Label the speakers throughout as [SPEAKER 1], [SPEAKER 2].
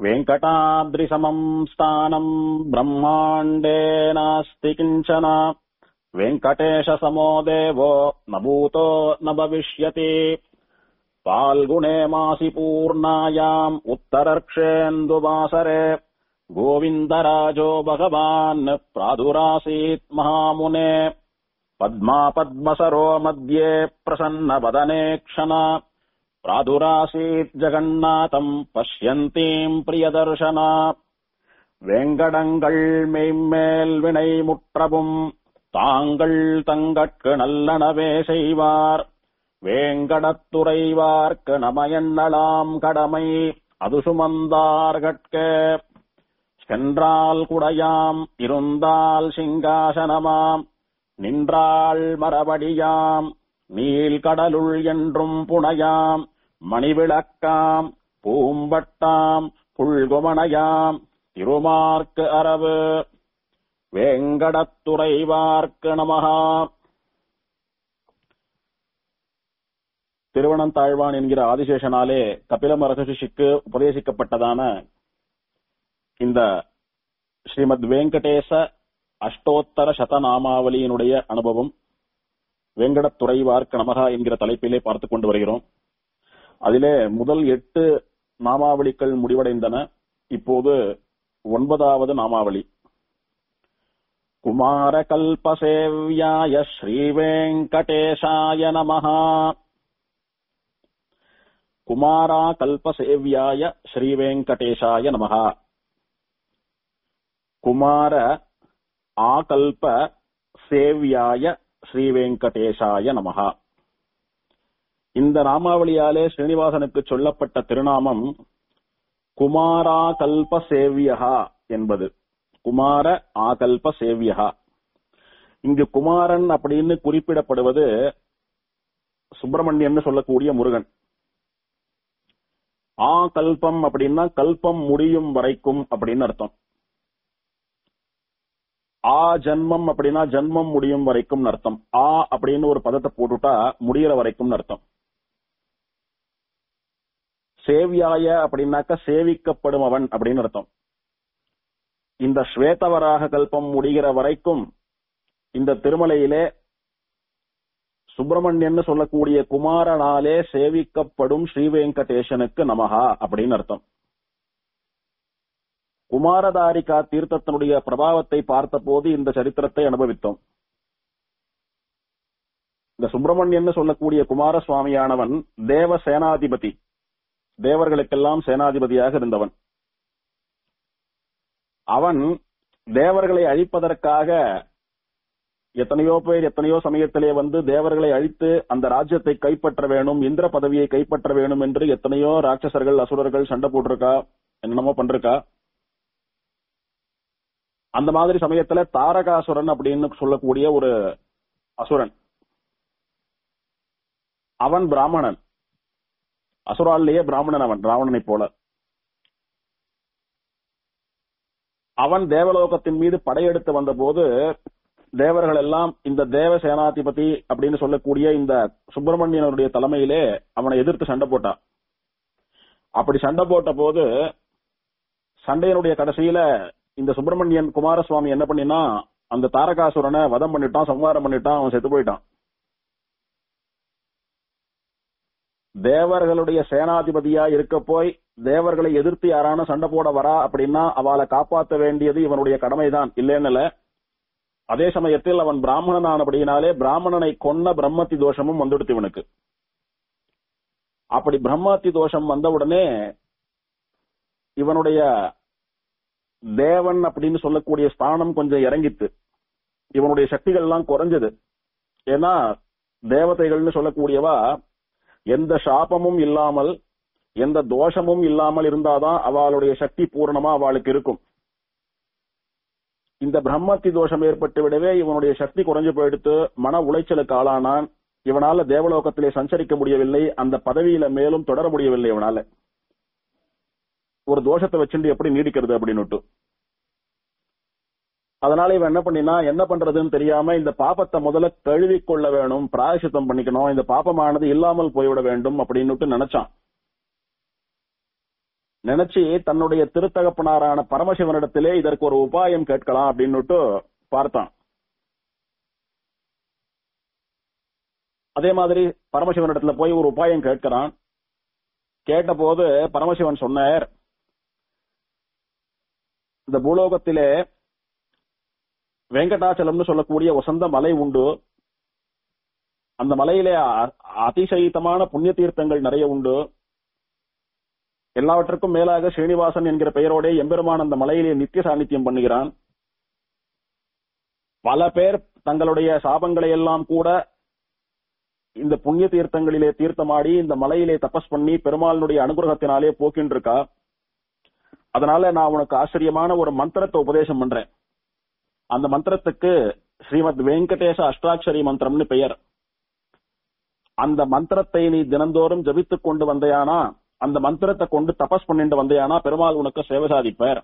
[SPEAKER 1] वेङ्कटाद्रिसमम् स्थानम् ब्रह्माण्डे नास्ति किञ्चन वेङ्कटेशसमो देवो न भूतो न भविष्यति फाल्गुणे मासि पूर्णायाम् उत्तरर्क्षेन्दुवासरे गोविन्दराजो भगवान् प्रादुरासीत् महामुने पद्मा पद्मसरो मध्ये प्रसन्नवदने क्षण प्रादुरासीत् जगन्नाथम् पश्यन्तीम् प्रियदर्शन வேங்கடங்கள் மெய்மேல் வினை முற்றவும் தாங்கள் தங்கட்கு நல்லனவே செய்வார் வேங்கடத்துறைவார்க்கு நமையண்ணலாம் கடமை அது சுமந்தார்கட்க சென்றால் குடையாம் இருந்தால் சிங்காசனமாம் நின்றாள் மரபடியாம் நீல் கடலுள் என்றும் புனையாம் மணிவிளக்காம் பூம்பட்டாம் புல்குமணையாம் திருமார்க்கு அரவு வேங்கடத்துறைவார்க்கு நமகா திருவனந்தாழ்வான் என்கிற ஆதிசேஷனாலே கபில மகர்ஷிக்கு உபதேசிக்கப்பட்டதான இந்த ஸ்ரீமத் வெங்கடேச அஷ்டோத்தர சதநாமாவளியினுடைய அனுபவம் வெங்கடத்துறைவார்க்கு நமகா என்கிற தலைப்பிலே பார்த்துக் கொண்டு வருகிறோம் அதிலே முதல் எட்டு நாமாவளிகள் முடிவடைந்தன இப்போது ஒன்பதாவது நாமாவளி குமார கல்பசேவியாய ஸ்ரீவேங்கடேசாய நமஹா குமாரா கல்பசேவியாய ஸ்ரீவேங்கடேசாய நமஹா குமார ஆகல்ப சேவியாய ஸ்ரீவேங்கடேசாய நமஹா இந்த நாமாவளியாலே ஸ்ரீனிவாசனுக்கு சொல்லப்பட்ட திருநாமம் குமாரா கல்ப சேவியகா என்பது குமார ஆகல்ப சேவியகா இங்கு குமாரன் அப்படின்னு குறிப்பிடப்படுவது சுப்பிரமணியன் சொல்லக்கூடிய முருகன் ஆ கல்பம் அப்படின்னா கல்பம் முடியும் வரைக்கும் அப்படின்னு அர்த்தம் ஆ ஜன்மம் அப்படின்னா ஜன்மம் முடியும் வரைக்கும் அர்த்தம் ஆ அப்படின்னு ஒரு பதத்தை போட்டுட்டா முடியற வரைக்கும் அர்த்தம் சேவியாய அப்படின்னாக்க சேவிக்கப்படும் அவன் அப்படின்னு அர்த்தம் இந்த ஸ்வேதவராக கல்பம் முடிகிற வரைக்கும் இந்த திருமலையிலே சுப்பிரமணியன் சொல்லக்கூடிய குமாரனாலே சேவிக்கப்படும் ஸ்ரீவேங்கடேசனுக்கு நமகா அப்படின்னு அர்த்தம் குமாரதாரிகா தீர்த்தத்தினுடைய பிரபாவத்தை பார்த்தபோது இந்த சரித்திரத்தை அனுபவித்தோம் இந்த சுப்பிரமணியன் சொல்லக்கூடிய குமாரசுவாமியானவன் தேவ சேனாதிபதி தேவர்களுக்கெல்லாம் சேனாதிபதியாக இருந்தவன் அவன் தேவர்களை அழிப்பதற்காக எத்தனையோ பேர் எத்தனையோ சமயத்திலே வந்து தேவர்களை அழித்து அந்த ராஜ்யத்தை கைப்பற்ற வேணும் இந்திர பதவியை கைப்பற்ற வேணும் என்று எத்தனையோ ராட்சசர்கள் அசுரர்கள் சண்டை போட்டிருக்கா என்னென்னமோ பண்ருக்கா அந்த மாதிரி சமயத்துல தாரகாசுரன் அப்படின்னு சொல்லக்கூடிய ஒரு அசுரன் அவன் பிராமணன் அசுராலேயே பிராமணன் அவன் ராவணனை போல அவன் தேவலோகத்தின் மீது படையெடுத்து வந்தபோது தேவர்கள் எல்லாம் இந்த தேவ சேனாதிபதி அப்படின்னு சொல்லக்கூடிய இந்த சுப்பிரமணியனுடைய தலைமையிலே அவனை எதிர்த்து சண்டை போட்டான் அப்படி சண்டை போட்ட போது சண்டையினுடைய கடைசியில இந்த சுப்பிரமணியன் குமாரசுவாமி என்ன பண்ணினா அந்த தாரகாசுரனை வதம் பண்ணிட்டான் சம்ஹாரம் பண்ணிட்டான் அவன் செத்து போயிட்டான் தேவர்களுடைய சேனாதிபதியா இருக்க போய் தேவர்களை எதிர்த்து யாரான சண்டை போட வரா அப்படின்னா அவளை காப்பாற்ற வேண்டியது இவனுடைய கடமைதான் இல்லைன்னு அதே சமயத்தில் அவன் பிராமணன் ஆனபடியினாலே பிராமணனை கொன்ன பிரம்மத்தி தோஷமும் வந்துடுத்து இவனுக்கு அப்படி பிரம்மத்தி தோஷம் வந்தவுடனே இவனுடைய தேவன் அப்படின்னு சொல்லக்கூடிய ஸ்தானம் கொஞ்சம் இறங்கித்து இவனுடைய சக்திகள் எல்லாம் குறைஞ்சது ஏன்னா தேவதைகள்னு சொல்லக்கூடியவா எந்த சாபமும் இல்லாமல் எந்த தோஷமும் இல்லாமல் இருந்தாதான் அவளுடைய சக்தி பூர்ணமா அவளுக்கு இருக்கும் இந்த பிரம்மத்தி தோஷம் ஏற்பட்டு விடவே இவனுடைய சக்தி குறைஞ்சு போயிடுத்து மன உளைச்சலுக்கு ஆளானான் இவனால தேவலோகத்திலே சஞ்சரிக்க முடியவில்லை அந்த பதவியில மேலும் தொடர முடியவில்லை இவனால ஒரு தோஷத்தை வச்சுட்டு எப்படி நீடிக்கிறது அப்படின்னு அதனால இவன் என்ன பண்ணினா என்ன பண்றதுன்னு தெரியாம இந்த பாப்பத்தை முதல்ல கழுவி கொள்ள வேணும் பிராயசித்தம் பண்ணிக்கணும் இந்த பாப்பமானது இல்லாமல் போய்விட வேண்டும் அப்படின்னு நினைச்சான் நினைச்சு தன்னுடைய திருத்தகப்பனாரான பரமசிவனிடத்திலே இதற்கு ஒரு உபாயம் கேட்கலாம் அப்படின்னுட்டு பார்த்தான் அதே மாதிரி பரமசிவனிடத்துல போய் ஒரு உபாயம் கேட்கிறான் கேட்டபோது பரமசிவன் சொன்னார் இந்த பூலோகத்திலே வெங்கடாச்சலம்னு சொல்லக்கூடிய வசந்த மலை உண்டு அந்த மலையிலே அ- அதிசயித்தமான புண்ணிய தீர்த்தங்கள் நிறைய உண்டு எல்லாவற்றுக்கும் மேலாக ஸ்ரீனிவாசன் என்கிற பெயரோட எம்பெருமான் அந்த மலையிலே நித்திய சாநித்தியம் பண்ணுகிறான் பல பேர் தங்களுடைய சாபங்களை எல்லாம் கூட இந்த புண்ணிய தீர்த்தங்களிலே தீர்த்தமாடி இந்த மலையிலே தபஸ் பண்ணி பெருமாளுடைய அனுகிரகத்தினாலே போக்கின்னு இருக்கா அதனால நான் உனக்கு ஆச்சரியமான ஒரு மந்திரத்தை உபதேசம் பண்றேன் அந்த மந்திரத்துக்கு ஸ்ரீமத் வெங்கடேச அஷ்டாட்சரி மந்திரம்னு பெயர் அந்த மந்திரத்தை நீ தினந்தோறும் ஜபித்துக் கொண்டு வந்தையானா அந்த மந்திரத்தை கொண்டு தபஸ் பண்ணிட்டு வந்தையானா பெருமாள் உனக்கு சேவை சாதிப்பார்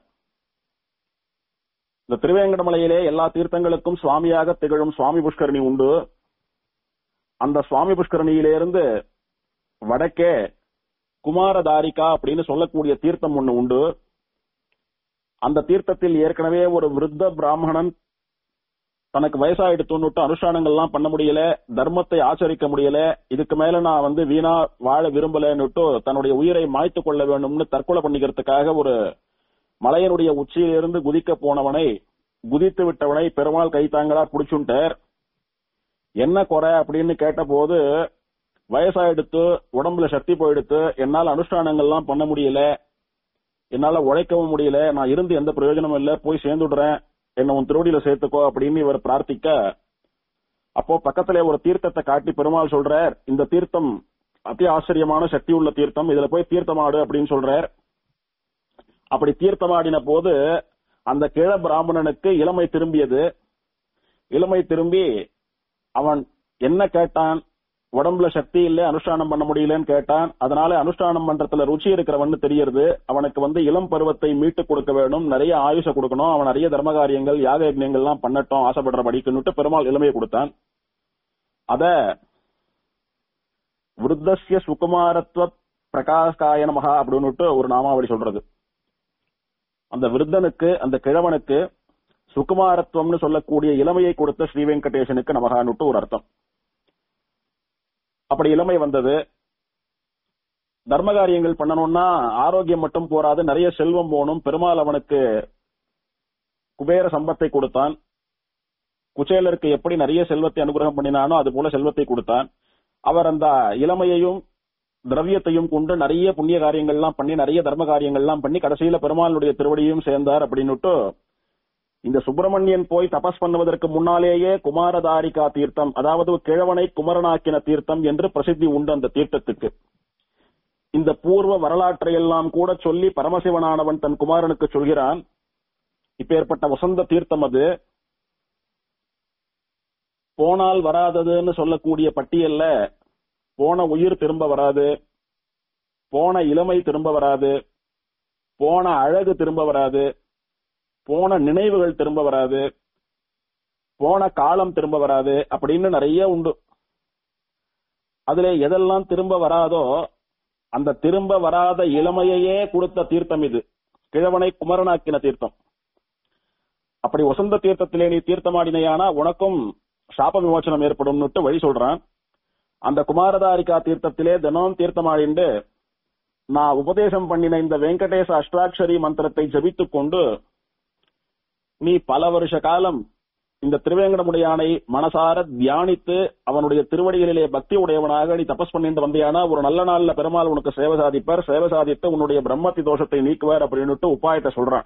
[SPEAKER 1] இந்த திருவேங்கடமலையிலே எல்லா தீர்த்தங்களுக்கும் சுவாமியாக திகழும் சுவாமி புஷ்கரணி உண்டு அந்த சுவாமி புஷ்கரணியிலிருந்து வடக்கே குமாரதாரிகா அப்படின்னு சொல்லக்கூடிய தீர்த்தம் ஒண்ணு உண்டு அந்த தீர்த்தத்தில் ஏற்கனவே ஒரு விருத்த பிராமணன் தனக்கு வயசாயிடுத்துன்னுட்டு அனுஷ்டானங்கள்லாம் பண்ண முடியல தர்மத்தை ஆச்சரிக்க முடியல இதுக்கு மேல நான் வந்து வீணா வாழ விரும்பலன்னுட்டு தன்னுடைய உயிரை மாய்த்து கொள்ள வேண்டும்னு தற்கொலை பண்ணிக்கிறதுக்காக ஒரு மலையனுடைய உச்சியிலிருந்து குதிக்க போனவனை குதித்து விட்டவனை பெருமாள் கைத்தாங்களா புடிச்சுட்டார் என்ன குறை அப்படின்னு கேட்டபோது வயசாயிடுத்து உடம்புல சக்தி போயிடுத்து என்னால அனுஷ்டானங்கள்லாம் பண்ண முடியல என்னால உழைக்கவும் முடியல நான் இருந்து எந்த பிரயோஜனமும் இல்ல போய் சேர்ந்துடுறேன் என்ன உன் திருவடியில சேர்த்துக்கோ அப்படின்னு இவர் பிரார்த்திக்க அப்போ பக்கத்துல ஒரு தீர்த்தத்தை காட்டி பெருமாள் சொல்றார் இந்த தீர்த்தம் அதி ஆச்சரியமான சக்தி உள்ள தீர்த்தம் இதுல போய் தீர்த்தமாடு அப்படின்னு சொல்றார் அப்படி தீர்த்தமாடின போது அந்த கிழ பிராமணனுக்கு இளமை திரும்பியது இளமை திரும்பி அவன் என்ன கேட்டான் உடம்புல சக்தி இல்ல அனுஷ்டானம் பண்ண முடியலன்னு கேட்டான் அதனால அனுஷ்டானம் பண்றதுல ருச்சி இருக்கிறவன்னு தெரியறது அவனுக்கு வந்து இளம் பருவத்தை மீட்டு கொடுக்க வேணும் நிறைய ஆயுஷ கொடுக்கணும் அவன் நிறைய தர்ம காரியங்கள் யாக யஜ்ஞங்கள் எல்லாம் பண்ணட்டும் ஆசைப்படுற படிக்கணுட்டு பெருமாள் இளமையை கொடுத்தான் அத விருத்தசிய சுகுமாரத்துவ பிரகாஷ்காய நமகா அப்படின்னுட்டு ஒரு நாமாவளி சொல்றது அந்த விருத்தனுக்கு அந்த கிழவனுக்கு சுகுமாரத்துவம்னு சொல்லக்கூடிய இளமையை கொடுத்த ஸ்ரீ வெங்கடேசனுக்கு நமகான்னுட்டு ஒரு அர்த்தம் அப்படி இளமை வந்தது தர்ம காரியங்கள் பண்ணணும்னா ஆரோக்கியம் மட்டும் போராது நிறைய செல்வம் போகணும் பெருமாள் அவனுக்கு குபேர சம்பத்தை கொடுத்தான் குச்சேலருக்கு எப்படி நிறைய செல்வத்தை அனுகிரகம் பண்ணினானோ அது போல செல்வத்தை கொடுத்தான் அவர் அந்த இளமையையும் திரவியத்தையும் கொண்டு நிறைய புண்ணிய காரியங்கள்லாம் பண்ணி நிறைய தர்ம காரியங்கள்லாம் பண்ணி கடைசியில பெருமாளுடைய திருவடியும் சேர்ந்தார் அப்படின்னுட்டு இந்த சுப்பிரமணியன் போய் தபஸ் பண்ணுவதற்கு முன்னாலேயே குமாரதாரிகா தீர்த்தம் அதாவது கிழவனை குமரனாக்கின தீர்த்தம் என்று பிரசித்தி உண்டு அந்த தீர்த்தத்துக்கு இந்த பூர்வ வரலாற்றை எல்லாம் கூட சொல்லி பரமசிவனானவன் தன் குமாரனுக்கு சொல்கிறான் இப்பேற்பட்ட வசந்த தீர்த்தம் அது போனால் வராததுன்னு சொல்லக்கூடிய பட்டியல்ல போன உயிர் திரும்ப வராது போன இளமை திரும்ப வராது போன அழகு திரும்ப வராது போன நினைவுகள் திரும்ப வராது போன காலம் திரும்ப வராது அப்படின்னு நிறைய உண்டு அதுல எதெல்லாம் திரும்ப வராதோ அந்த திரும்ப வராத இளமையையே கொடுத்த தீர்த்தம் இது கிழவனை குமரனாக்கின தீர்த்தம் அப்படி வசந்த தீர்த்தத்திலே நீ தீர்த்தமாடினையானா உனக்கும் சாப விமோச்சனம் ஏற்படும்னுட்டு வழி சொல்றான் அந்த குமாரதாரிகா தீர்த்தத்திலே தினம் தீர்த்தமாடிண்டு நான் உபதேசம் பண்ணின இந்த வெங்கடேச அஷ்டாட்சரி மந்திரத்தை ஜபித்துக் கொண்டு நீ பல வருஷ காலம் இந்த திருவேங்கடமுடையானை மனசார தியானித்து அவனுடைய திருவடிகளிலே பக்தி உடையவனாக நீ தபஸ் பண்ணிட்டு வந்தியானா ஒரு நல்ல நாள்ல பெருமாள் உனக்கு சேவை சாதிப்பார் சேவை சாதித்து உன்னுடைய பிரம்மத்தி தோஷத்தை நீக்குவார் அப்படின்னுட்டு உபாயத்தை சொல்றான்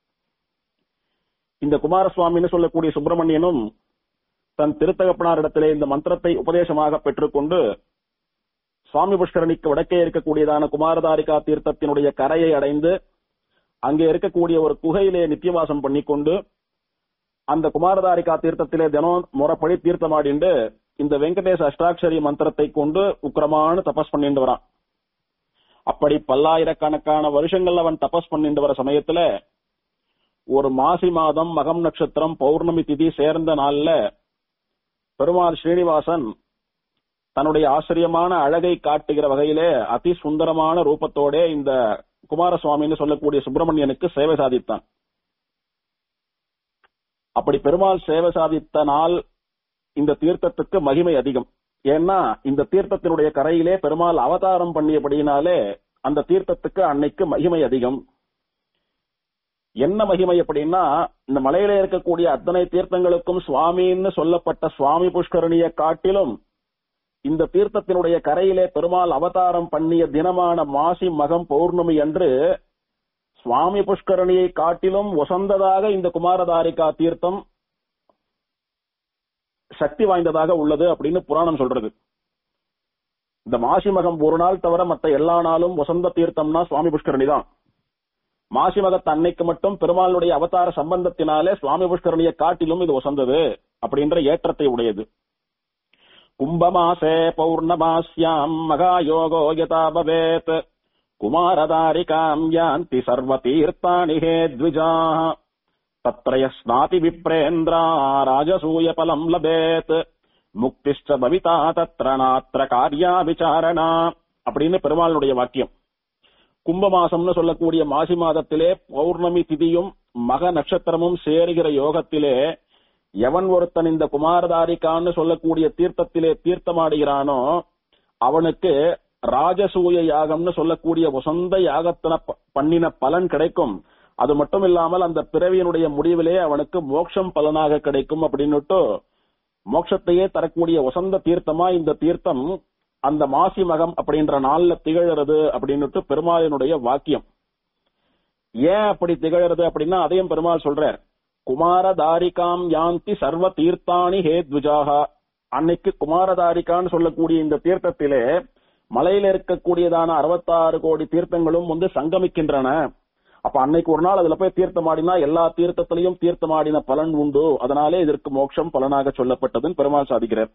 [SPEAKER 1] இந்த குமாரசுவாமின்னு சொல்லக்கூடிய சுப்பிரமணியனும் தன் திருத்தகப்பனாரிடத்திலே இந்த மந்திரத்தை உபதேசமாக பெற்றுக்கொண்டு சுவாமி புஷ்கரணிக்கு வடக்கே இருக்கக்கூடியதான குமாரதாரிகா தீர்த்தத்தினுடைய கரையை அடைந்து அங்கே இருக்கக்கூடிய ஒரு குகையிலே நித்தியவாசம் பண்ணிக்கொண்டு அந்த குமாரதாரிகா தீர்த்தத்திலே தினம் முறைப்படி தீர்த்தமாடிண்டு இந்த வெங்கடேச அஷ்டாட்சரி மந்திரத்தை கொண்டு உக்கிரமான தபஸ் பண்ணிட்டு வரான் அப்படி பல்லாயிரக்கணக்கான வருஷங்கள் அவன் தபஸ் பண்ணிட்டு வர சமயத்துல ஒரு மாசி மாதம் மகம் நட்சத்திரம் பௌர்ணமி திதி சேர்ந்த நாள்ல பெருமாள் ஸ்ரீனிவாசன் தன்னுடைய ஆச்சரியமான அழகை காட்டுகிற வகையிலே அதி சுந்தரமான ரூபத்தோட இந்த குமாரசுவாமின்னு சொல்லக்கூடிய சுப்பிரமணியனுக்கு சேவை சாதித்தான் அப்படி பெருமாள் சேவை சாதித்த நாள் இந்த தீர்த்தத்துக்கு மகிமை அதிகம் ஏன்னா இந்த தீர்த்தத்தினுடைய கரையிலே பெருமாள் அவதாரம் பண்ணியபடியினாலே அந்த தீர்த்தத்துக்கு அன்னைக்கு மகிமை அதிகம் என்ன மகிமை அப்படின்னா இந்த மலையில இருக்கக்கூடிய அத்தனை தீர்த்தங்களுக்கும் சுவாமின்னு சொல்லப்பட்ட சுவாமி புஷ்கரணிய காட்டிலும் இந்த தீர்த்தத்தினுடைய கரையிலே பெருமாள் அவதாரம் பண்ணிய தினமான மாசி மகம் பௌர்ணமி அன்று சுவாமி புஷ்கரணியை காட்டிலும் வசந்ததாக இந்த குமாரதாரிகா தீர்த்தம் சக்தி வாய்ந்ததாக உள்ளது அப்படின்னு புராணம் சொல்றது இந்த மாசி மகம் ஒரு நாள் தவிர மற்ற எல்லா நாளும் வசந்த தீர்த்தம்னா சுவாமி புஷ்கரணி தான் மாசி மகத்து அன்னைக்கு மட்டும் பெருமாளுடைய அவதார சம்பந்தத்தினாலே சுவாமி புஷ்கரணியை காட்டிலும் இது வசந்தது அப்படின்ற ஏற்றத்தை உடையது கும்பமாசே பௌர்ணமாஸ்யாம் மகாயோகோ யதா பவேத் குமாரதாரிகாம் யாந்தி சர்வ தீர்த்தானி ஹே த்விஜாः தத்ரய ஸ்நாதி விப்ரேந்திரா ராஜசூய பலம் லபேத் முக்திஷ்ட பவிதா தத்ர நாத்திர காரியா விசாரணா அப்படின்னு பெருமாளுடைய வாக்கியம் கும்பமாசம்னு சொல்லக்கூடிய மாசி மாதத்திலே பௌர்ணமி திதியும் மக நட்சத்திரமும் சேருகிற யோகத்திலே எவன் ஒருத்தன் இந்த குமாரதாரிக்கான்னு சொல்லக்கூடிய தீர்த்தத்திலே தீர்த்தமாடுகிறானோ அவனுக்கு ராஜசூய யாகம்னு சொல்லக்கூடிய வசந்த யாகத்தின ப- பண்ணின பலன் கிடைக்கும் அது மட்டும் இல்லாமல் அந்த பிறவியினுடைய முடிவிலே அவனுக்கு மோட்சம் பலனாக கிடைக்கும் அப்படின்னுட்டு மோட்சத்தையே தரக்கூடிய வசந்த தீர்த்தமா இந்த தீர்த்தம் அந்த மாசி மகம் அப்படின்ற நாள்ல திகழறது அப்படின்னுட்டு பெருமாளினுடைய வாக்கியம் ஏன் அப்படி திகழறது அப்படின்னா அதையும் பெருமாள் சொல்றார் குமாரதாரிகாம் யாந்தி சர்வ தீர்த்தானி ஹே த்விஜாகா அன்னைக்கு குமாரதாரிகான்னு சொல்லக்கூடிய இந்த தீர்த்தத்திலே மலையில இருக்கக்கூடியதான அறுபத்தாறு கோடி தீர்த்தங்களும் வந்து சங்கமிக்கின்றன அப்ப அன்னைக்கு ஒரு நாள் அதுல போய் தீர்த்தமாடினா எல்லா தீர்த்தத்திலையும் தீர்த்தமாடின பலன் உண்டு அதனாலே இதற்கு மோட்சம் பலனாக சொல்லப்பட்டதுன்னு பெருமாள் சாதிக்கிறார்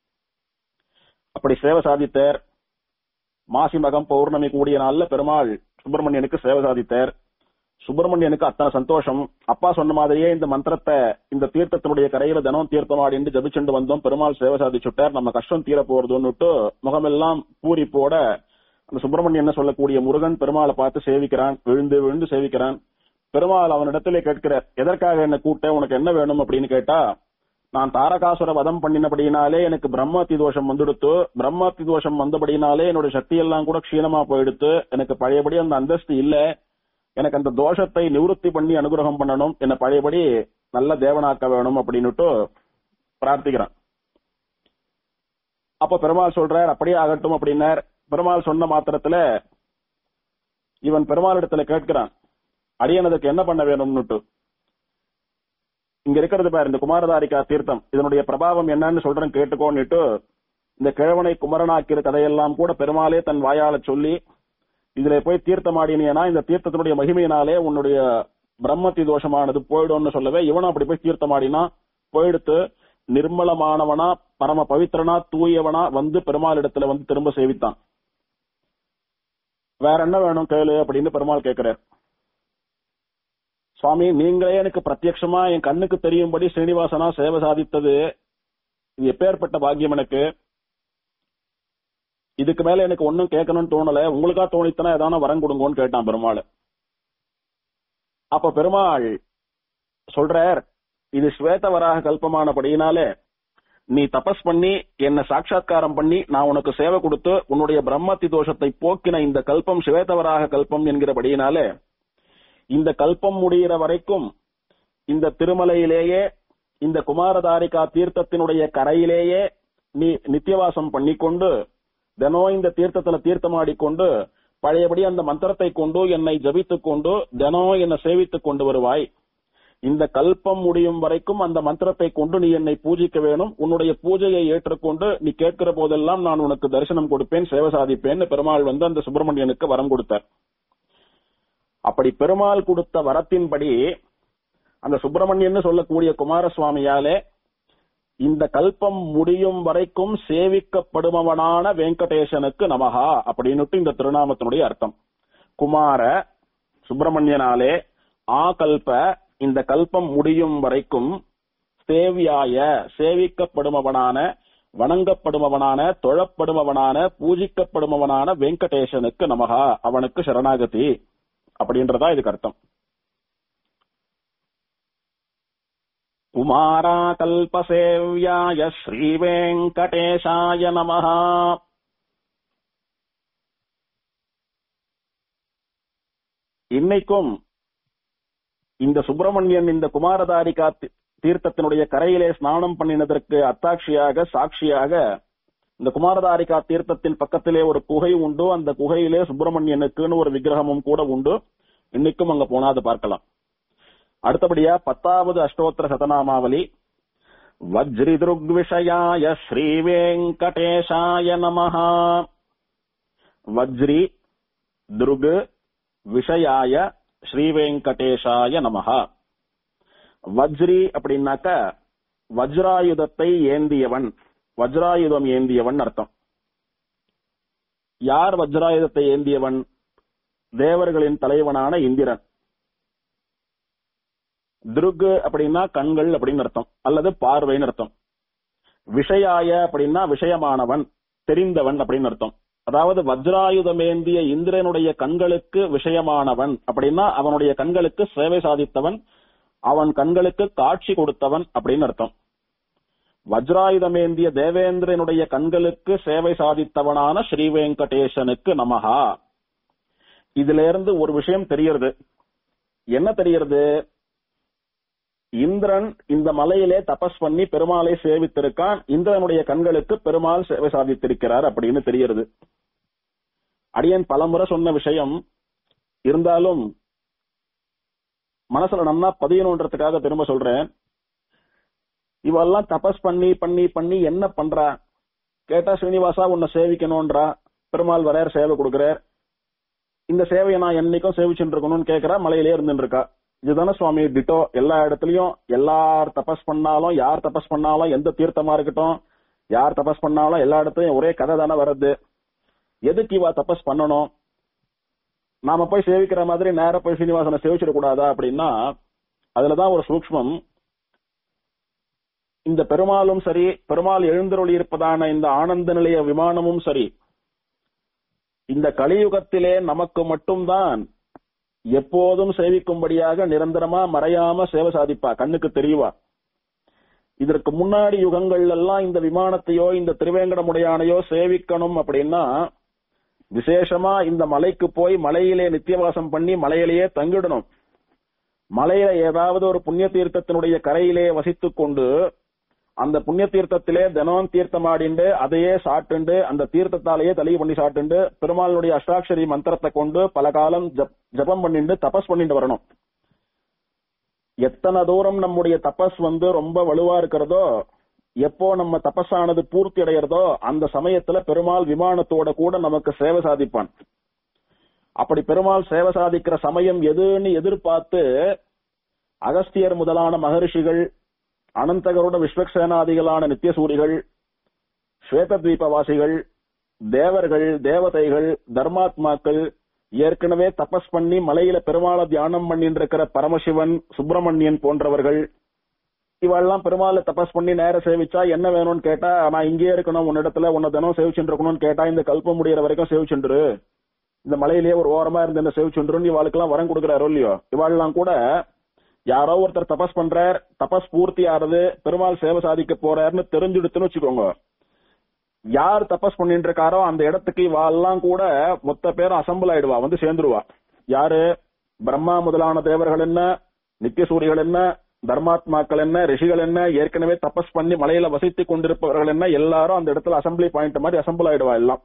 [SPEAKER 1] அப்படி சேவை சாதித்தார் மாசி மகம் பௌர்ணமி கூடிய நாள்ல பெருமாள் சுப்பிரமணியனுக்கு சேவை சாதித்தார் சுப்பிரமணியனுக்கு அத்தனை சந்தோஷம் அப்பா சொன்ன மாதிரியே இந்த மந்திரத்தை இந்த தீர்த்தத்தினுடைய கரையில தினம் தீர்த்தமாடிண்டு ஜபிச்சுண்டு வந்தோம் பெருமாள் சேவை சாதிச்சுட்டார் நம்ம கஷ்டம் தீர போறதுன்னுட்டு முகமெல்லாம் பூரிப்போட அந்த சுப்பிரமணியன் என்ன சொல்லக்கூடிய முருகன் பெருமாளை பார்த்து சேவிக்கிறான் விழுந்து விழுந்து சேவிக்கிறான் பெருமாள் அவனிடத்திலே கேட்கிறார் எதற்காக என்ன கூட்ட உனக்கு என்ன வேணும் அப்படின்னு கேட்டா நான் தாரகாசுர வதம் பண்ணினபடியினாலே எனக்கு பிரம்மத்தி தோஷம் வந்துடுத்து பிரம்மத்தி தோஷம் வந்தபடியினாலே என்னோட சக்தி எல்லாம் கூட க்ஷீணமா போயிடுத்து எனக்கு பழையபடி அந்த அந்தஸ்து இல்ல எனக்கு அந்த தோஷத்தை நிவர்த்தி பண்ணி அனுகிரகம் பண்ணணும் என்ன பழையபடி நல்ல தேவனாக்க வேணும் அப்படின்னுட்டு பிரார்த்திக்கிறான் அப்ப பெருமாள் சொல்றார் அப்படியே ஆகட்டும் அப்படின்னார் பெருமாள் சொன்ன மாத்திரத்துல இவன் பெருமாள் இடத்துல கேட்கிறான் அடியனதுக்கு என்ன பண்ண வேணும்னுட்டு இங்க இருக்கிறது பாரு இந்த குமாரதாரிகா தீர்த்தம் இதனுடைய பிரபாவம் என்னன்னு சொல்றேன் கேட்டுக்கோன்னுட்டு இந்த கிழவனை குமரனாக்கிற கதையெல்லாம் கூட பெருமாளே தன் வாயால சொல்லி இதுல போய் தீர்த்தமாடினேனா இந்த தீர்த்தத்தினுடைய மகிமையினாலே உன்னுடைய பிரம்மத்தி தோஷமானது போயிடும்னு சொல்லவே இவனும் அப்படி போய் தீர்த்தமாடினா போயிடுத்து நிர்மலமானவனா பரம பவித்திரனா தூயவனா வந்து பெருமாள் இடத்துல வந்து திரும்ப சேவித்தான் வேற என்ன வேணும் கேளு அப்படின்னு பெருமாள் கேட்கிறார் சுவாமி நீங்களே எனக்கு பிரத்யட்சமா என் கண்ணுக்கு தெரியும்படி ஸ்ரீனிவாசனா சேவை சாதித்தது இது எப்பேற்பட்ட பாக்கியம் எனக்கு இதுக்கு மேல எனக்கு ஒன்னும் கேட்கணும்னு தோணல உங்களுக்கா தோணித்தனா ஏதான வரம் கொடுங்கோன்னு கேட்டான் பெருமாள் அப்ப பெருமாள் சொல்றார் இது ஸ்வேத வராக கல்பமானபடியினாலே நீ தபஸ் பண்ணி என்ன சாட்சாத்காரம் பண்ணி நான் உனக்கு சேவை கொடுத்து உன்னுடைய பிரம்மத்தி தோஷத்தை போக்கின இந்த கல்பம் ஸ்வேதவராக கல்பம் என்கிறபடியினாலே இந்த கல்பம் முடிகிற வரைக்கும் இந்த திருமலையிலேயே இந்த குமாரதாரிகா தீர்த்தத்தினுடைய கரையிலேயே நீ நித்தியவாசம் பண்ணிக்கொண்டு தினம் இந்த தீர்த்தத்துல தீர்த்தமாடிக்கொண்டு பழையபடி அந்த மந்திரத்தை கொண்டு என்னை ஜபித்துக் கொண்டு தினம் என்னை சேவித்துக் கொண்டு வருவாய் இந்த கல்பம் முடியும் வரைக்கும் அந்த மந்திரத்தை கொண்டு நீ என்னை பூஜிக்க வேணும் உன்னுடைய பூஜையை ஏற்றுக்கொண்டு நீ கேட்கிற போதெல்லாம் நான் உனக்கு தரிசனம் கொடுப்பேன் சேவை சாதிப்பேன்னு பெருமாள் வந்து அந்த சுப்பிரமணியனுக்கு வரம் கொடுத்தார் அப்படி பெருமாள் கொடுத்த வரத்தின்படி அந்த சுப்பிரமணியன் சொல்லக்கூடிய குமாரசுவாமியாலே இந்த கல்பம் முடியும் வரைக்கும் சேவிக்கப்படுபவனான வெங்கடேசனுக்கு நமகா அப்படின்னுட்டு இந்த திருநாமத்தினுடைய அர்த்தம் குமார சுப்பிரமணியனாலே ஆ கல்ப இந்த கல்பம் முடியும் வரைக்கும் சேவியாய சேவிக்கப்படுபவனான வணங்கப்படுபவனான தொழப்படுபவனான பூஜிக்கப்படுபவனான வெங்கடேசனுக்கு நமகா அவனுக்கு சரணாகதி அப்படின்றதா இதுக்கு அர்த்தம் குமாரா கல்பசேவ்யாய ஸ்ரீ வெங்கடேஷாய நமஹா இன்னைக்கும் இந்த சுப்பிரமணியன் இந்த குமாரதாரிகா தி- தீர்த்தத்தினுடைய கரையிலே ஸ்நானம் பண்ணினதற்கு அத்தாட்சியாக சாட்சியாக இந்த குமாரதாரிகா தீர்த்தத்தின் பக்கத்திலே ஒரு குகை உண்டு அந்த குகையிலே சுப்பிரமணியனுக்குன்னு ஒரு விக்கிரகமும் கூட உண்டு இன்னைக்கும் அங்க போனா அதை பார்க்கலாம் அடுத்தபடியா பத்தாவது அஷ்டோத்திர சதநாமாவலி வஜ்ரி விஷயாய ஸ்ரீ வெங்கடேஷாய நமஹா வஜ்ரி துருகு விஷயாய ஸ்ரீ வெங்கடேஷாய நமஹா வஜ்ரி அப்படின்னாக்க வஜ்ராயுதத்தை ஏந்தியவன் வஜ்ராயுதம் ஏந்தியவன் அர்த்தம் யார் வஜ்ராயுதத்தை ஏந்தியவன் தேவர்களின் தலைவனான இந்திரன் துருகு அப்படின்னா கண்கள் அப்படின்னு அர்த்தம் அல்லது பார்வைன்னு அர்த்தம் விஷயாய அப்படின்னா விஷயமானவன் தெரிந்தவன் அப்படின்னு அர்த்தம் அதாவது வஜ்ராயுதமேந்திய இந்திரனுடைய கண்களுக்கு விஷயமானவன் அப்படின்னா அவனுடைய கண்களுக்கு சேவை சாதித்தவன் அவன் கண்களுக்கு காட்சி கொடுத்தவன் அப்படின்னு அர்த்தம் வஜ்ராயுதமேந்திய தேவேந்திரனுடைய கண்களுக்கு சேவை சாதித்தவனான ஸ்ரீ வெங்கடேசனுக்கு நமஹா இதுல இருந்து ஒரு விஷயம் தெரியறது என்ன தெரியறது இந்திரன் இந்த மலையிலே தபஸ் பண்ணி பெருமாளை சேவித்திருக்கான் இந்திரனுடைய கண்களுக்கு பெருமாள் சேவை சாதித்திருக்கிறார் அப்படின்னு தெரியறது அடியன் பலமுறை சொன்ன விஷயம் இருந்தாலும் மனசுல நன்னா பதியணுன்றதுக்காக திரும்ப சொல்றேன் இவெல்லாம் தபஸ் பண்ணி பண்ணி பண்ணி என்ன பண்றா கேட்டா ஸ்ரீனிவாசா உன்னை சேவிக்கணும்ன்றா பெருமாள் வரையர் சேவை கொடுக்கிறார் இந்த சேவையை நான் என்னைக்கும் சேவிச்சுட்டு இருக்கணும்னு கேக்குறா மலையிலே இருந்துட்டு இருக்கா இதுதானே சுவாமி டிட்டோ எல்லா இடத்துலயும் எல்லார் தபஸ் பண்ணாலும் யார் தபஸ் பண்ணாலும் எந்த தீர்த்தமா இருக்கட்டும் யார் தபஸ் பண்ணாலும் எல்லா இடத்துலயும் ஒரே கதை தானே வருது எதுக்கு இவா தபஸ் பண்ணணும் நாம போய் சேவிக்கிற மாதிரி நேரா போய் சீனிவாசனை சேவிச்சிடக்கூடாதா அப்படின்னா அதுலதான் ஒரு சூக்ஷ்மம் இந்த பெருமாளும் சரி பெருமாள் எழுந்தருளி இருப்பதான இந்த ஆனந்த நிலைய விமானமும் சரி இந்த கலியுகத்திலே நமக்கு மட்டும்தான் எப்போதும் சேவிக்கும்படியாக நிரந்தரமா மறையாம சேவை சாதிப்பா கண்ணுக்கு தெரியவா இதற்கு முன்னாடி யுகங்கள் எல்லாம் இந்த விமானத்தையோ இந்த திருவேங்கடமுடையானையோ சேவிக்கணும் அப்படின்னா விசேஷமா இந்த மலைக்கு போய் மலையிலே நித்தியவாசம் பண்ணி மலையிலேயே தங்கிடணும் மலையில ஏதாவது ஒரு புண்ணிய தீர்த்தத்தினுடைய கரையிலே வசித்துக் கொண்டு அந்த புண்ணிய தீர்த்தத்திலே தினம் தீர்த்தமாடிண்டு அதையே சாட்டுண்டு அந்த தீர்த்தத்தாலேயே தலி பண்ணி சாட்டுண்டு பெருமாளுடைய அஷ்டாட்சரி மந்திரத்தை கொண்டு பல காலம் ஜப்- ஜபம் பண்ணிண்டு தபஸ் பண்ணிட்டு வரணும் எத்தனை தூரம் நம்முடைய தபஸ் வந்து ரொம்ப வலுவா இருக்கிறதோ எப்போ நம்ம தபஸானது பூர்த்தி அடைகிறதோ அந்த சமயத்துல பெருமாள் விமானத்தோட கூட நமக்கு சேவை சாதிப்பான் அப்படி பெருமாள் சேவை சாதிக்கிற சமயம் எதுன்னு எதிர்பார்த்து அகஸ்தியர் முதலான மகரிஷிகள் அனந்தகருட விஸ்வக்சேனாதிகளான நித்தியசூரிகள் ஸ்வேதத்வீபவாசிகள் தேவர்கள் தேவதைகள் தர்மாத்மாக்கள் ஏற்கனவே தபஸ் பண்ணி மலையில பெருமாளை தியானம் பண்ணிட்டு இருக்கிற பரமசிவன் சுப்பிரமணியன் போன்றவர்கள் இவெல்லாம் பெருமாளை தபஸ் பண்ணி நேர சேவிச்சா என்ன வேணும்னு கேட்டா நான் இங்கேயே இருக்கணும் உன்னிடத்துல உன்னை தினம் சேவிச்சுட்டு இருக்கணும்னு கேட்டா இந்த கல்பம் முடியற வரைக்கும் சேவிச்சுண்டு இந்த மலையிலேயே ஒரு ஓரமா இருந்து என்ன சேவிச்சுண்டுன்னு இவாளுக்கெல்லாம் வரம் கொடுக்குறாரோ இல்லையோ இவாள்லாம் கூட யாரோ ஒருத்தர் தபஸ் பண்றார் தபஸ் பூர்த்தி ஆறது பெருமாள் சேவை சாதிக்க போறாருன்னு தெரிஞ்சுடுத்துன்னு வச்சுக்கோங்க யார் தபஸ் பண்ணிட்டு இருக்காரோ அந்த இடத்துக்கு இவாள்லாம் கூட மொத்த பேரும் அசம்பிள் ஆயிடுவா வந்து சேர்ந்துருவா யாரு பிரம்மா முதலான தேவர்கள் என்ன நித்தியசூரிகள் என்ன தர்மாத்மாக்கள் என்ன ரிஷிகள் என்ன ஏற்கனவே தபஸ் பண்ணி மலையில வசித்துக் கொண்டிருப்பவர்கள் என்ன எல்லாரும் அந்த இடத்துல அசம்பிளி பாயிண்ட் மாதிரி அசம்பிள் ஆயிடுவா எல்லாம்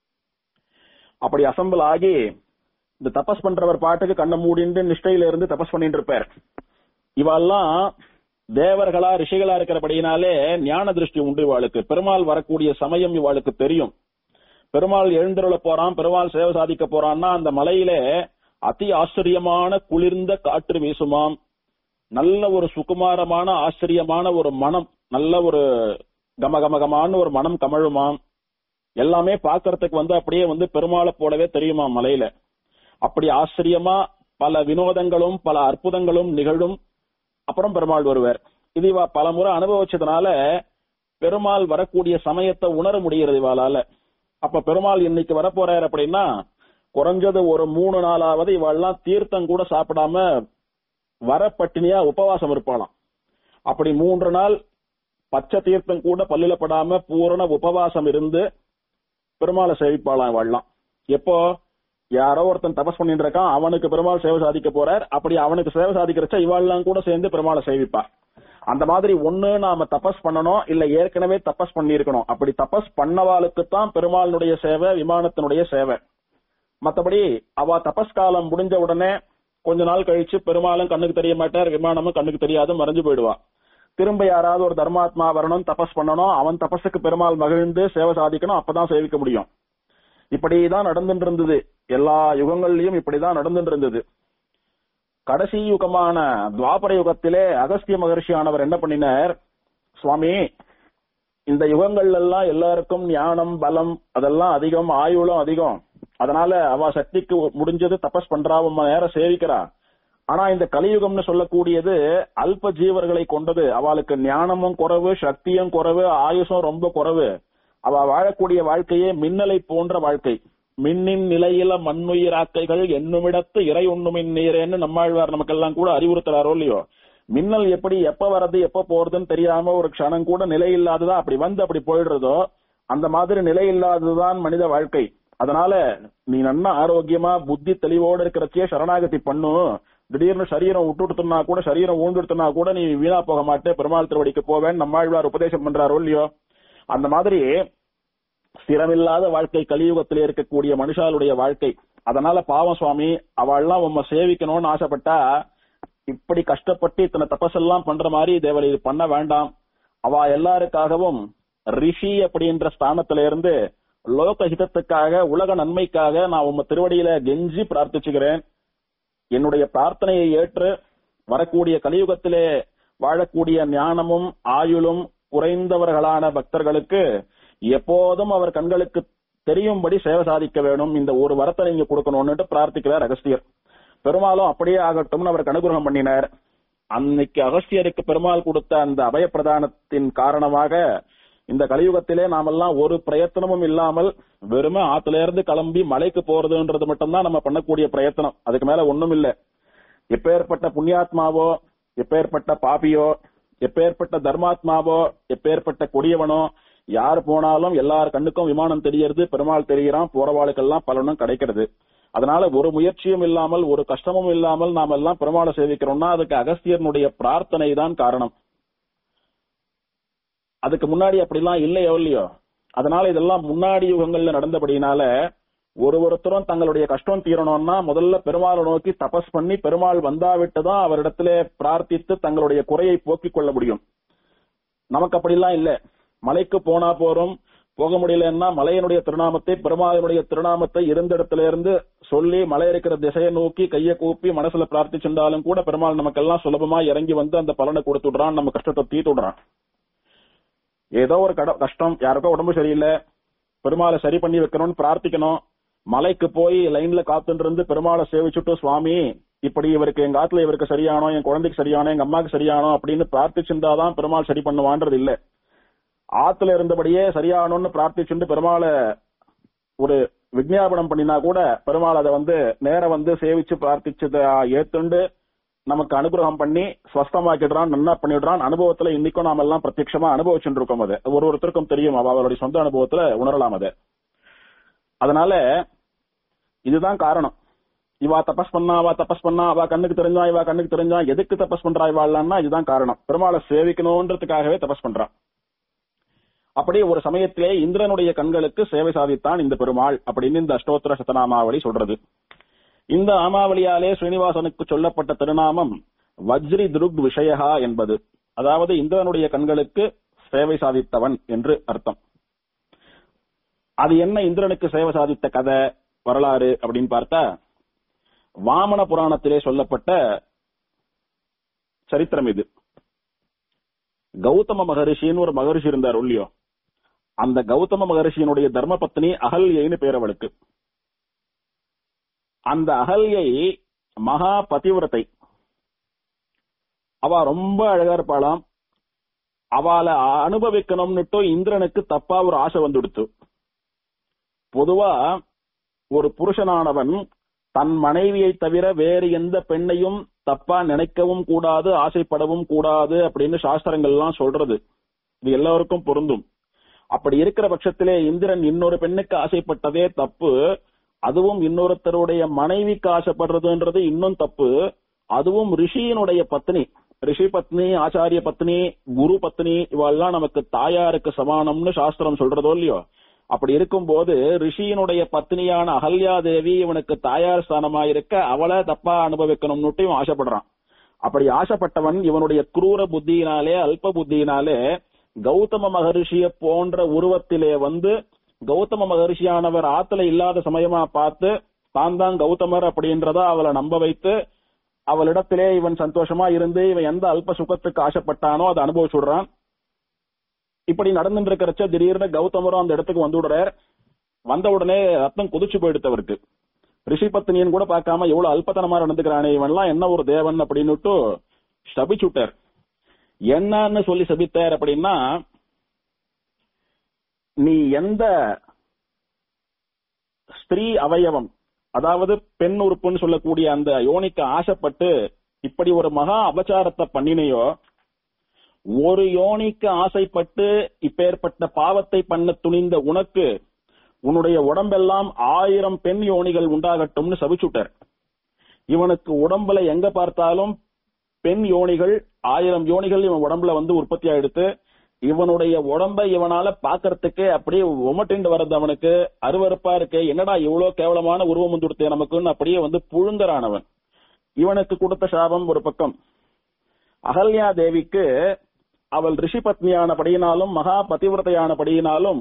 [SPEAKER 1] அப்படி அசம்பிள் ஆகி இந்த தபஸ் பண்றவர் பாட்டுக்கு கண்ணை மூடிண்டு நிஷ்டையில இருந்து தபஸ் பண்ணிட்டு இருப்பார் இவெல்லாம் தேவர்களா ரிஷிகளா இருக்கிறபடியினாலே ஞான திருஷ்டி உண்டு இவாளுக்கு பெருமாள் வரக்கூடிய சமயம் இவாளுக்கு தெரியும் பெருமாள் எழுந்தருள போறான் பெருமாள் சேவை சாதிக்க போறான்னா அந்த மலையிலே அதி ஆச்சரியமான குளிர்ந்த காற்று வீசுமாம் நல்ல ஒரு சுகுமாரமான ஆச்சரியமான ஒரு மனம் நல்ல ஒரு கமகமகமான ஒரு மனம் கமழுமாம் எல்லாமே பார்க்கறதுக்கு வந்து அப்படியே வந்து பெருமாளை போலவே தெரியுமா மலையில அப்படி ஆச்சரியமா பல வினோதங்களும் பல அற்புதங்களும் நிகழும் அப்புறம் பெருமாள் வருவார் இது இவ பல முறை அனுபவிச்சதுனால பெருமாள் வரக்கூடிய சமயத்தை உணர முடிகிறது இவாளால அப்ப பெருமாள் இன்னைக்கு வரப்போறார் அப்படின்னா குறைஞ்சது ஒரு மூணு நாளாவது இவாள்லாம் தீர்த்தம் கூட சாப்பிடாம வரப்பட்டினியா உபவாசம் இருப்பாளாம் அப்படி மூன்று நாள் பச்சை தீர்த்தம் கூட பல்லில படாம பூரண உபவாசம் இருந்து பெருமாளை சேவிப்பாளாம் இவாள்லாம் எப்போ யாரோ ஒருத்தன் தபஸ் பண்ணிட்டு இருக்கான் அவனுக்கு பெருமாள் சேவை சாதிக்க போறார் அப்படி அவனுக்கு சேவை சாதிக்கிறச்ச இவாள்லாம் கூட சேர்ந்து பெருமாளை சேவிப்பா அந்த மாதிரி ஒண்ணு நாம தபஸ் பண்ணணும் இல்ல ஏற்கனவே தபஸ் பண்ணியிருக்கணும் அப்படி தபஸ் பண்ணவாளுக்கு தான் பெருமாளுடைய சேவை விமானத்தினுடைய சேவை மத்தபடி அவ தபஸ் காலம் முடிஞ்ச உடனே கொஞ்ச நாள் கழிச்சு பெருமாளும் கண்ணுக்கு தெரிய மாட்டார் விமானமும் கண்ணுக்கு தெரியாது மறைஞ்சு போயிடுவா திரும்ப யாராவது ஒரு தர்மாத்மா வரணும் தபஸ் பண்ணணும் அவன் தபஸுக்கு பெருமாள் மகிழ்ந்து சேவை சாதிக்கணும் அப்பதான் சேவிக்க முடியும் இப்படிதான் நடந்துட்டு இருந்தது எல்லா யுகங்கள்லயும் இப்படிதான் நடந்துட்டு இருந்தது கடைசி யுகமான துவாபர யுகத்திலே அகஸ்திய மகர்ஷியானவர் என்ன பண்ணினார் சுவாமி இந்த யுகங்கள்ல எல்லாம் எல்லாருக்கும் ஞானம் பலம் அதெல்லாம் அதிகம் ஆயுளும் அதிகம் அதனால அவ சக்திக்கு முடிஞ்சது தபஸ் பண்றா உம்ம நேரம் சேவிக்கிறா ஆனா இந்த கலியுகம்னு சொல்லக்கூடியது அல்ப ஜீவர்களை கொண்டது அவளுக்கு ஞானமும் குறைவு சக்தியும் குறைவு ஆயுசும் ரொம்ப குறைவு அவ வாழக்கூடிய வாழ்க்கையே மின்னலை போன்ற வாழ்க்கை மின்னின் நிலையில மண்ணுயிராக்கைகள் என்னுமிடத்து இறை உண்ணுமின் நீரேன்னு நம்மாழ்வார் நமக்கெல்லாம் கூட அறிவுறுத்துறாரோ இல்லையோ மின்னல் எப்படி எப்ப வர்றது எப்ப போறதுன்னு தெரியாம ஒரு க்ஷணம் கூட நிலை இல்லாததா அப்படி வந்து அப்படி போயிடுறதோ அந்த மாதிரி நிலை இல்லாததுதான் மனித வாழ்க்கை அதனால நீ நன்னா ஆரோக்கியமா புத்தி தெளிவோடு இருக்கிறச்சே சரணாகதி பண்ணு திடீர்னு சரீரம் விட்டுட்டுனா கூட சரீரம் ஊழ்ந்துடுத்துனா கூட நீ வீணா போக மாட்டே பெருமாள் திருவடிக்கு போவேன் நம்மாழ்வார் உபதேசம் பண்றாரோ இல்லையோ அந்த மாதிரி ஸ்திரமில்லாத வாழ்க்கை கலியுகத்திலே இருக்கக்கூடிய மனுஷாளுடைய வாழ்க்கை அதனால பாவம் சுவாமி அவள்லாம் உம்ம சேவிக்கணும்னு ஆசைப்பட்டா இப்படி கஷ்டப்பட்டு இத்தனை தபசெல்லாம் பண்ற மாதிரி தேவரை இது பண்ண வேண்டாம் அவ எல்லாருக்காகவும் ரிஷி அப்படின்ற ஸ்தானத்துல இருந்து லோக ஹிதத்துக்காக உலக நன்மைக்காக நான் உம்ம திருவடியில கெஞ்சி பிரார்த்திச்சுக்கிறேன் என்னுடைய பிரார்த்தனையை ஏற்று வரக்கூடிய கலியுகத்திலே வாழக்கூடிய ஞானமும் ஆயுளும் குறைந்தவர்களான பக்தர்களுக்கு எப்போதும் அவர் கண்களுக்கு தெரியும்படி சேவை சாதிக்க வேணும் இந்த ஒரு வரத்தை நீங்க கொடுக்கணும்னுட்டு பிரார்த்திக்கிறார் அகஸ்தியர் பெருமாளும் அப்படியே ஆகட்டும்னு அவருக்கு அனுகிரகம் பண்ணினார் அன்னைக்கு அகஸ்தியருக்கு பெருமாள் கொடுத்த அந்த அபயப்பிரதானத்தின் காரணமாக இந்த கலியுகத்திலே நாமெல்லாம் ஒரு பிரயத்தனமும் இல்லாமல் வெறுமே ஆத்துல இருந்து கிளம்பி மலைக்கு போறதுன்றது மட்டும்தான் நம்ம பண்ணக்கூடிய பிரயத்தனம் அதுக்கு மேல ஒண்ணும் இல்ல எப்பேற்பட்ட புண்ணியாத்மாவோ எப்பேற்பட்ட பாபியோ எப்பேற்பட்ட தர்மாத்மாவோ எப்பேற்பட்ட கொடியவனோ யார் போனாலும் எல்லார் கண்ணுக்கும் விமானம் தெரியறது பெருமாள் தெரிகிறான் போறவாளுக்கெல்லாம் பலனும் கிடைக்கிறது அதனால ஒரு முயற்சியும் இல்லாமல் ஒரு கஷ்டமும் இல்லாமல் நாம எல்லாம் பெருமாளை சேவிக்கிறோம்னா அதுக்கு அகஸ்தியனுடைய பிரார்த்தனை தான் காரணம் அதுக்கு முன்னாடி அப்படிலாம் இல்லையோ இல்லையோ அதனால இதெல்லாம் முன்னாடி யுகங்கள்ல நடந்தபடினால ஒரு ஒருத்தரும் தங்களுடைய கஷ்டம் தீரணும்னா முதல்ல பெருமாளை நோக்கி தபஸ் பண்ணி பெருமாள் வந்தாவிட்டுதான் அவரிடத்துல பிரார்த்தித்து தங்களுடைய குறையை போக்கிக் கொள்ள முடியும் நமக்கு அப்படிலாம் இல்ல மலைக்கு போனா போறோம் போக முடியலன்னா மலையனுடைய திருநாமத்தை பெருமாளுடைய திருநாமத்தை இருந்த இடத்துல இருந்து சொல்லி மலை இருக்கிற திசையை நோக்கி கையை கூப்பி மனசுல பிரார்த்திச்சிருந்தாலும் கூட பெருமாள் நமக்கெல்லாம் சுலபமா இறங்கி வந்து அந்த பலனை கொடுத்துடுறான் நம்ம கஷ்டத்தை தீத்துடுறான் ஏதோ ஒரு கட- கஷ்டம் யாருக்கோ உடம்பு சரியில்லை பெருமாளை சரி பண்ணி வைக்கணும்னு பிரார்த்திக்கணும் மலைக்கு போய் லைன்ல காத்துட்டு இருந்து பெருமாளை சேவிச்சுட்டு சுவாமி இப்படி இவருக்கு எங்க ஆத்துல இவருக்கு சரியானோ என் குழந்தைக்கு சரியானோ எங்க அம்மாக்கு சரியானோ அப்படின்னு பிரார்த்திச்சிருந்தாதான் பெருமாள் சரி பண்ணுவான்றது இல்ல ஆத்துல இருந்தபடியே சரியானோன்னு பிரார்த்திச்சுட்டு பெருமாளை ஒரு விஜ்ஞாபனம் பண்ணினா கூட பெருமாள் அதை வந்து நேர வந்து சேவிச்சு பிரார்த்திச்சதை ஏத்துண்டு நமக்கு அனுகிரகம் பண்ணி ஸ்வஸ்தமாக்கிடுறான் நன்னா பண்ணிடுறான் அனுபவத்துல இன்னைக்கும் நாம எல்லாம் பிரத்யட்சமா அனுபவிச்சுட்டு இருக்கோம் அது ஒரு ஒருத்தருக்கும் தெரியும் அவ அவளுடைய சொந்த அனுபவத்துல உணரலாம் அதை அதனால இதுதான் காரணம் இவா தபஸ் பண்ணா அவ தபஸ் பண்ணா அவ கண்ணுக்கு தெரிஞ்சா இவா கண்ணுக்கு தெரிஞ்சா எதுக்கு தபஸ் பண்றா இவாள்னா இதுதான் காரணம் பெருமாளை சேவிக்கணும்ன்றதுக்காகவே தபஸ் பண்றான் அப்படி ஒரு சமயத்திலே இந்திரனுடைய கண்களுக்கு சேவை சாதித்தான் இந்த பெருமாள் அப்படின்னு இந்த அஷ்டோத்தர சதநாமாவளி சொல்றது இந்த நாமாவளியாலே ஸ்ரீனிவாசனுக்கு சொல்லப்பட்ட திருநாமம் வஜ்ரி துருக் விஷயா என்பது அதாவது இந்திரனுடைய கண்களுக்கு சேவை சாதித்தவன் என்று அர்த்தம் அது என்ன இந்திரனுக்கு சேவை சாதித்த கதை வரலாறு அப்படின்னு பார்த்தா வாமன புராணத்திலே சொல்லப்பட்ட சரித்திரம் இது கௌதம மகரிஷின்னு ஒரு மகரிஷி இருந்தார் இல்லையோ அந்த கௌதம மகரிஷியினுடைய தர்மபத்னி அகல்யைன்னு பேர் அவளுக்கு அந்த அகல்யை மகா பதிவிரத்தை அவ ரொம்ப அழகா இருப்பாளாம் அவளை அனுபவிக்கணும்னுட்டு இந்திரனுக்கு தப்பா ஒரு ஆசை வந்துடுத்து பொதுவா ஒரு புருஷனானவன் தன் மனைவியை தவிர வேறு எந்த பெண்ணையும் தப்பா நினைக்கவும் கூடாது ஆசைப்படவும் கூடாது அப்படின்னு சாஸ்திரங்கள்லாம் சொல்றது இது எல்லாருக்கும் பொருந்தும் அப்படி இருக்கிற பட்சத்திலே இந்திரன் இன்னொரு பெண்ணுக்கு ஆசைப்பட்டதே தப்பு அதுவும் இன்னொருத்தருடைய மனைவிக்கு ஆசைப்படுறதுன்றது இன்னும் தப்பு அதுவும் ரிஷியினுடைய பத்னி ரிஷி பத்னி ஆச்சாரிய பத்னி குரு பத்னி இவெல்லாம் நமக்கு தாயாருக்கு சமானம்னு சாஸ்திரம் சொல்றதோ இல்லையோ அப்படி இருக்கும்போது ரிஷியினுடைய பத்னியான அகல்யா தேவி இவனுக்கு தாயார் ஸ்தானமா இருக்க அவளை தப்பா அனுபவிக்கணும்னுட்டு இவன் ஆசைப்படுறான் அப்படி ஆசைப்பட்டவன் இவனுடைய குரூர புத்தியினாலே அல்ப புத்தியினாலே கௌதம மகரிஷிய போன்ற உருவத்திலே வந்து கௌதம மகரிஷியானவர் ஆத்துல இல்லாத சமயமா பார்த்து தான் தான் கௌதமர் அப்படின்றத அவளை நம்ப வைத்து அவளிடத்திலே இவன் சந்தோஷமா இருந்து இவன் எந்த அல்ப சுகத்துக்கு ஆசைப்பட்டானோ அதை அனுபவிச்சுடுறான் இப்படி நடந்துட்டு இருக்கிறச்ச திடீர்னு கௌதமரும் அந்த இடத்துக்கு வந்து விடுறார் வந்த உடனே ரத்தம் கொதிச்சு போயிடுத்து அவருக்கு ரிஷி பத்னியன் கூட பார்க்காம எவ்வளவு அல்பத்தனமா நடந்துக்கிறானே இவன்லாம் என்ன ஒரு தேவன் அப்படின்னுட்டு சபிச்சுட்டார் என்னன்னு சொல்லி சபித்தார் அப்படின்னா நீ எந்த ஸ்திரீ அவயவம் அதாவது பெண் உறுப்புன்னு சொல்லக்கூடிய அந்த யோனிக்கு ஆசைப்பட்டு இப்படி ஒரு மகா அபச்சாரத்தை பண்ணினையோ ஒரு யோனிக்கு ஆசைப்பட்டு இப்பேற்பட்ட பாவத்தை பண்ண துணிந்த உனக்கு உன்னுடைய உடம்பெல்லாம் ஆயிரம் பெண் யோனிகள் உண்டாகட்டும்னு சபிச்சுட்டார் இவனுக்கு உடம்புல எங்க பார்த்தாலும் பெண் யோனிகள் ஆயிரம் யோனிகள் இவன் உடம்புல வந்து உற்பத்தி ஆயிடுத்து இவனுடைய உடம்ப இவனால பாக்குறதுக்கே அப்படியே உமட்டிண்டு வர்றது அவனுக்கு அருவருப்பா இருக்கு என்னடா இவ்வளவு கேவலமான உருவம் வந்து கொடுத்தே நமக்குன்னு அப்படியே வந்து புழுங்கறானவன் இவனுக்கு கொடுத்த சாபம் ஒரு பக்கம் அகல்யா தேவிக்கு அவள் ரிஷி பத்னியானபடியினாலும் மகா பதிவிரதையானபடியினாலும்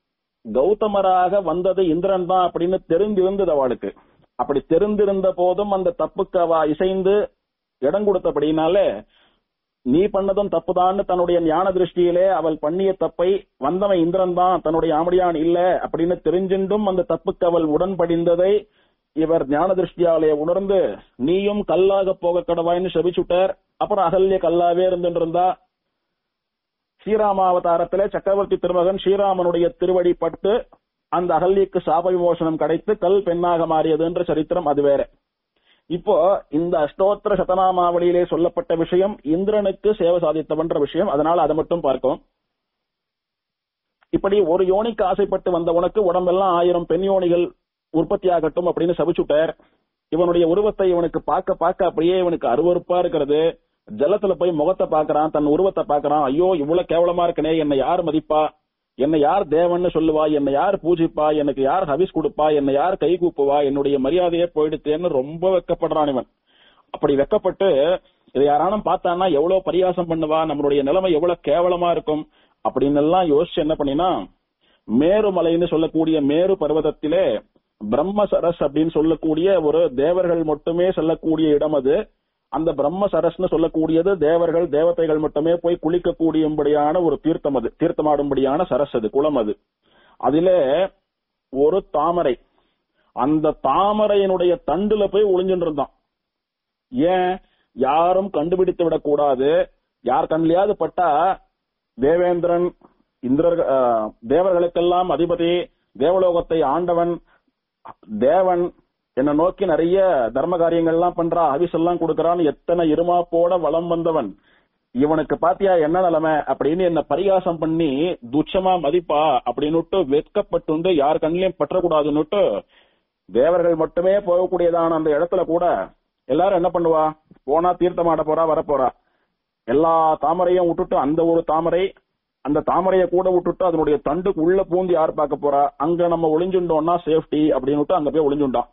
[SPEAKER 1] கௌதமராக வந்தது இந்திரன் தான் அப்படின்னு தெரிந்திருந்தது அவளுக்கு அப்படி தெரிந்திருந்த போதும் அந்த தப்புக்கு அவ இசைந்து இடம் கொடுத்தபடினாலே நீ பண்ணதும் தப்புதான்னு தன்னுடைய ஞான திருஷ்டியிலே அவள் பண்ணிய தப்பை வந்தவன் இந்திரன் தான் தன்னுடைய ஆமடியான் இல்ல அப்படின்னு தெரிஞ்சின்றும் அந்த தப்புக்கு அவள் உடன்படிந்ததை இவர் ஞான திருஷ்டியாலே உணர்ந்து நீயும் கல்லாக போக கடவாய்னு செபிச்சுட்டார் அப்புறம் அகல்ய கல்லாவே இருந்துட்டு இருந்தா ஸ்ரீராமாவதாரத்திலே சக்கரவர்த்தி திருமகன் ஸ்ரீராமனுடைய திருவடி பட்டு அந்த அகல்யக்கு சாப விமோசனம் கிடைத்து கல் பெண்ணாக மாறியதுன்ற சரித்திரம் அது வேற இப்போ இந்த அஷ்டோத்திர சதநாமாவளியிலே சொல்லப்பட்ட விஷயம் இந்திரனுக்கு சேவை சாதித்தவன்ற விஷயம் அதனால அதை மட்டும் பார்க்கும் இப்படி ஒரு யோனிக்கு ஆசைப்பட்டு வந்த உனக்கு உடம்பெல்லாம் ஆயிரம் பெண் யோனிகள் உற்பத்தி ஆகட்டும் அப்படின்னு சபிச்சுட்டார் இவனுடைய உருவத்தை இவனுக்கு பார்க்க பார்க்க அப்படியே இவனுக்கு அருவருப்பா இருக்கிறது ஜலத்துல போய் முகத்தை பாக்குறான் தன் உருவத்தை பாக்குறான் ஐயோ இவ்வளவு கேவலமா இருக்கனே என்னை யார் மதிப்பா என்னை யார் தேவன்னு சொல்லுவா என்னை யார் பூஜிப்பா எனக்கு யார் ஹவிஸ் கொடுப்பா என்னை யார் கை கூப்புவா என்னுடைய மரியாதையே போயிடுத்தேன்னு ரொம்ப வெக்கப்படுறான் இவன் அப்படி வெக்கப்பட்டு இதை யாரானும் பார்த்தான்னா எவ்வளவு பரியாசம் பண்ணுவா நம்மளுடைய நிலைமை எவ்வளவு கேவலமா இருக்கும் அப்படின்னு எல்லாம் யோசிச்சு என்ன பண்ணினா மேருமலைன்னு சொல்லக்கூடிய மேரு பர்வதத்திலே பிரம்ம சரஸ் அப்படின்னு சொல்லக்கூடிய ஒரு தேவர்கள் மட்டுமே செல்லக்கூடிய இடம் அது அந்த பிரம்ம சரஸ்னு சொல்லக்கூடியது தேவர்கள் தேவதைகள் மட்டுமே போய் குளிக்கக்கூடியபடியான ஒரு தீர்த்தம் அது தீர்த்தமாடும்படியான சரஸ் அது குளம் அது அதிலே ஒரு தாமரை அந்த தாமரையினுடைய தண்டுல போய் ஒளிஞ்சுட்டு இருந்தான் ஏன் யாரும் கண்டுபிடித்து விடக்கூடாது யார் கண்ணிலையாவது பட்டா தேவேந்திரன் இந்திரர் ஆஹ், தேவர்களுக்கெல்லாம் அதிபதி தேவலோகத்தை ஆண்டவன் தேவன் என்ன நோக்கி நிறைய தர்ம காரியங்கள்லாம் பண்றா ஹவிஸ் எல்லாம் கொடுக்கறான்னு எத்தனை இருமாப்போட வலம் வந்தவன் இவனுக்கு பாத்தியா என்ன நிலைமை அப்படின்னு என்ன பரிகாசம் பண்ணி துச்சமா மதிப்பா அப்படின்னுட்டு வெட்கப்பட்டு யார் கண்ணிலையும் பற்றக்கூடாதுன்னுட்டு தேவர்கள் மட்டுமே போகக்கூடியதான அந்த இடத்துல கூட எல்லாரும் என்ன பண்ணுவா போனா தீர்த்தமாட போறா வரப்போறா எல்லா தாமரையும் விட்டுட்டு அந்த ஒரு தாமரை அந்த தாமரையை கூட விட்டுட்டு அதனுடைய தண்டுக்கு உள்ள பூந்து யார் பார்க்க போறா அங்க நம்ம ஒளிஞ்சுட்டோம்னா சேஃப்டி அப்படின்னு அங்க போய் ஒளிஞ்சுட்டான்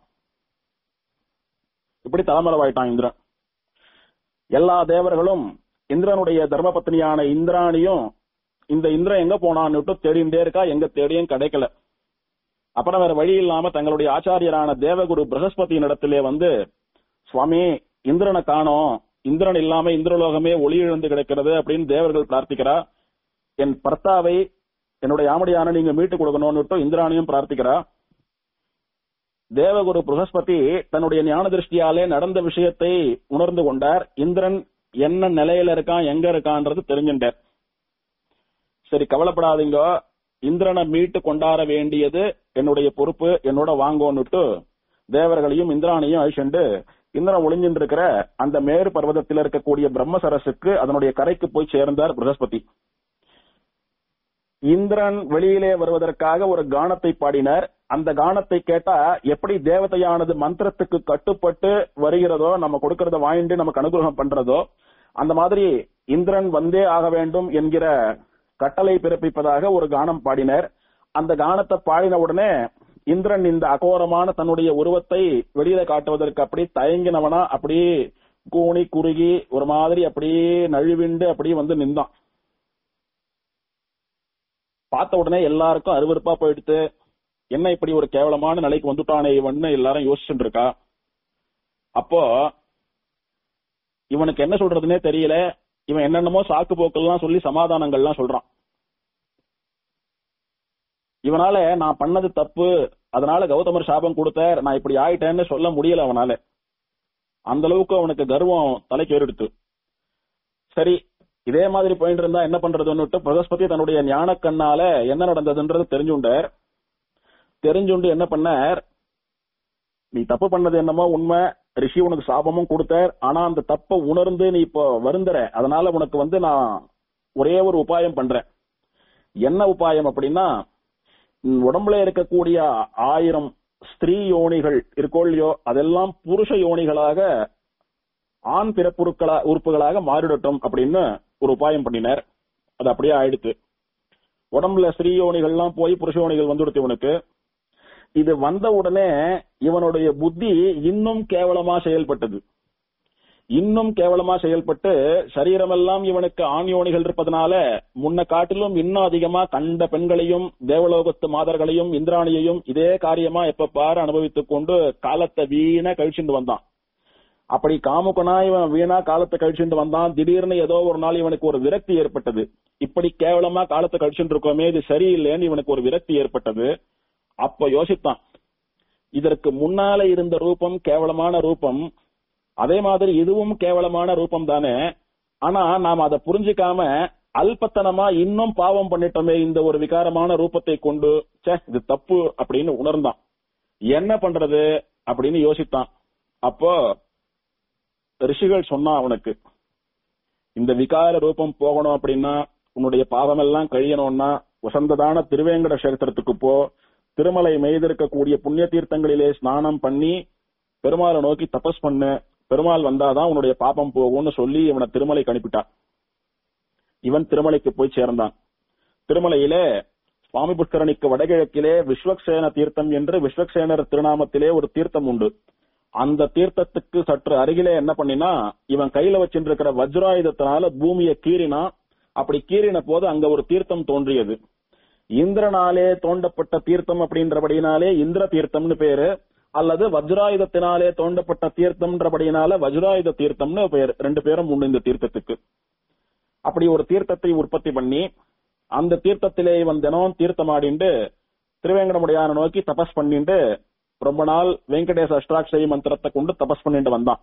[SPEAKER 1] இப்படி தலைமறைவாயிட்டான் இந்திரன் எல்லா தேவர்களும் இந்திரனுடைய தர்மபத்னியான இந்திராணியும் இந்த இந்திரன் எங்க போனான்னு தேடிண்டே இருக்கா எங்க தேடியும் கிடைக்கல அப்புறம் வேற வழி இல்லாம தங்களுடைய ஆச்சாரியரான தேவகுரு பிரகஸ்பதியின் இடத்திலே வந்து சுவாமி இந்திரனை காணோம் இந்திரன் இல்லாம இந்திரலோகமே ஒளி இழந்து கிடக்கிறது அப்படின்னு தேவர்கள் பிரார்த்திக்கிறா என் பர்த்தாவை என்னுடைய ஆமடியான நீங்க மீட்டு கொடுக்கணும்னு இந்திராணியும் பிரார்த்திக்கிறா தேவகுரு பிரகஸ்பதி தன்னுடைய ஞான திருஷ்டியாலே நடந்த விஷயத்தை உணர்ந்து கொண்டார் இந்திரன் என்ன நிலையில இருக்கான் எங்க இருக்கான்றது தெரிஞ்சுட்டார் சரி கவலைப்படாதீங்க இந்திரனை மீட்டு கொண்டாட வேண்டியது என்னுடைய பொறுப்பு என்னோட வாங்கோன்னுட்டு தேவர்களையும் இந்திராணியும் அழிச்சுண்டு இந்திரன் ஒளிஞ்சின்னு இருக்கிற அந்த மேரு பர்வதத்தில் இருக்கக்கூடிய பிரம்மசரசுக்கு அதனுடைய கரைக்கு போய் சேர்ந்தார் பிரகஸ்பதி இந்திரன் வெளியிலே வருவதற்காக ஒரு கானத்தை பாடினார் அந்த கானத்தை கேட்டா எப்படி தேவதையானது மந்திரத்துக்கு கட்டுப்பட்டு வருகிறதோ நம்ம கொடுக்கறத வாங்கிட்டு நமக்கு அனுகிரகம் பண்றதோ அந்த மாதிரி இந்திரன் வந்தே ஆக வேண்டும் என்கிற கட்டளை பிறப்பிப்பதாக ஒரு கானம் பாடினர் அந்த கானத்தை பாடின உடனே இந்திரன் இந்த அகோரமான தன்னுடைய உருவத்தை வெளியில காட்டுவதற்கு அப்படி தயங்கினவனா அப்படியே கூணி குறுகி ஒரு மாதிரி அப்படியே நழுவிண்டு அப்படியே வந்து நின்றான் பார்த்த உடனே எல்லாருக்கும் அருவருப்பா போயிடுத்து என்ன இப்படி ஒரு கேவலமான நிலைக்கு வந்துட்டானே இவன்னு எல்லாரும் யோசிச்சுட்டு இருக்கா அப்போ இவனுக்கு என்ன சொல்றதுனே தெரியல இவன் என்னென்னமோ சாக்கு போக்கெல்லாம் சொல்லி சமாதானங்கள்லாம் சொல்றான் இவனால நான் பண்ணது தப்பு அதனால கௌதமர் சாபம் கொடுத்தார் நான் இப்படி ஆயிட்டேன்னு சொல்ல முடியல அவனால அந்த அளவுக்கு அவனுக்கு கர்வம் தலைக்கு ஏறெடுத்து சரி இதே மாதிரி போயிட்டு இருந்தா என்ன பண்றதுன்னுட்டு பிரகஸ்பதி தன்னுடைய ஞான கண்ணால என்ன நடந்ததுன்றது தெரிஞ்சுண்டார் தெரிஞ்சுண்டு என்ன பண்ணார் நீ தப்பு பண்ணது என்னமோ உண்மை ரிஷி உனக்கு சாபமும் கொடுத்தார் ஆனா அந்த தப்பை உணர்ந்து நீ இப்போ வருந்துற அதனால உனக்கு வந்து நான் ஒரே ஒரு உபாயம் பண்றேன் என்ன உபாயம் அப்படின்னா உன் உடம்புல இருக்கக்கூடிய ஆயிரம் ஸ்திரீ யோனிகள் இருக்கோ இல்லையோ அதெல்லாம் புருஷ யோனிகளாக ஆண் பிறப்புறுக்களா உறுப்புகளாக மாறிடட்டும் அப்படின்னு ஒரு உபாயம் பண்ணினார் அது அப்படியே ஆயிடுத்து உடம்புல ஸ்திரீ யோனிகள்லாம் போய் புருஷ யோனிகள் வந்துடுத்து இவனுக்கு இது வந்த உடனே இவனுடைய புத்தி இன்னும் கேவலமா செயல்பட்டது இன்னும் கேவலமா செயல்பட்டு சரீரமெல்லாம் இவனுக்கு ஆண் யோனிகள் இருப்பதனால முன்ன காட்டிலும் இன்னும் அதிகமா கண்ட பெண்களையும் தேவலோகத்து மாதர்களையும் இந்திராணியையும் இதே காரியமா எப்ப பாரு அனுபவித்துக் கொண்டு காலத்தை வீணா கழிச்சுட்டு வந்தான் அப்படி காமுகனா இவன் வீணா காலத்தை கழிச்சுட்டு வந்தான் திடீர்னு ஏதோ ஒரு நாள் இவனுக்கு ஒரு விரக்தி ஏற்பட்டது இப்படி கேவலமா காலத்தை கழிச்சுட்டு இருக்கோமே இது சரியில்லைன்னு இவனுக்கு ஒரு விரக்தி ஏற்பட்டது அப்ப யோசித்தான் இதற்கு முன்னால இருந்த ரூபம் கேவலமான ரூபம் அதே மாதிரி இதுவும் கேவலமான ரூபம் தானே ஆனா நாம அதை புரிஞ்சுக்காம அல்பத்தனமா இன்னும் பாவம் பண்ணிட்டோமே இந்த ஒரு விகாரமான ரூபத்தை கொண்டு ச்சே இது தப்பு அப்படின்னு உணர்ந்தான் என்ன பண்றது அப்படின்னு யோசித்தான் அப்போ ரிஷிகள் சொன்னா அவனுக்கு இந்த விகார ரூபம் போகணும் அப்படின்னா உன்னுடைய பாவம் எல்லாம் கழியணும்னா வசந்ததான திருவேங்கட கஷேத்திரத்துக்கு போ திருமலை மெய்திருக்கக்கூடிய புண்ணிய தீர்த்தங்களிலே ஸ்நானம் பண்ணி பெருமாளை நோக்கி தபஸ் பண்ணு பெருமாள் வந்தாதான் உன்னுடைய பாபம் போகும்னு சொல்லி இவனை திருமலைக்கு அனுப்பிட்டான் இவன் திருமலைக்கு போய் சேர்ந்தான் திருமலையிலே சுவாமி புஷ்கரணிக்கு வடகிழக்கிலே விஸ்வக்சேன தீர்த்தம் என்று விஸ்வக்சேனர் திருநாமத்திலே ஒரு தீர்த்தம் உண்டு அந்த தீர்த்தத்துக்கு சற்று அருகிலே என்ன பண்ணினா இவன் கையில வச்சுட்டு இருக்கிற வஜ்ராயுதத்தினால பூமியை கீறினா அப்படி கீறின போது அங்க ஒரு தீர்த்தம் தோன்றியது இந்திரனாலே தோண்டப்பட்ட தீர்த்தம் அப்படின்றபடினாலே இந்திர தீர்த்தம்னு பேரு அல்லது வஜ்ராயுதத்தினாலே தோண்டப்பட்ட தீர்த்தம்ன்றபடினால வஜ்ராயுத தீர்த்தம்னு பேர் ரெண்டு பேரும் உண்டு இந்த தீர்த்தத்துக்கு அப்படி ஒரு தீர்த்தத்தை உற்பத்தி பண்ணி அந்த தீர்த்தத்திலே இவன் தினம் தீர்த்தமாடிண்டு திருவேங்கடமுடியான நோக்கி தபஸ் பண்ணிட்டு ரொம்ப நாள் வெங்கடேச அஷ்டாட்சரி மந்திரத்தை கொண்டு தபஸ் பண்ணிட்டு வந்தான்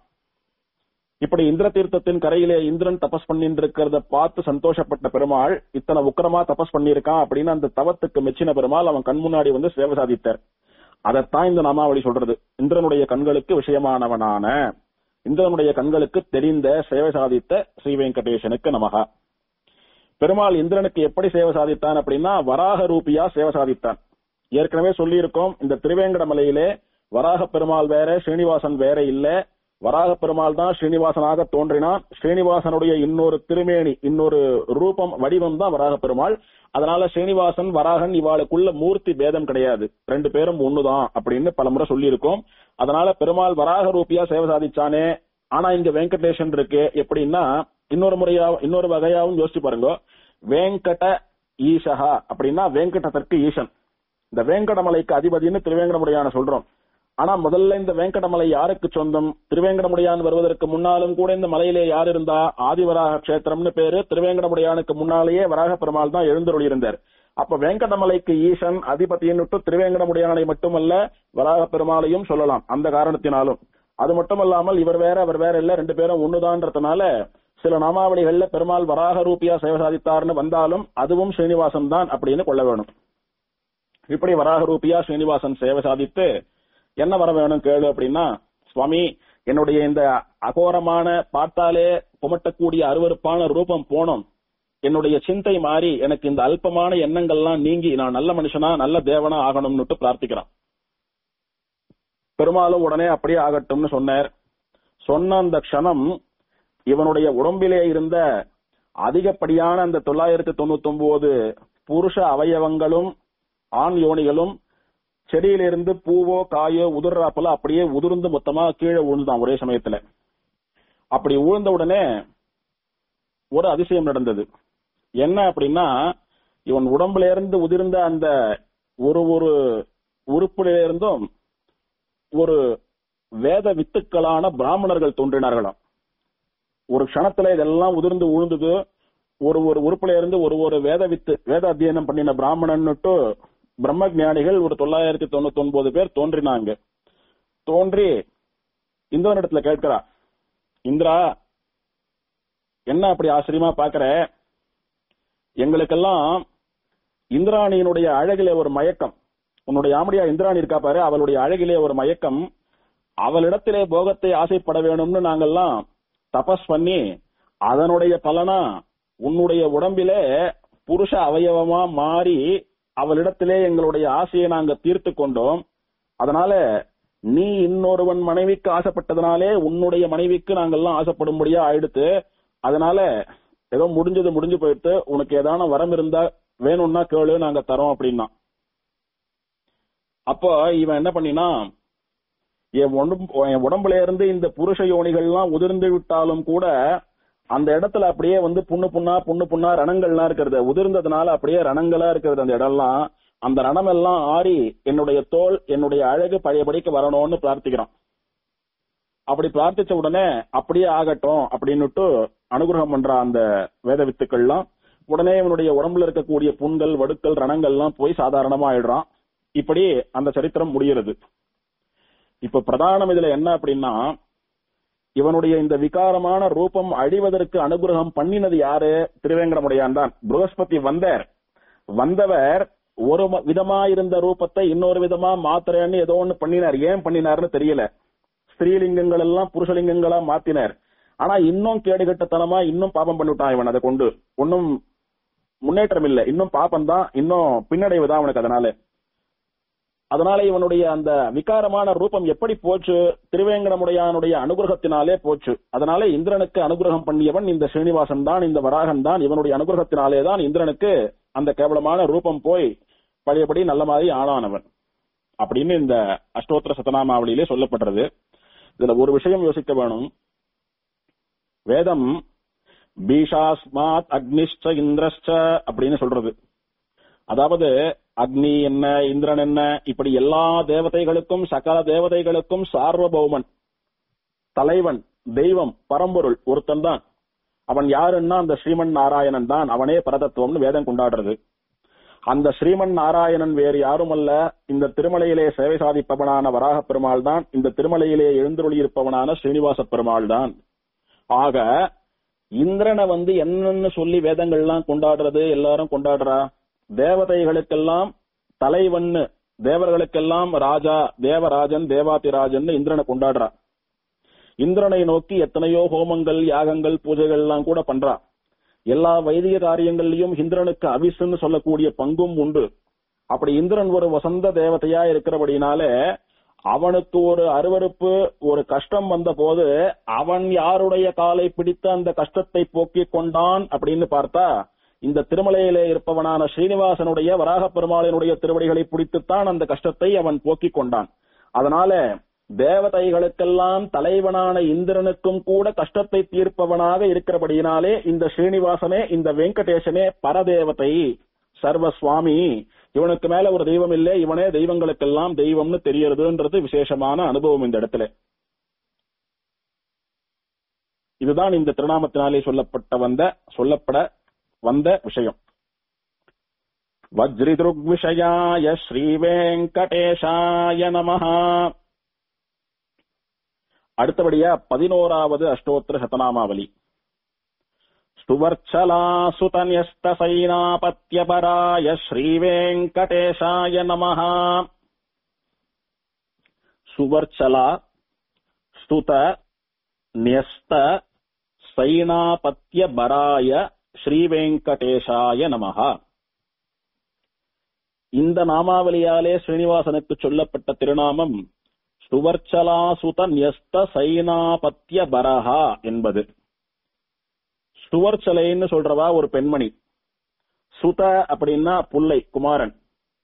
[SPEAKER 1] இப்படி இந்திர தீர்த்தத்தின் கரையிலே இந்திரன் தபஸ் பண்ணிட்டு இருக்கிறத பார்த்து சந்தோஷப்பட்ட பெருமாள் இத்தனை உக்கிரமா தபஸ் பண்ணியிருக்கான் அப்படின்னு அந்த தவத்துக்கு மெச்சின பெருமாள் அவன் கண் முன்னாடி வந்து சேவை சாதித்தார் அதைத்தான் இந்த நாமாவளி சொல்றது இந்திரனுடைய கண்களுக்கு விஷயமானவனான இந்திரனுடைய கண்களுக்கு தெரிந்த சேவை சாதித்த ஸ்ரீ வெங்கடேசனுக்கு நமகா பெருமாள் இந்திரனுக்கு எப்படி சேவை சாதித்தான் அப்படின்னா வராக ரூபியா சேவை சாதித்தான் ஏற்கனவே சொல்லியிருக்கோம் இந்த திருவேங்கட மலையிலே வராக பெருமாள் வேற ஸ்ரீனிவாசன் வேற இல்ல வராக பெருமாள் தான் ஸ்ரீனிவாசனாக தோன்றினான் ஸ்ரீனிவாசனுடைய இன்னொரு திருமேனி இன்னொரு ரூபம் வடிவம் தான் வராக பெருமாள் அதனால ஸ்ரீனிவாசன் வராகன் இவாளுக்குள்ள மூர்த்தி பேதம் கிடையாது ரெண்டு பேரும் ஒண்ணுதான் அப்படின்னு பலமுறை சொல்லியிருக்கோம் அதனால பெருமாள் வராக ரூபியா சேவை சாதிச்சானே ஆனா இங்க வெங்கடேஷன் இருக்கு எப்படின்னா இன்னொரு முறையா இன்னொரு வகையாவும் யோசிச்சு பாருங்க வேங்கட ஈசஹா அப்படின்னா வேங்கடத்திற்கு ஈசன் இந்த வேங்கடமலைக்கு அதிபதினு திருவேங்கடமுடையான சொல்றோம் ஆனா முதல்ல இந்த வேங்கடமலை யாருக்கு சொந்தம் திருவேங்கடமுடையான் வருவதற்கு முன்னாலும் கூட இந்த மலையிலே யார் இருந்தா ஆதிவராக கஷேத்திரம்னு பேரு திருவேங்கடமுடையானுக்கு முன்னாலேயே வராக பெருமாள் தான் எழுந்தருளி இருந்தார் அப்ப வேங்கடமலைக்கு ஈசன் அதிபதியின்னுட்டு திருவேங்கடமுடையானை மட்டுமல்ல வராக பெருமாளையும் சொல்லலாம் அந்த காரணத்தினாலும் அது மட்டுமல்லாமல் இவர் வேற அவர் வேற இல்ல ரெண்டு பேரும் ஒண்ணுதான்றதுனால சில நாமாவளிகள்ல பெருமாள் வராக ரூபியா சேவை சாதித்தார்னு வந்தாலும் அதுவும் ஸ்ரீனிவாசன் தான் அப்படின்னு கொள்ள வேணும் இப்படி வராக ரூபியா ஸ்ரீனிவாசன் சேவை சாதித்து என்ன வர வேணும் கேளு அப்படின்னா சுவாமி என்னுடைய இந்த அகோரமான பார்த்தாலே குமட்டக்கூடிய அருவருப்பான ரூபம் போனோம் என்னுடைய சிந்தை மாறி எனக்கு இந்த அல்பமான எண்ணங்கள்லாம் நீங்கி நான் நல்ல மனுஷனா நல்ல தேவனா ஆகணும்னுட்டு பிரார்த்திக்கிறான் பெருமாளும் உடனே அப்படியே ஆகட்டும்னு சொன்னார் சொன்ன அந்த க்ஷணம் இவனுடைய உடம்பிலே இருந்த அதிகப்படியான அந்த தொள்ளாயிரத்தி தொண்ணூத்தி ஒன்பது புருஷ அவயவங்களும் ஆண் யோனிகளும் செடியிலிருந்து பூவோ காயோ உதிர்றாப்புல அப்படியே உதிர்ந்து மொத்தமா கீழே விழுந்துதான் ஒரே சமயத்துல அப்படி விழுந்த உடனே ஒரு அதிசயம் நடந்தது என்ன அப்படின்னா இவன் உடம்புல இருந்து உதிர்ந்த அந்த ஒரு ஒரு உறுப்புல இருந்தும் ஒரு வேத வித்துக்களான பிராமணர்கள் தோன்றினார்களாம் ஒரு க்ஷணத்துல இதெல்லாம் உதிர்ந்து உழுந்தது ஒரு ஒரு உறுப்புல இருந்து ஒரு ஒரு வேத வித்து வேத அத்தியனம் பண்ணின பிராமணன்னுட்டு பிரம்ம ஞானிகள் ஒரு தொள்ளாயிரத்தி தொண்ணூத்தி ஒன்பது பேர் தோன்றினாங்க தோன்றி இந்திரனிடத்துல கேட்கிறா இந்திரா என்ன அப்படி ஆச்சரியமா பாக்குற எங்களுக்கெல்லாம் இந்திராணியினுடைய அழகிலே ஒரு மயக்கம் உன்னுடைய ஆமடியா இந்திராணி இருக்கா பாரு அவளுடைய அழகிலே ஒரு மயக்கம் அவளிடத்திலே போகத்தை ஆசைப்பட வேணும்னு நாங்கெல்லாம் தபஸ் பண்ணி அதனுடைய பலனா உன்னுடைய உடம்பிலே புருஷ அவயவமா மாறி அவளிடத்திலே எங்களுடைய ஆசையை நாங்க தீர்த்து கொண்டோம் அதனால நீ இன்னொருவன் மனைவிக்கு ஆசைப்பட்டதுனாலே உன்னுடைய மனைவிக்கு நாங்கெல்லாம் ஆசைப்படும்படியா ஆயிடுத்து அதனால ஏதோ முடிஞ்சது முடிஞ்சு போயிட்டு உனக்கு ஏதான வரம் இருந்தா வேணும்னா கேளு நாங்க தரோம் அப்படின்னா அப்போ இவன் என்ன பண்ணினா என் உடம்பு என் உடம்புல இருந்து இந்த புருஷ யோனிகள்லாம் உதிர்ந்து விட்டாலும் கூட அந்த இடத்துல அப்படியே வந்து புண்ணு புண்ணா புண்ணு புண்ணா ரணங்கள்லாம் இருக்கிறது உதிர்ந்ததுனால அப்படியே ரணங்களா இருக்கிறது அந்த இடம்லாம் அந்த ரணம் எல்லாம் ஆறி என்னுடைய தோல் என்னுடைய அழகு பழையபடிக்கு வரணும்னு பிரார்த்திக்கிறான் அப்படி பிரார்த்திச்ச உடனே அப்படியே ஆகட்டும் அப்படின்னுட்டு அனுகிரகம் பண்ற அந்த வேத வித்துக்கள்லாம் உடனே இவனுடைய உடம்புல இருக்கக்கூடிய புண்கள் வடுக்கள் ரணங்கள்லாம் போய் சாதாரணமா ஆயிடுறான் இப்படி அந்த சரித்திரம் முடிகிறது இப்ப பிரதானம் இதுல என்ன அப்படின்னா இவனுடைய இந்த விகாரமான ரூபம் அழிவதற்கு அனுகிரகம் பண்ணினது யாரு திருவேங்கடமுடையான் தான் புரகஸ்பதி வந்தார் வந்தவர் ஒரு ம- விதமா இருந்த ரூபத்தை இன்னொரு விதமா மாத்திரன்னு ஏதோ ஒண்ணு பண்ணினார் ஏன் பண்ணினார்னு தெரியல ஸ்திரீலிங்கங்கள் எல்லாம் புருஷலிங்கங்களா மாத்தினார் ஆனா இன்னும் கேடுகட்டத்தனமா இன்னும் பாபம் பண்ணிவிட்டான் இவன் அதை கொண்டு ஒன்னும் முன்னேற்றம் இல்ல இன்னும் பாபம் தான் இன்னும் பின்னடைவு தான் அவனுக்கு அதனால அதனால இவனுடைய அந்த விகாரமான ரூபம் எப்படி போச்சு திருவேங்கடமுடையானுடைய அனுகிரகத்தினாலே போச்சு அதனால இந்திரனுக்கு அனுகிரகம் பண்ணியவன் இந்த ஸ்ரீனிவாசன் தான் இந்த வராகன் தான் இவனுடைய அனுகிரகத்தினாலே தான் இந்திரனுக்கு அந்த கேவலமான ரூபம் போய் பழையபடி நல்ல மாதிரி ஆனானவன் அப்படின்னு இந்த அஷ்டோத்திர சதநாமாவளியிலே சொல்லப்படுறது இதுல ஒரு விஷயம் யோசிக்க வேணும் வேதம் பீஷாஸ்மாத் அக்னிஷ்ட இந்திரஷ்ட அப்படின்னு சொல்றது அதாவது அக்னி என்ன இந்திரன் என்ன இப்படி எல்லா தேவதைகளுக்கும் சகல தேவதைகளுக்கும் சார்வபௌமன் தலைவன் தெய்வம் பரம்பொருள் ஒருத்தன் தான் அவன் யாருன்னா அந்த ஸ்ரீமன் நாராயணன் தான் அவனே பரதத்துவம்னு வேதம் கொண்டாடுறது அந்த ஸ்ரீமன் நாராயணன் வேறு யாரும் அல்ல இந்த திருமலையிலே சேவை சாதிப்பவனான வராக பெருமாள் தான் இந்த திருமலையிலே எழுந்தருளி இருப்பவனான ஸ்ரீனிவாச பெருமாள் தான் ஆக இந்திரனை வந்து என்னன்னு சொல்லி வேதங்கள்லாம் கொண்டாடுறது எல்லாரும் கொண்டாடுறா தேவதைகளுக்கெல்லாம் தலைவன்னு தேவர்களுக்கெல்லாம் ராஜா தேவராஜன் தேவாதிராஜன் இந்திரனை கொண்டாடுறா இந்திரனை நோக்கி எத்தனையோ ஹோமங்கள் யாகங்கள் பூஜைகள் எல்லாம் கூட பண்றா எல்லா வைதிக காரியங்கள்லயும் இந்திரனுக்கு அவிசுன்னு சொல்லக்கூடிய பங்கும் உண்டு அப்படி இந்திரன் ஒரு வசந்த தேவதையா இருக்கிறபடினாலே அவனுக்கு ஒரு அருவருப்பு ஒரு கஷ்டம் வந்த போது அவன் யாருடைய காலை பிடித்து அந்த கஷ்டத்தை போக்கிக் கொண்டான் அப்படின்னு பார்த்தா இந்த திருமலையிலே இருப்பவனான ஸ்ரீனிவாசனுடைய வராகப் பெருமாளினுடைய திருவடிகளை பிடித்துத்தான் அந்த கஷ்டத்தை அவன் போக்கிக் கொண்டான் அதனால தேவதைகளுக்கெல்லாம் தலைவனான இந்திரனுக்கும் கூட கஷ்டத்தை தீர்ப்பவனாக இருக்கிறபடியினாலே இந்த ஸ்ரீனிவாசனே இந்த வெங்கடேசனே பரதேவதை சர்வ சுவாமி இவனுக்கு மேல ஒரு தெய்வம் இல்லை இவனே தெய்வங்களுக்கெல்லாம் தெய்வம்னு தெரியறதுன்றது விசேஷமான அனுபவம் இந்த இடத்துல இதுதான் இந்த திருநாமத்தினாலே சொல்லப்பட்ட வந்த சொல்லப்பட வந்த விஷயம் வஜ்ரிதுர்விஷயாய ஸ்ரீவேங்கடேஷாய நமஹா அடுத்தபடியா பதினோராவது அஷ்டோத்திர சதநாமாவலி स्तुवर्च्छलासुतन्यस्तसैनापत्यपराय श्रीवेङ्कटेशाय नमः सुवर्चला स्तुत न्यस्त சைனாபத்தியபராய ஸ்ரீவேங்கடேஷாய நமஹ இந்த நாமாவளியாலே ஸ்ரீனிவாசனுக்கு சொல்லப்பட்ட திருநாமம் சுவர்ச்சலாசுத நியஸ்த சைனாபத்திய பரஹா என்பது சுவர்ச்சலைன்னு சொல்றவா ஒரு பெண்மணி சுத அப்படின்னா புல்லை குமாரன்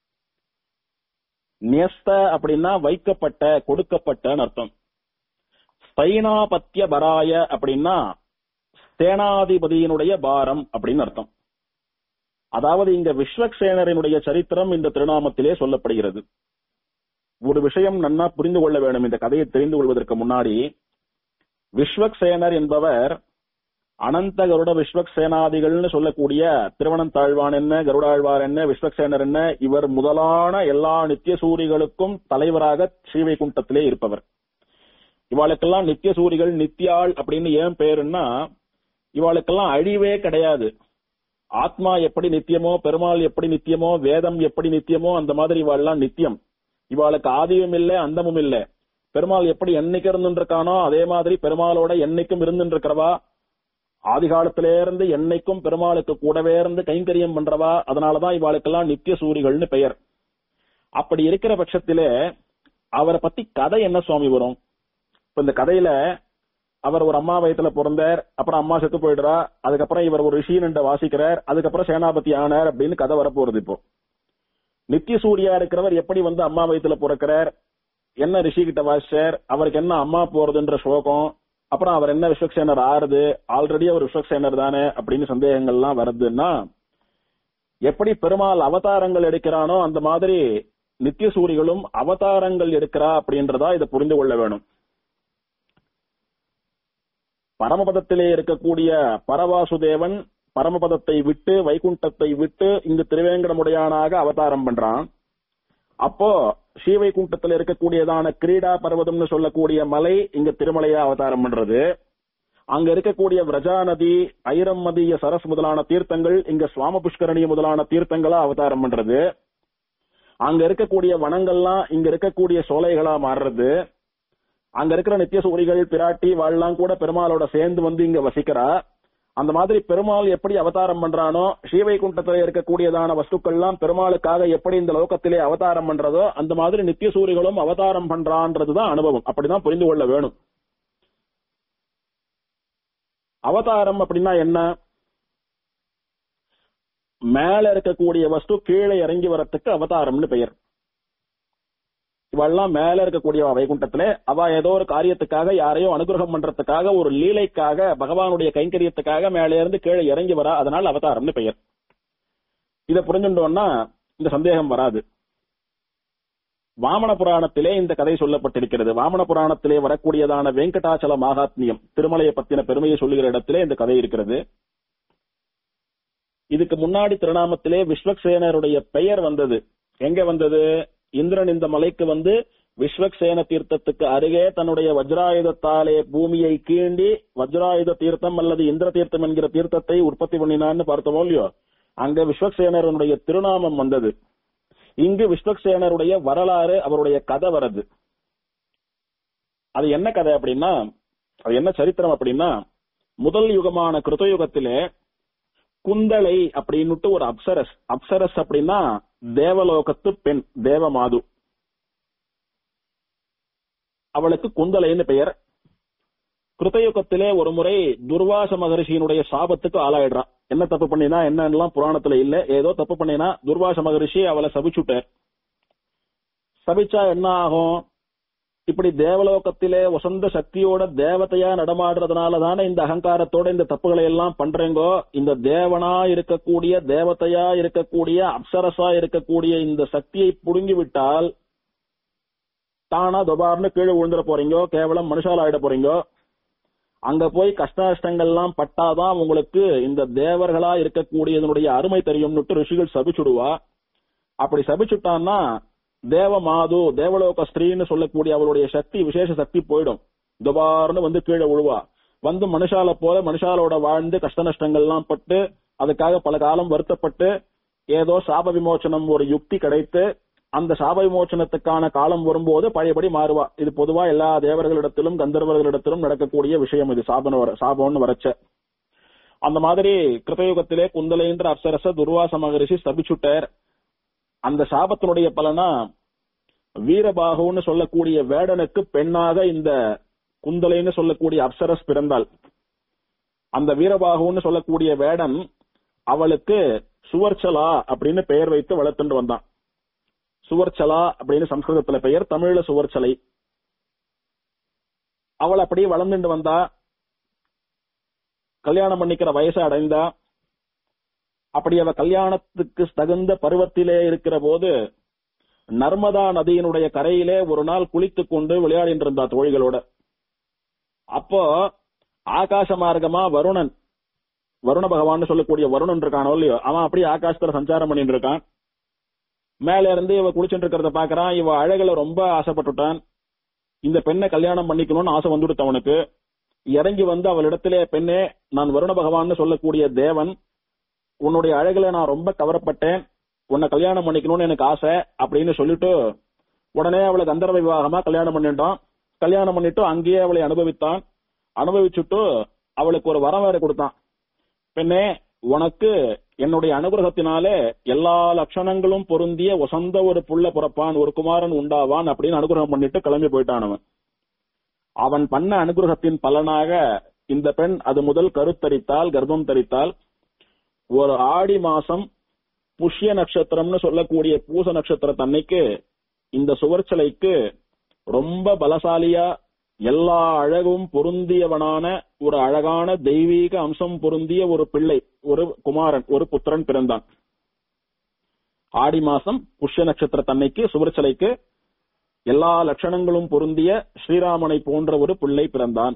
[SPEAKER 1] நியஸ்த அப்படின்னா வைக்கப்பட்ட கொடுக்கப்பட்டன்னு அர்த்தம் சைனாபத்திய பராய அப்படின்னா சேனாதிபதியினுடைய பாரம் அப்படின்னு அர்த்தம் அதாவது இங்க விஸ்வக்சேனரினுடைய சரித்திரம் இந்த திருநாமத்திலே சொல்லப்படுகிறது ஒரு விஷயம் நன்னா புரிந்து கொள்ள வேண்டும் இந்த கதையை தெரிந்து கொள்வதற்கு முன்னாடி விஸ்வக்சேனர் என்பவர் அனந்த கருட விஸ்வக்சேனாதிகள்னு சொல்லக்கூடிய திருவனந்தாழ்வான் என்ன கருடாழ்வார் என்ன விஸ்வக்சேனர் என்ன இவர் முதலான எல்லா நித்திய சூரிகளுக்கும் தலைவராக ஸ்ரீவைகுண்டத்திலே இருப்பவர் இவாளுக்கெல்லாம் நித்திய சூரிகள் நித்தியாள் அப்படின்னு ஏன் பேருன்னா இவாளுக்கெல்லாம் அழிவே கிடையாது ஆத்மா எப்படி நித்தியமோ பெருமாள் எப்படி நித்தியமோ வேதம் எப்படி நித்தியமோ அந்த மாதிரி இவாள்லாம் நித்தியம் இவாளுக்கு ஆதியும் இல்லை அந்தமும் இல்லை பெருமாள் எப்படி என்னைக்கு இருந்துருக்கானோ அதே மாதிரி பெருமாளோட என்னைக்கும் இருந்துருக்கிறவா ஆதி காலத்திலே இருந்து என்னைக்கும் பெருமாளுக்கு கூடவே இருந்து கைங்கரியம் பண்றவா அதனாலதான் இவாளுக்கெல்லாம் நித்திய சூரிகள்னு பெயர் அப்படி இருக்கிற பட்சத்திலே அவரை பத்தி கதை என்ன சுவாமி வரும் இப்ப இந்த கதையில அவர் ஒரு அம்மா வயத்துல பிறந்தார் அப்புறம் அம்மா செத்து போயிடுறா அதுக்கப்புறம் இவர் ஒரு ரிஷின்னு வாசிக்கிறார் அதுக்கப்புறம் சேனாபதி ஆனார் அப்படின்னு கதை வரப்போறது இப்போ நித்திய சூரியா இருக்கிறவர் எப்படி வந்து அம்மா வயத்துல பிறக்கிறார் என்ன ரிஷி கிட்ட வாசிச்சார் அவருக்கு என்ன அம்மா போறதுன்ற சோகம் அப்புறம் அவர் என்ன விஸ்வக்சேனர் ஆறுது ஆல்ரெடி அவர் விஸ்வக்சேனர் தானே அப்படின்னு சந்தேகங்கள்லாம் வருதுன்னா எப்படி பெருமாள் அவதாரங்கள் எடுக்கிறானோ அந்த மாதிரி நித்திய சூரிகளும் அவதாரங்கள் எடுக்கிறா அப்படின்றதா இதை புரிந்து கொள்ள வேணும் பரமபதத்திலே இருக்கக்கூடிய பரவாசுதேவன் பரமபதத்தை விட்டு வைகுண்டத்தை விட்டு இங்கு திருவேங்கடமுடையானாக அவதாரம் பண்றான் அப்போ ஸ்ரீவைகுண்டத்தில் இருக்கக்கூடியதான கிரீடா பர்வதம்னு சொல்லக்கூடிய மலை இங்க திருமலையா அவதாரம் பண்றது அங்க இருக்கக்கூடிய விரஜா நதி ஐரம் மதிய சரஸ் முதலான தீர்த்தங்கள் இங்க சுவாம புஷ்கரணி முதலான தீர்த்தங்களா அவதாரம் பண்றது அங்க இருக்கக்கூடிய வனங்கள்லாம் இங்க இருக்கக்கூடிய சோலைகளா மாறுறது அங்க இருக்கிற நித்திய சூரிகள் பிராட்டி வாழலாம் கூட பெருமாளோட சேர்ந்து வந்து இங்க வசிக்கிறா அந்த மாதிரி பெருமாள் எப்படி அவதாரம் பண்றானோ ஸ்ரீவைகுண்டத்துல இருக்கக்கூடியதான வஸ்துக்கள்லாம் பெருமாளுக்காக எப்படி இந்த லோகத்திலே அவதாரம் பண்றதோ அந்த மாதிரி நித்திய சூரிகளும் அவதாரம் பண்றான்றதுதான் அனுபவம் அப்படிதான் புரிந்து கொள்ள வேணும் அவதாரம் அப்படின்னா என்ன மேல இருக்கக்கூடிய வஸ்து கீழே இறங்கி வரத்துக்கு அவதாரம்னு பெயர் இவெல்லாம் மேல இருக்கக்கூடிய வைகுண்டத்துல அவ ஏதோ ஒரு காரியத்துக்காக யாரையோ அனுகிரகம் பண்றதுக்காக ஒரு லீலைக்காக பகவானுடைய கைங்கரியத்துக்காக மேல இருந்து கீழே இறங்கி வரா அதனால் அவதாரம்னு பெயர் இத புரிஞ்சுட்டோம்னா இந்த சந்தேகம் வராது வாமன புராணத்திலே இந்த கதை சொல்லப்பட்டிருக்கிறது வாமன புராணத்திலே வரக்கூடியதான வெங்கடாச்சல மகாத்மியம் திருமலையை பத்தின பெருமையை சொல்லுகிற இடத்திலே இந்த கதை இருக்கிறது இதுக்கு முன்னாடி திருநாமத்திலே விஸ்வக்சேனருடைய பெயர் வந்தது எங்க வந்தது இந்திரன் இந்த மலைக்கு வந்து விஸ்வக்சேன தீர்த்தத்துக்கு அருகே தன்னுடைய வஜ்ராயுதத்தாலே பூமியை கீண்டி வஜ்ராயுத தீர்த்தம் அல்லது இந்திர தீர்த்தம் என்கிற தீர்த்தத்தை உற்பத்தி பண்ணினான்னு பார்த்தோமோ இல்லையோ அங்க விஸ்வக்சேனருடைய திருநாமம் வந்தது இங்கு விஸ்வக்சேனருடைய வரலாறு அவருடைய கதை வருது அது என்ன கதை அப்படின்னா அது என்ன சரித்திரம் அப்படின்னா முதல் யுகமான கிருதயுகத்திலே குந்தளை அப்படின்னுட்டு ஒரு அப்சரஸ் அப்சரஸ் அப்படின்னா தேவலோகத்து பெண் தேவமாது அவளுக்கு குந்தலைன்னு பெயர் கிருத்தயுகத்திலே ஒரு முறை துர்வாச மகரிஷியினுடைய சாபத்துக்கு ஆளாயிடுறான் என்ன தப்பு பண்ணினா என்னெல்லாம் புராணத்துல இல்ல ஏதோ தப்பு பண்ணினா துர்வாச மகரிஷி அவளை சபிச்சுட்டார் சபிச்சா என்ன ஆகும் இப்படி தேவலோகத்திலே வசந்த சக்தியோட தேவதையா நடமாடுறதுனால தானே இந்த அகங்காரத்தோட இந்த தப்புகளை எல்லாம் பண்றேங்கோ இந்த தேவனா இருக்கக்கூடிய தேவதையா இருக்கக்கூடிய அப்சரசா இருக்கக்கூடிய இந்த சக்தியை புடுங்கி விட்டால் தானா துபார்னு கீழே விழுந்துட போறீங்கோ கேவலம் மனுஷால் ஆயிட போறீங்கோ அங்க போய் கஷ்ட நஷ்டங்கள்லாம் பட்டாதான் உங்களுக்கு இந்த தேவர்களா இருக்கக்கூடியதனுடைய அருமை தெரியும்னுட்டு ரிஷிகள் சபிச்சுடுவா அப்படி சபிச்சுட்டான்னா தேவ மாது தேவலோக ஸ்திரீன்னு சொல்லக்கூடிய அவளுடைய சக்தி விசேஷ சக்தி போயிடும் துபார்னு வந்து கீழே விழுவா வந்து மனுஷால போல மனுஷாலோட வாழ்ந்து கஷ்ட நஷ்டங்கள்லாம் பட்டு அதுக்காக பல காலம் வருத்தப்பட்டு ஏதோ சாப விமோச்சனம் ஒரு யுக்தி கிடைத்து அந்த சாப விமோச்சனத்துக்கான காலம் வரும்போது பழையபடி மாறுவா இது பொதுவா எல்லா தேவர்களிடத்திலும் கந்தர்வர்களிடத்திலும் நடக்கக்கூடிய விஷயம் இது சாபன வர சாபம்னு வரச்ச அந்த மாதிரி கிருத்தயுகத்திலே குந்தலேந்திர அப்சரச துர்வாச மகரிஷி ஸ்தபிச்சுட்டார் அந்த சாபத்தினுடைய பலனா வீரபாகுன்னு சொல்லக்கூடிய வேடனுக்கு பெண்ணாக இந்த குந்தலைன்னு சொல்லக்கூடிய அப்சரஸ் பிறந்தாள் அந்த வீரபாகுன்னு சொல்லக்கூடிய வேடன் அவளுக்கு சுவர்ச்சலா அப்படின்னு பெயர் வைத்து வளர்த்துட்டு வந்தான் சுவர்ச்சலா அப்படின்னு சம்ஸ்கிருதத்துல பெயர் தமிழ்ல சுவர்ச்சலை அவள் அப்படியே வளர்ந்துட்டு வந்தா கல்யாணம் பண்ணிக்கிற வயசை அடைந்தா அப்படி அவ கல்யாணத்துக்கு தகுந்த பருவத்திலே இருக்கிற போது நர்மதா நதியினுடைய கரையிலே ஒரு நாள் குளித்துக் கொண்டு விளையாடிட்டு இருந்தா தோழிகளோட அப்போ ஆகாச மார்க்கமா வருணன் வருண பகவான் சொல்லக்கூடிய வருணன் இருக்கானோ இல்லையோ அவன் அப்படியே ஆகாசத்துல சஞ்சாரம் பண்ணிட்டு இருக்கான் மேல இருந்து இவ குளிச்சுட்டு இருக்கிறத பாக்குறான் இவ அழகுல ரொம்ப ஆசைப்பட்டுட்டான் இந்த பெண்ணை கல்யாணம் பண்ணிக்கணும்னு ஆசை வந்துடுத்து அவனுக்கு இறங்கி வந்து அவளிடத்திலே பெண்ணே நான் வருண பகவான் சொல்லக்கூடிய தேவன் உன்னுடைய அழகுல நான் ரொம்ப கவரப்பட்டேன் உன்னை கல்யாணம் பண்ணிக்கணும்னு எனக்கு ஆசை அப்படின்னு சொல்லிட்டு உடனே அவளை கந்தர்வ விவாகமா கல்யாணம் பண்ணிட்டோம் கல்யாணம் பண்ணிட்டு அங்கேயே அவளை அனுபவித்தான் அனுபவிச்சுட்டு அவளுக்கு ஒரு வரம் வேற கொடுத்தான் பெண்ணே உனக்கு என்னுடைய அனுகிரகத்தினாலே எல்லா லட்சணங்களும் பொருந்திய வசந்த ஒரு புள்ள பிறப்பான் ஒரு குமாரன் உண்டாவான் அப்படின்னு அனுகிரகம் பண்ணிட்டு கிளம்பி போயிட்டான் அவன் அவன் பண்ண அனுகிரகத்தின் பலனாக இந்த பெண் அது முதல் கருத்தரித்தால் கர்ப்பம் தரித்தால் ஒரு ஆடி மாசம் புஷ்ய நட்சத்திரம்னு சொல்லக்கூடிய பூச நட்சத்திரத்தன்னைக்கு இந்த சுவர்ச்சலைக்கு ரொம்ப பலசாலியா எல்லா அழகும் பொருந்தியவனான ஒரு அழகான தெய்வீக அம்சம் பொருந்திய ஒரு பிள்ளை ஒரு குமாரன் ஒரு புத்திரன் பிறந்தான் ஆடி மாசம் புஷ்ய நட்சத்திரத்தன்னைக்கு சுவர்ச்சலைக்கு எல்லா லட்சணங்களும் பொருந்திய ஸ்ரீராமனை போன்ற ஒரு பிள்ளை பிறந்தான்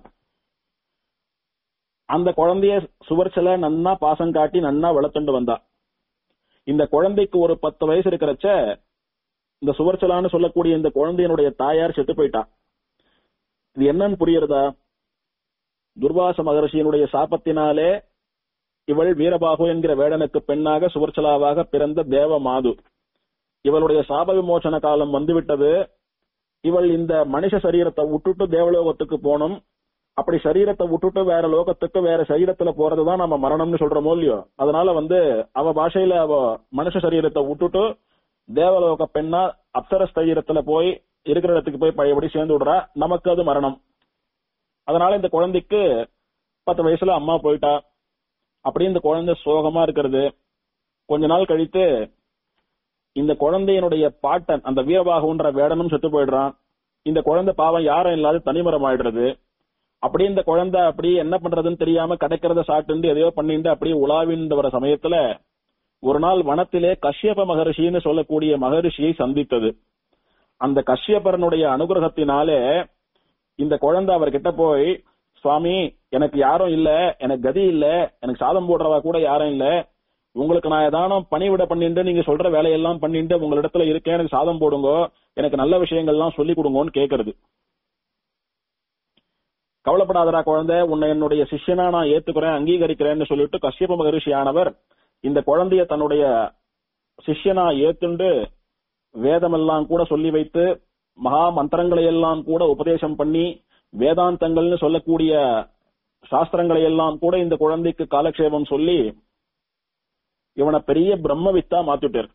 [SPEAKER 1] அந்த குழந்தைய சுவர்ச்சல நன்னா பாசம் காட்டி நன்னா வளர்த்துண்டு வந்தா இந்த குழந்தைக்கு ஒரு பத்து வயசு இருக்கிறச்ச இந்த சுவர்ச்சலான்னு சொல்லக்கூடிய இந்த குழந்தையினுடைய தாயார் செத்து போயிட்டா இது என்னன்னு புரியுறதா துர்வாச மகர்ஷியினுடைய சாபத்தினாலே இவள் வீரபாகு என்கிற வேடனுக்கு பெண்ணாக சுவர்ச்சலாவாக பிறந்த தேவ மாது இவளுடைய சாப விமோசன காலம் வந்துவிட்டது இவள் இந்த மனுஷ சரீரத்தை விட்டுட்டு தேவலோகத்துக்கு போகணும் அப்படி சரீரத்தை விட்டுட்டு வேற லோகத்துக்கு வேற சரீரத்துல போறதுதான் நம்ம மரணம்னு சொல்றோமோ இல்லையோ அதனால வந்து அவ பாஷையில அவ மனுஷ சரீரத்தை விட்டுட்டு தேவலோக பெண்ணா அப்சர சரீரத்துல போய் இருக்கிற இடத்துக்கு போய் பழையபடி சேர்ந்து விடுறா நமக்கு அது மரணம் அதனால இந்த குழந்தைக்கு பத்து வயசுல அம்மா போயிட்டா அப்படி இந்த குழந்தை சோகமா இருக்கிறது கொஞ்ச நாள் கழித்து இந்த குழந்தையினுடைய பாட்டன் அந்த வீரபாகுன்ற வேடனும் செத்து போயிடுறான் இந்த குழந்தை பாவம் யாரும் இல்லாத தனிமரம் ஆயிடுறது அப்படியே இந்த குழந்தை அப்படியே என்ன பண்றதுன்னு தெரியாம கிடைக்கிறத சாப்பிட்டு எதையோ பண்ணிட்டு அப்படியே உலாவின்னு வர சமயத்துல ஒரு நாள் வனத்திலே கஷ்யப மகரிஷின்னு சொல்லக்கூடிய மகரிஷியை சந்தித்தது அந்த கஷ்யபரனுடைய அனுகிரகத்தினாலே இந்த குழந்தை அவர்கிட்ட போய் சுவாமி எனக்கு யாரும் இல்ல எனக்கு கதி இல்ல எனக்கு சாதம் போடுறவா கூட யாரும் இல்ல உங்களுக்கு நான் ஏதானும் பணிவிட பண்ணிட்டு நீங்க சொல்ற வேலையெல்லாம் பண்ணிட்டு உங்களிடத்துல இருக்கேன் எனக்கு சாதம் போடுங்க எனக்கு நல்ல விஷயங்கள்லாம் சொல்லி கொடுங்கன்னு கேக்குறது கவலைப்படாதடா குழந்தை உன்னை என்னுடைய சிஷ்யனா நான் ஏத்துக்கிறேன் அங்கீகரிக்கிறேன்னு சொல்லிட்டு கஷ்யப மகரிஷியானவர் இந்த குழந்தைய தன்னுடைய சிஷ்யனா ஏத்துண்டு வேதமெல்லாம் கூட சொல்லி வைத்து மகா மந்திரங்களை எல்லாம் கூட உபதேசம் பண்ணி வேதாந்தங்கள்னு சொல்லக்கூடிய சாஸ்திரங்களை எல்லாம் கூட இந்த குழந்தைக்கு காலக்ஷேபம் சொல்லி இவனை பெரிய பிரம்மவித்தா மாத்திட்டார்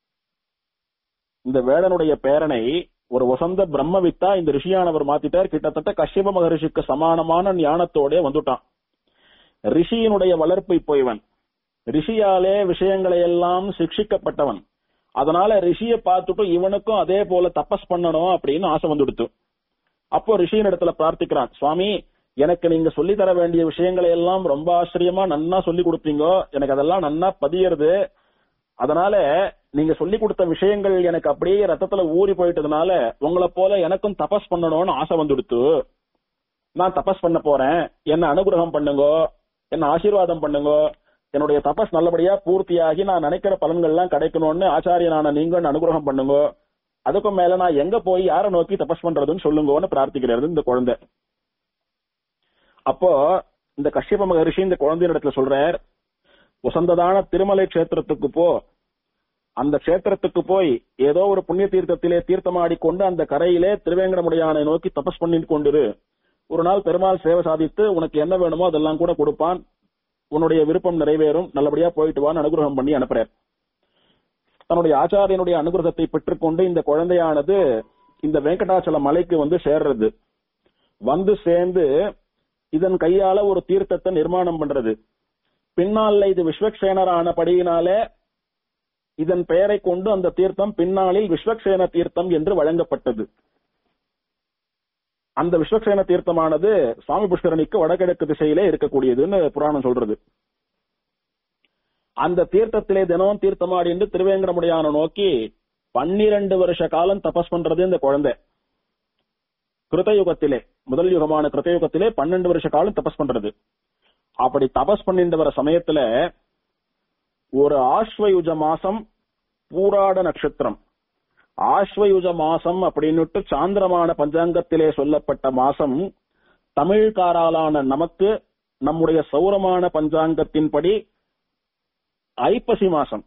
[SPEAKER 1] இந்த வேடனுடைய பேரனை ஒரு வசந்த பிரம்மவித்தா இந்த ரிஷியானவர் மாத்திட்டார் கிட்டத்தட்ட கஷ்யப மகரிஷிக்கு சமானமான ஞானத்தோட வந்துட்டான் ரிஷியினுடைய வளர்ப்பு இப்போ இவன் ரிஷியாலே விஷயங்களை எல்லாம் சிக்ஷிக்கப்பட்டவன் அதனால ரிஷிய பார்த்துட்டு இவனுக்கும் அதே போல தபஸ் பண்ணணும் அப்படின்னு ஆசை வந்துடுத்து அப்போ ரிஷியின் இடத்துல பிரார்த்திக்கிறான் சுவாமி எனக்கு நீங்க சொல்லி தர வேண்டிய விஷயங்களை எல்லாம் ரொம்ப ஆச்சரியமா நன்னா சொல்லி கொடுப்பீங்க எனக்கு அதெல்லாம் நன்னா பதியறது அதனால நீங்க சொல்லி கொடுத்த விஷயங்கள் எனக்கு அப்படியே ரத்தத்துல ஊறி போயிட்டதுனால உங்களை போல எனக்கும் தபஸ் பண்ணணும்னு ஆசை வந்துடுத்து நான் தபஸ் பண்ண போறேன் என்ன அனுகிரகம் பண்ணுங்க என்ன ஆசீர்வாதம் பண்ணுங்க என்னுடைய தபஸ் நல்லபடியா பூர்த்தியாகி நான் நினைக்கிற பலன்கள்லாம் கிடைக்கணும்னு ஆச்சாரியனான நீங்க அனுகிரகம் பண்ணுங்க அதுக்கும் மேல நான் எங்க போய் யாரை நோக்கி தபஸ் பண்றதுன்னு சொல்லுங்கன்னு பிரார்த்திக்கிறது இந்த குழந்தை அப்போ இந்த கஷ்யப மகரிஷி இந்த குழந்தையின் இடத்துல சொல்றார் உசந்ததான திருமலை கஷேத்திரத்துக்கு போ அந்த கஷேத்திரத்துக்கு போய் ஏதோ ஒரு புண்ணிய தீர்த்தத்திலே தீர்த்தமாடி கொண்டு அந்த கரையிலே திருவேங்கடமுடையானை நோக்கி தபஸ் பண்ணி கொண்டிரு ஒரு நாள் பெருமாள் சேவை சாதித்து உனக்கு என்ன வேணுமோ அதெல்லாம் கூட கொடுப்பான் உன்னுடைய விருப்பம் நிறைவேறும் நல்லபடியா போயிட்டு வான்னு அனுகிரகம் பண்ணி அனுப்புறார் தன்னுடைய ஆச்சாரியனுடைய அனுகிரகத்தை பெற்றுக்கொண்டு இந்த குழந்தையானது இந்த வெங்கடாச்சல மலைக்கு வந்து சேர்றது வந்து சேர்ந்து இதன் கையால ஒரு தீர்த்தத்தை நிர்மாணம் பண்றது பின்னால இது விஸ்வக்சேனர் ஆனபடியினாலே இதன் பெயரை கொண்டு அந்த தீர்த்தம் பின்னாளில் விஸ்வக்சேன தீர்த்தம் என்று வழங்கப்பட்டது அந்த விஸ்வக்சேன தீர்த்தமானது சுவாமி புஷ்கரணிக்கு வடகிழக்கு திசையிலே இருக்கக்கூடியதுன்னு புராணம் சொல்றது அந்த தீர்த்தத்திலே தினம் தீர்த்தமாடி என்று திருவேங்கடமுடியான நோக்கி பன்னிரண்டு வருஷ காலம் தபஸ் பண்றது இந்த குழந்தை கிருத்தயுகத்திலே முதல் யுகமான கிருத்தயுகத்திலே பன்னெண்டு வருஷ காலம் தபஸ் பண்றது அப்படி தபஸ் பண்ணிட்டு வர சமயத்துல ஒரு ஆஸ்வயுஜ மாசம் பூராட நட்சத்திரம் ஆஸ்வயுஜ மாசம் அப்படின்னுட்டு சாந்திரமான பஞ்சாங்கத்திலே சொல்லப்பட்ட மாசம் தமிழ்காராலான நமக்கு நம்முடைய சௌரமான பஞ்சாங்கத்தின்படி ஐப்பசி மாசம்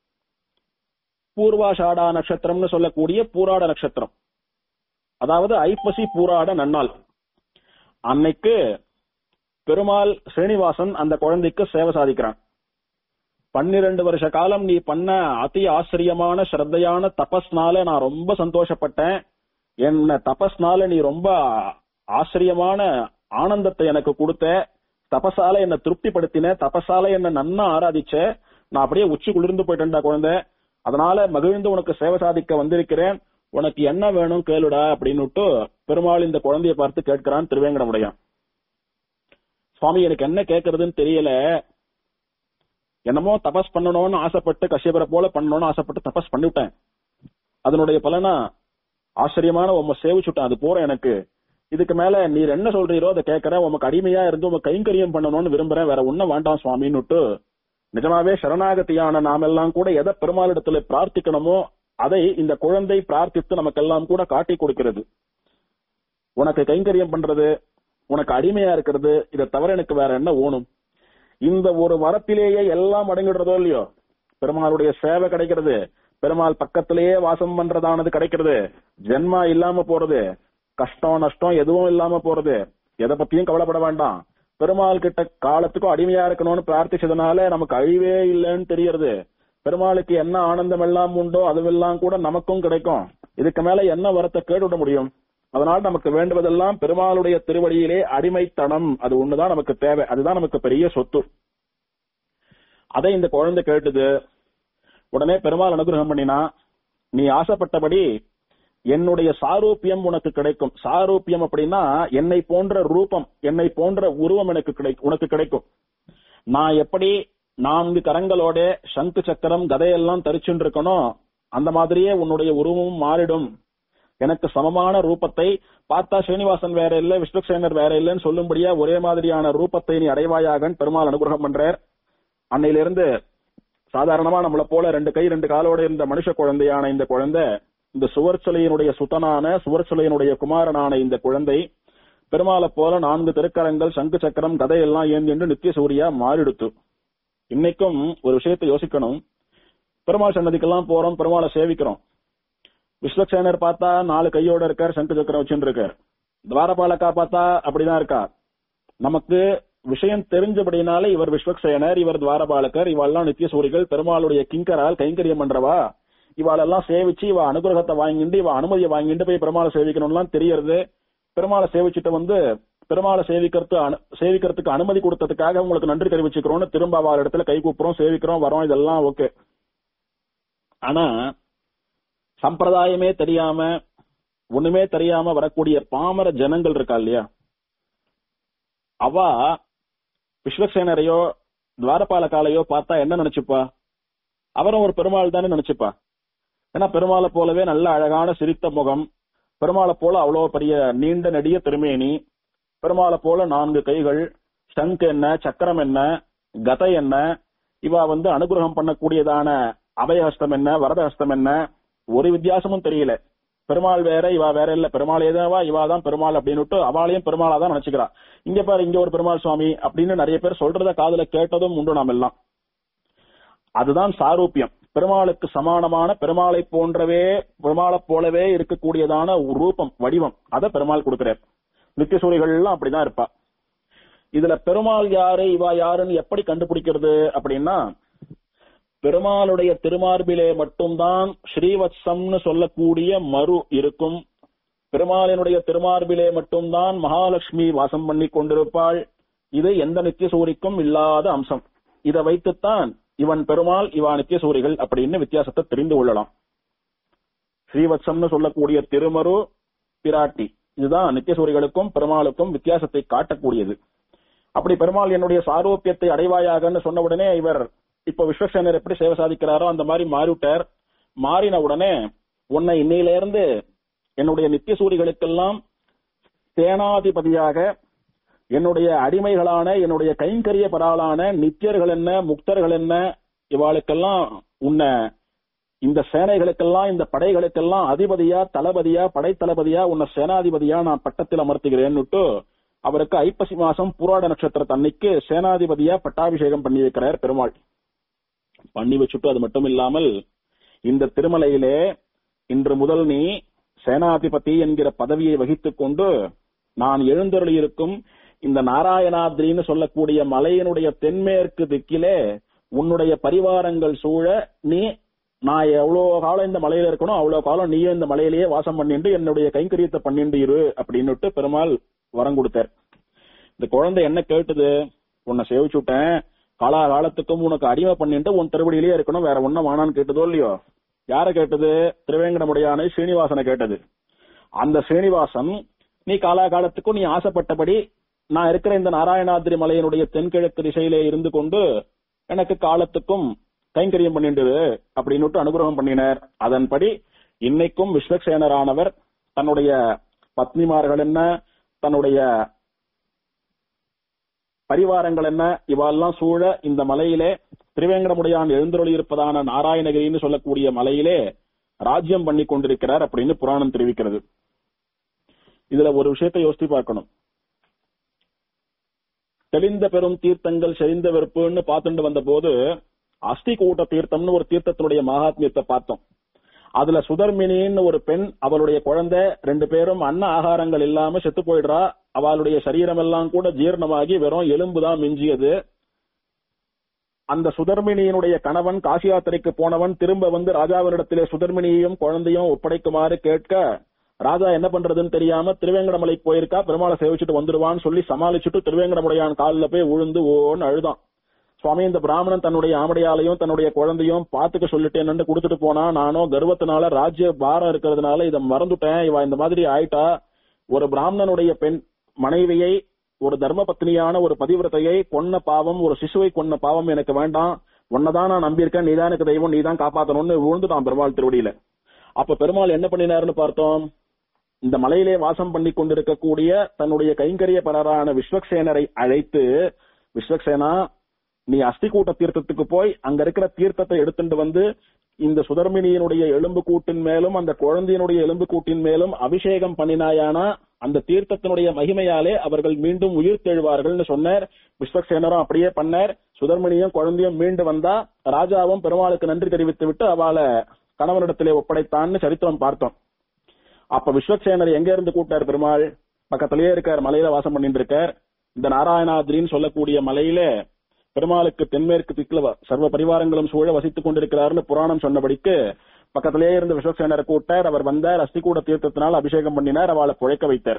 [SPEAKER 1] பூர்வாஷாடா நட்சத்திரம்னு சொல்லக்கூடிய பூராட நட்சத்திரம் அதாவது ஐப்பசி பூராட நன்னாள் அன்னைக்கு பெருமாள் ஸ்ரீனிவாசன் அந்த குழந்தைக்கு சேவை சாதிக்கிறான் பன்னிரண்டு வருஷ காலம் நீ பண்ண அதி ஆச்சரியமான ஸ்ரத்தையான தபஸ்னால நான் ரொம்ப சந்தோஷப்பட்டேன் என்ன தபஸ்னால நீ ரொம்ப ஆச்சரியமான ஆனந்தத்தை எனக்கு கொடுத்த தபசால என்ன திருப்திப்படுத்தின தபசால என்ன நன்னா ஆராதிச்ச நான் அப்படியே உச்சி குளிர்ந்து போயிட்டேன்டா குழந்தை அதனால மகிழ்ந்து உனக்கு சேவை சாதிக்க வந்திருக்கிறேன் உனக்கு என்ன வேணும் கேளுடா அப்படின்னுட்டு பெருமாள் இந்த குழந்தைய பார்த்து கேட்கிறான் திருவேங்கடமுடையான் சுவாமி எனக்கு என்ன கேட்கறதுன்னு தெரியல என்னமோ தபஸ் பண்ணணும்னு ஆசைப்பட்டு கஷ்யபரை போல பண்ணணும்னு ஆசைப்பட்டு தபஸ் பண்ணிவிட்டேன் அதனுடைய பலனா ஆச்சரியமான உம்ம சேவிச்சுட்டேன் அது போற எனக்கு இதுக்கு மேல நீர் என்ன சொல்றீரோ அதை கேட்கறேன் உமக்கு அடிமையா இருந்து உமக்கு கைங்கரியம் பண்ணணும்னு விரும்புறேன் வேற ஒன்னும் வேண்டாம் சுவாமின்னுட்டு நிஜமாவே சரணாகதியான நாமெல்லாம் கூட எதை பெருமாளிடத்துல பிரார்த்திக்கணுமோ அதை இந்த குழந்தை பிரார்த்தித்து நமக்கெல்லாம் கூட காட்டி கொடுக்கிறது உனக்கு கைங்கரியம் பண்றது உனக்கு அடிமையா இருக்கிறது இதை தவிர எனக்கு வேற என்ன ஓணும் இந்த ஒரு வரத்திலேயே எல்லாம் அடங்கிடுறதோ இல்லையோ பெருமாளுடைய சேவை கிடைக்கிறது பெருமாள் பக்கத்திலேயே வாசம் பண்றதானது கிடைக்கிறது ஜென்மா இல்லாம போறது கஷ்டம் நஷ்டம் எதுவும் இல்லாம போறது எதை பத்தியும் கவலைப்பட வேண்டாம் பெருமாள் கிட்ட காலத்துக்கும் அடிமையா இருக்கணும்னு பிரார்த்திச்சதுனால நமக்கு அழிவே இல்லைன்னு தெரியறது பெருமாளுக்கு என்ன ஆனந்தம் எல்லாம் உண்டோ அதுவெல்லாம் கூட நமக்கும் கிடைக்கும் இதுக்கு மேல என்ன வரத்தை கேட்டுவிட முடியும் அதனால நமக்கு வேண்டுவதெல்லாம் பெருமாளுடைய திருவடியிலே அடிமைத்தனம் அது ஒண்ணுதான் நமக்கு தேவை அதுதான் நமக்கு பெரிய சொத்து அதை இந்த குழந்தை கேட்டுது உடனே பெருமாள் அனுகிரகம் பண்ணினா நீ ஆசைப்பட்டபடி என்னுடைய சாரூபியம் உனக்கு கிடைக்கும் சாரூபியம் அப்படின்னா என்னை போன்ற ரூபம் என்னை போன்ற உருவம் எனக்கு கிடை உனக்கு கிடைக்கும் நான் எப்படி நான்கு கரங்களோட சங்கு சக்கரம் கதையெல்லாம் தரிச்சுட்டு இருக்கணும் அந்த மாதிரியே உன்னுடைய உருவமும் மாறிடும் எனக்கு சமமான ரூபத்தை பார்த்தா ஸ்ரீனிவாசன் வேற இல்ல விஸ்வக்சேனர் வேற இல்லைன்னு சொல்லும்படியா ஒரே மாதிரியான ரூபத்தை நீ அடைவாயாகன்னு பெருமாள் அனுகிரகம் பண்றார் அன்னையிலிருந்து சாதாரணமா நம்மள போல ரெண்டு கை ரெண்டு காலோட இருந்த மனுஷ குழந்தையான இந்த குழந்தை இந்த சுவர்ச்சலையினுடைய சுத்தனான சுவர்ச்சலையினுடைய குமாரனான இந்த குழந்தை பெருமாளை போல நான்கு திருக்கரங்கள் சங்கு சக்கரம் கதை எல்லாம் ஏந்திண்டு நித்திய சூரியா மாறிடுத்து இன்னைக்கும் ஒரு விஷயத்தை யோசிக்கணும் பெருமாள் சன்னதிக்கெல்லாம் போறோம் பெருமாளை சேவிக்கிறோம் விஸ்வக்சேனர் பார்த்தா நாலு கையோட இருக்கார் சங்கு சக்கரம் வச்சுட்டு இருக்கார் துவாரபாலக்கா பார்த்தா அப்படிதான் இருக்கா நமக்கு விஷயம் தெரிஞ்சபடினால இவர் விஸ்வக்சேனர் இவர் துவாரபாலகர் இவெல்லாம் நித்திய சூரிகள் பெருமாளுடைய கிங்கரால் கைங்கரியம் பண்றவா இவாளெல்லாம் சேவிச்சு இவ அனுகிரகத்தை வாங்கிட்டு இவ அனுமதியை வாங்கிட்டு போய் பெருமாளை சேவிக்கணும்லாம் தெரியறது பெருமாளை சேவிச்சுட்டு வந்து பெருமாளை சேவிக்கிறது அனு- சேவிக்கிறதுக்கு அனுமதி கொடுத்ததுக்காக உங்களுக்கு நன்றி தெரிவிச்சுக்கிறோம்னு திரும்ப அவள் இடத்துல கை கூப்புறோம் சேவிக்கிறோம் வரோம் இதெல்லாம் ஓகே ஆனா சம்பிரதாயமே தெரியாம ஒண்ணுமே தெரியாம வரக்கூடிய பாமர ஜனங்கள் இருக்கா இல்லையா அவ விஸ்வசேனரையோ துவாரபாலகாலையோ பார்த்தா என்ன நினைச்சுப்பா அவரும் ஒரு பெருமாள் தானே நினைச்சுப்பா ஏன்னா பெருமாளை போலவே நல்ல அழகான சிரித்த முகம் பெருமாளை போல அவ்வளவு பெரிய நீண்ட நெடிய திருமேனி பெருமாளை போல நான்கு கைகள் சங்கு என்ன சக்கரம் என்ன கதை என்ன இவ வந்து அனுகிரகம் பண்ணக்கூடியதான அபயஹஸ்தம் என்ன வரதஹஸ்தம் என்ன ஒரு வித்தியாசமும் தெரியல பெருமாள் வேற இவா வேற இல்ல பெருமாள் ஏதாவா இவா தான் பெருமாள் அப்படின்னுட்டு அவளையும் பெருமாளா தான் நினைச்சுக்கிறா இங்க பாரு இங்க ஒரு பெருமாள் சுவாமி அப்படின்னு நிறைய பேர் சொல்றத காதுல கேட்டதும் உண்டு நாம் எல்லாம் அதுதான் சாரூபியம் பெருமாளுக்கு சமானமான பெருமாளை போன்றவே பெருமாளை போலவே இருக்கக்கூடியதான ஒரு ரூபம் வடிவம் அத பெருமாள் கொடுக்கிறார் நித்தியசூரிகள் எல்லாம் அப்படிதான் இருப்பா இதுல பெருமாள் யாரு இவா யாருன்னு எப்படி கண்டுபிடிக்கிறது அப்படின்னா பெருமாளுடைய திருமார்பிலே மட்டும்தான் ஸ்ரீவத்சம்னு சொல்லக்கூடிய மறு இருக்கும் பெருமாளினுடைய திருமார்பிலே மட்டும்தான் மகாலட்சுமி வாசம் பண்ணி கொண்டிருப்பாள் இது எந்த நித்தியசூரிக்கும் இல்லாத அம்சம் இதை வைத்துத்தான் இவன் பெருமாள் இவா நித்தியசூரிகள் அப்படின்னு வித்தியாசத்தை தெரிந்து கொள்ளலாம் ஸ்ரீவத்சம்னு சொல்லக்கூடிய திருமரு பிராட்டி இதுதான் நித்தியசூரிகளுக்கும் பெருமாளுக்கும் வித்தியாசத்தை காட்டக்கூடியது அப்படி பெருமாள் என்னுடைய சாரூபியத்தை அடைவாயாகன்னு சொன்ன உடனே இவர் இப்ப விஸ்வசேனர் எப்படி சேவை சாதிக்கிறாரோ அந்த மாதிரி மாறிவிட்டார் மாறின உடனே உன்னை இன்னையில இருந்து என்னுடைய நித்தியசூரிகளுக்கெல்லாம் சேனாதிபதியாக என்னுடைய அடிமைகளான என்னுடைய கைங்கரிய பராளான நித்தியர்கள் என்ன முக்தர்கள் என்ன இவாளுக்கெல்லாம் உன்னை இந்த சேனைகளுக்கெல்லாம் இந்த படைகளுக்கெல்லாம் அதிபதியா தளபதியா படைத்தளபதியா உன்னை சேனாதிபதியா நான் பட்டத்தில் அமர்த்துகிறேன்னுட்டு அவருக்கு ஐப்பசி மாசம் புராட நட்சத்திரத்து அன்னைக்கு சேனாதிபதியா பட்டாபிஷேகம் பண்ணி வைக்கிறார் பெருமாள் பண்ணி வச்சுட்டு அது மட்டும் இல்லாமல் இந்த திருமலையிலே இன்று முதல் நீ சேனாதிபதி என்கிற பதவியை வகித்துக் கொண்டு நான் எழுந்தருளி இருக்கும் இந்த நாராயணாத்ரின்னு சொல்லக்கூடிய மலையினுடைய தென்மேற்கு திக்கிலே உன்னுடைய பரிவாரங்கள் சூழ நீ நான் எவ்வளவு காலம் இந்த மலையில இருக்கணும் அவ்வளவு காலம் நீயும் இந்த மலையிலேயே வாசம் பண்ணிட்டு என்னுடைய கைங்கரியத்தை பண்ணிட்டு இரு அப்படின்னுட்டு பெருமாள் வரம் கொடுத்தார் இந்த குழந்தை என்ன கேட்டுது உன்னை சேவிச்சு விட்டேன் காலா காலத்துக்கும் உனக்கு அடிமை பண்ணிட்டு உன் திருவடியிலேயே இருக்கணும் வேற ஒன்னும் வேணான்னு கேட்டதோ இல்லையோ யார கேட்டது திருவேங்கடமுடையானை ஸ்ரீனிவாசனை கேட்டது அந்த ஸ்ரீனிவாசன் நீ காலாகாலத்துக்கும் நீ ஆசைப்பட்டபடி நான் இருக்கிற இந்த நாராயணாதிரி மலையினுடைய தென்கிழக்கு திசையிலே இருந்து கொண்டு எனக்கு காலத்துக்கும் கைங்கரியம் பண்ணிட்டு அப்படின்னுட்டு அனுகிரகம் பண்ணினார் அதன்படி இன்னைக்கும் விஸ்வக்சேனரானவர் தன்னுடைய பத்னிமார்கள் என்ன தன்னுடைய பரிவாரங்கள் என்ன இவெல்லாம் சூழ இந்த மலையிலே திருவேங்கடமுடையான் எழுந்தருளி இருப்பதான நாராயணகிரின்னு சொல்லக்கூடிய மலையிலே ராஜ்யம் பண்ணி கொண்டிருக்கிறார் அப்படின்னு புராணம் தெரிவிக்கிறது இதுல ஒரு விஷயத்தை யோசித்து பார்க்கணும் தெளிந்த பெரும் தீர்த்தங்கள் செறிந்த வெறுப்புன்னு பார்த்துட்டு வந்த போது அஸ்தி கூட்ட தீர்த்தம்னு ஒரு தீர்த்தத்தினுடைய மகாத்மியத்தை பார்த்தோம் அதுல சுதர்மினின்னு ஒரு பெண் அவளுடைய குழந்தை ரெண்டு பேரும் அன்ன ஆகாரங்கள் இல்லாம செத்து போயிடுறா அவளுடைய சரீரம் எல்லாம் கூட ஜீரணமாகி வெறும் எலும்புதான் மிஞ்சியது அந்த சுதர்மினியினுடைய கணவன் காசி யாத்திரைக்கு போனவன் திரும்ப வந்து ராஜாவினிடத்திலே சுதர்மினியையும் குழந்தையும் ஒப்படைக்குமாறு கேட்க ராஜா என்ன பண்றதுன்னு தெரியாம திருவேங்கடமலை போயிருக்கா பெருமாளை சேவிச்சுட்டு வந்துருவான்னு சொல்லி சமாளிச்சுட்டு திருவேங்கடமுடையான் காலில் போய் விழுந்து ஓன்னு அழுதான் சுவாமி இந்த பிராமணன் தன்னுடைய ஆமடையாலையும் தன்னுடைய குழந்தையும் பாத்துக்க சொல்லிட்டேன்னு கொடுத்துட்டு போனா நானும் கர்வத்தினால ராஜ்ய பாரம் இருக்கிறதுனால இதை மறந்துட்டேன் இவ இந்த மாதிரி ஆயிட்டா ஒரு பிராமணனுடைய பெண் மனைவியை ஒரு தர்ம பத்னியான ஒரு பதிவிரத்தையை கொன்ன பாவம் ஒரு சிசுவை கொன்ன பாவம் எனக்கு வேண்டாம் உன்னதான் நான் நம்பியிருக்கேன் நீதான் எனக்கு தெய்வம் நீதான் காப்பாத்தணும்னு விழுந்துட்டான் பெருமாள் திருவடியில அப்ப பெருமாள் என்ன பண்ணினாருன்னு பார்த்தோம் இந்த மலையிலே வாசம் பண்ணி கொண்டிருக்கக்கூடிய தன்னுடைய கைங்கரிய பலரான விஸ்வக்சேனரை அழைத்து விஸ்வக்சேனா நீ அஸ்திகூட்ட தீர்த்தத்துக்கு போய் அங்க இருக்கிற தீர்த்தத்தை எடுத்துட்டு வந்து இந்த சுதர்மினியினுடைய எலும்பு கூட்டின் மேலும் அந்த குழந்தையினுடைய எலும்பு கூட்டின் மேலும் அபிஷேகம் பண்ணினாயானா அந்த தீர்த்தத்தினுடைய மகிமையாலே அவர்கள் மீண்டும் உயிர் தெழுவார்கள்னு சொன்னார் விஸ்வக்சேனரும் அப்படியே பண்ணார் சுதர்மணியும் குழந்தையும் மீண்டு வந்தா ராஜாவும் பெருமாளுக்கு நன்றி தெரிவித்து விட்டு அவளை கணவனிடத்திலே ஒப்படைத்தான்னு சரித்திரம் பார்த்தோம் அப்ப விஸ்வக்சேனர் எங்க இருந்து கூட்டார் பெருமாள் பக்கத்திலேயே இருக்கார் மலையில வாசம் பண்ணிட்டு இருக்கார் இந்த நாராயணாத்ரின்னு சொல்லக்கூடிய மலையில பெருமாளுக்கு தென்மேற்கு திக்குல வ- சர்வ பரிவாரங்களும் சூழ வசித்துக் கொண்டிருக்கிறார்னு புராணம் சொன்னபடிக்கு பக்கத்திலேயே இருந்து விஸ்வக்சேனரை கூட்டார் அவர் வந்தார் அஸ்திகூட தீர்த்தத்தினால் அபிஷேகம் பண்ணினார் அவளை குழைக்க வைத்தார்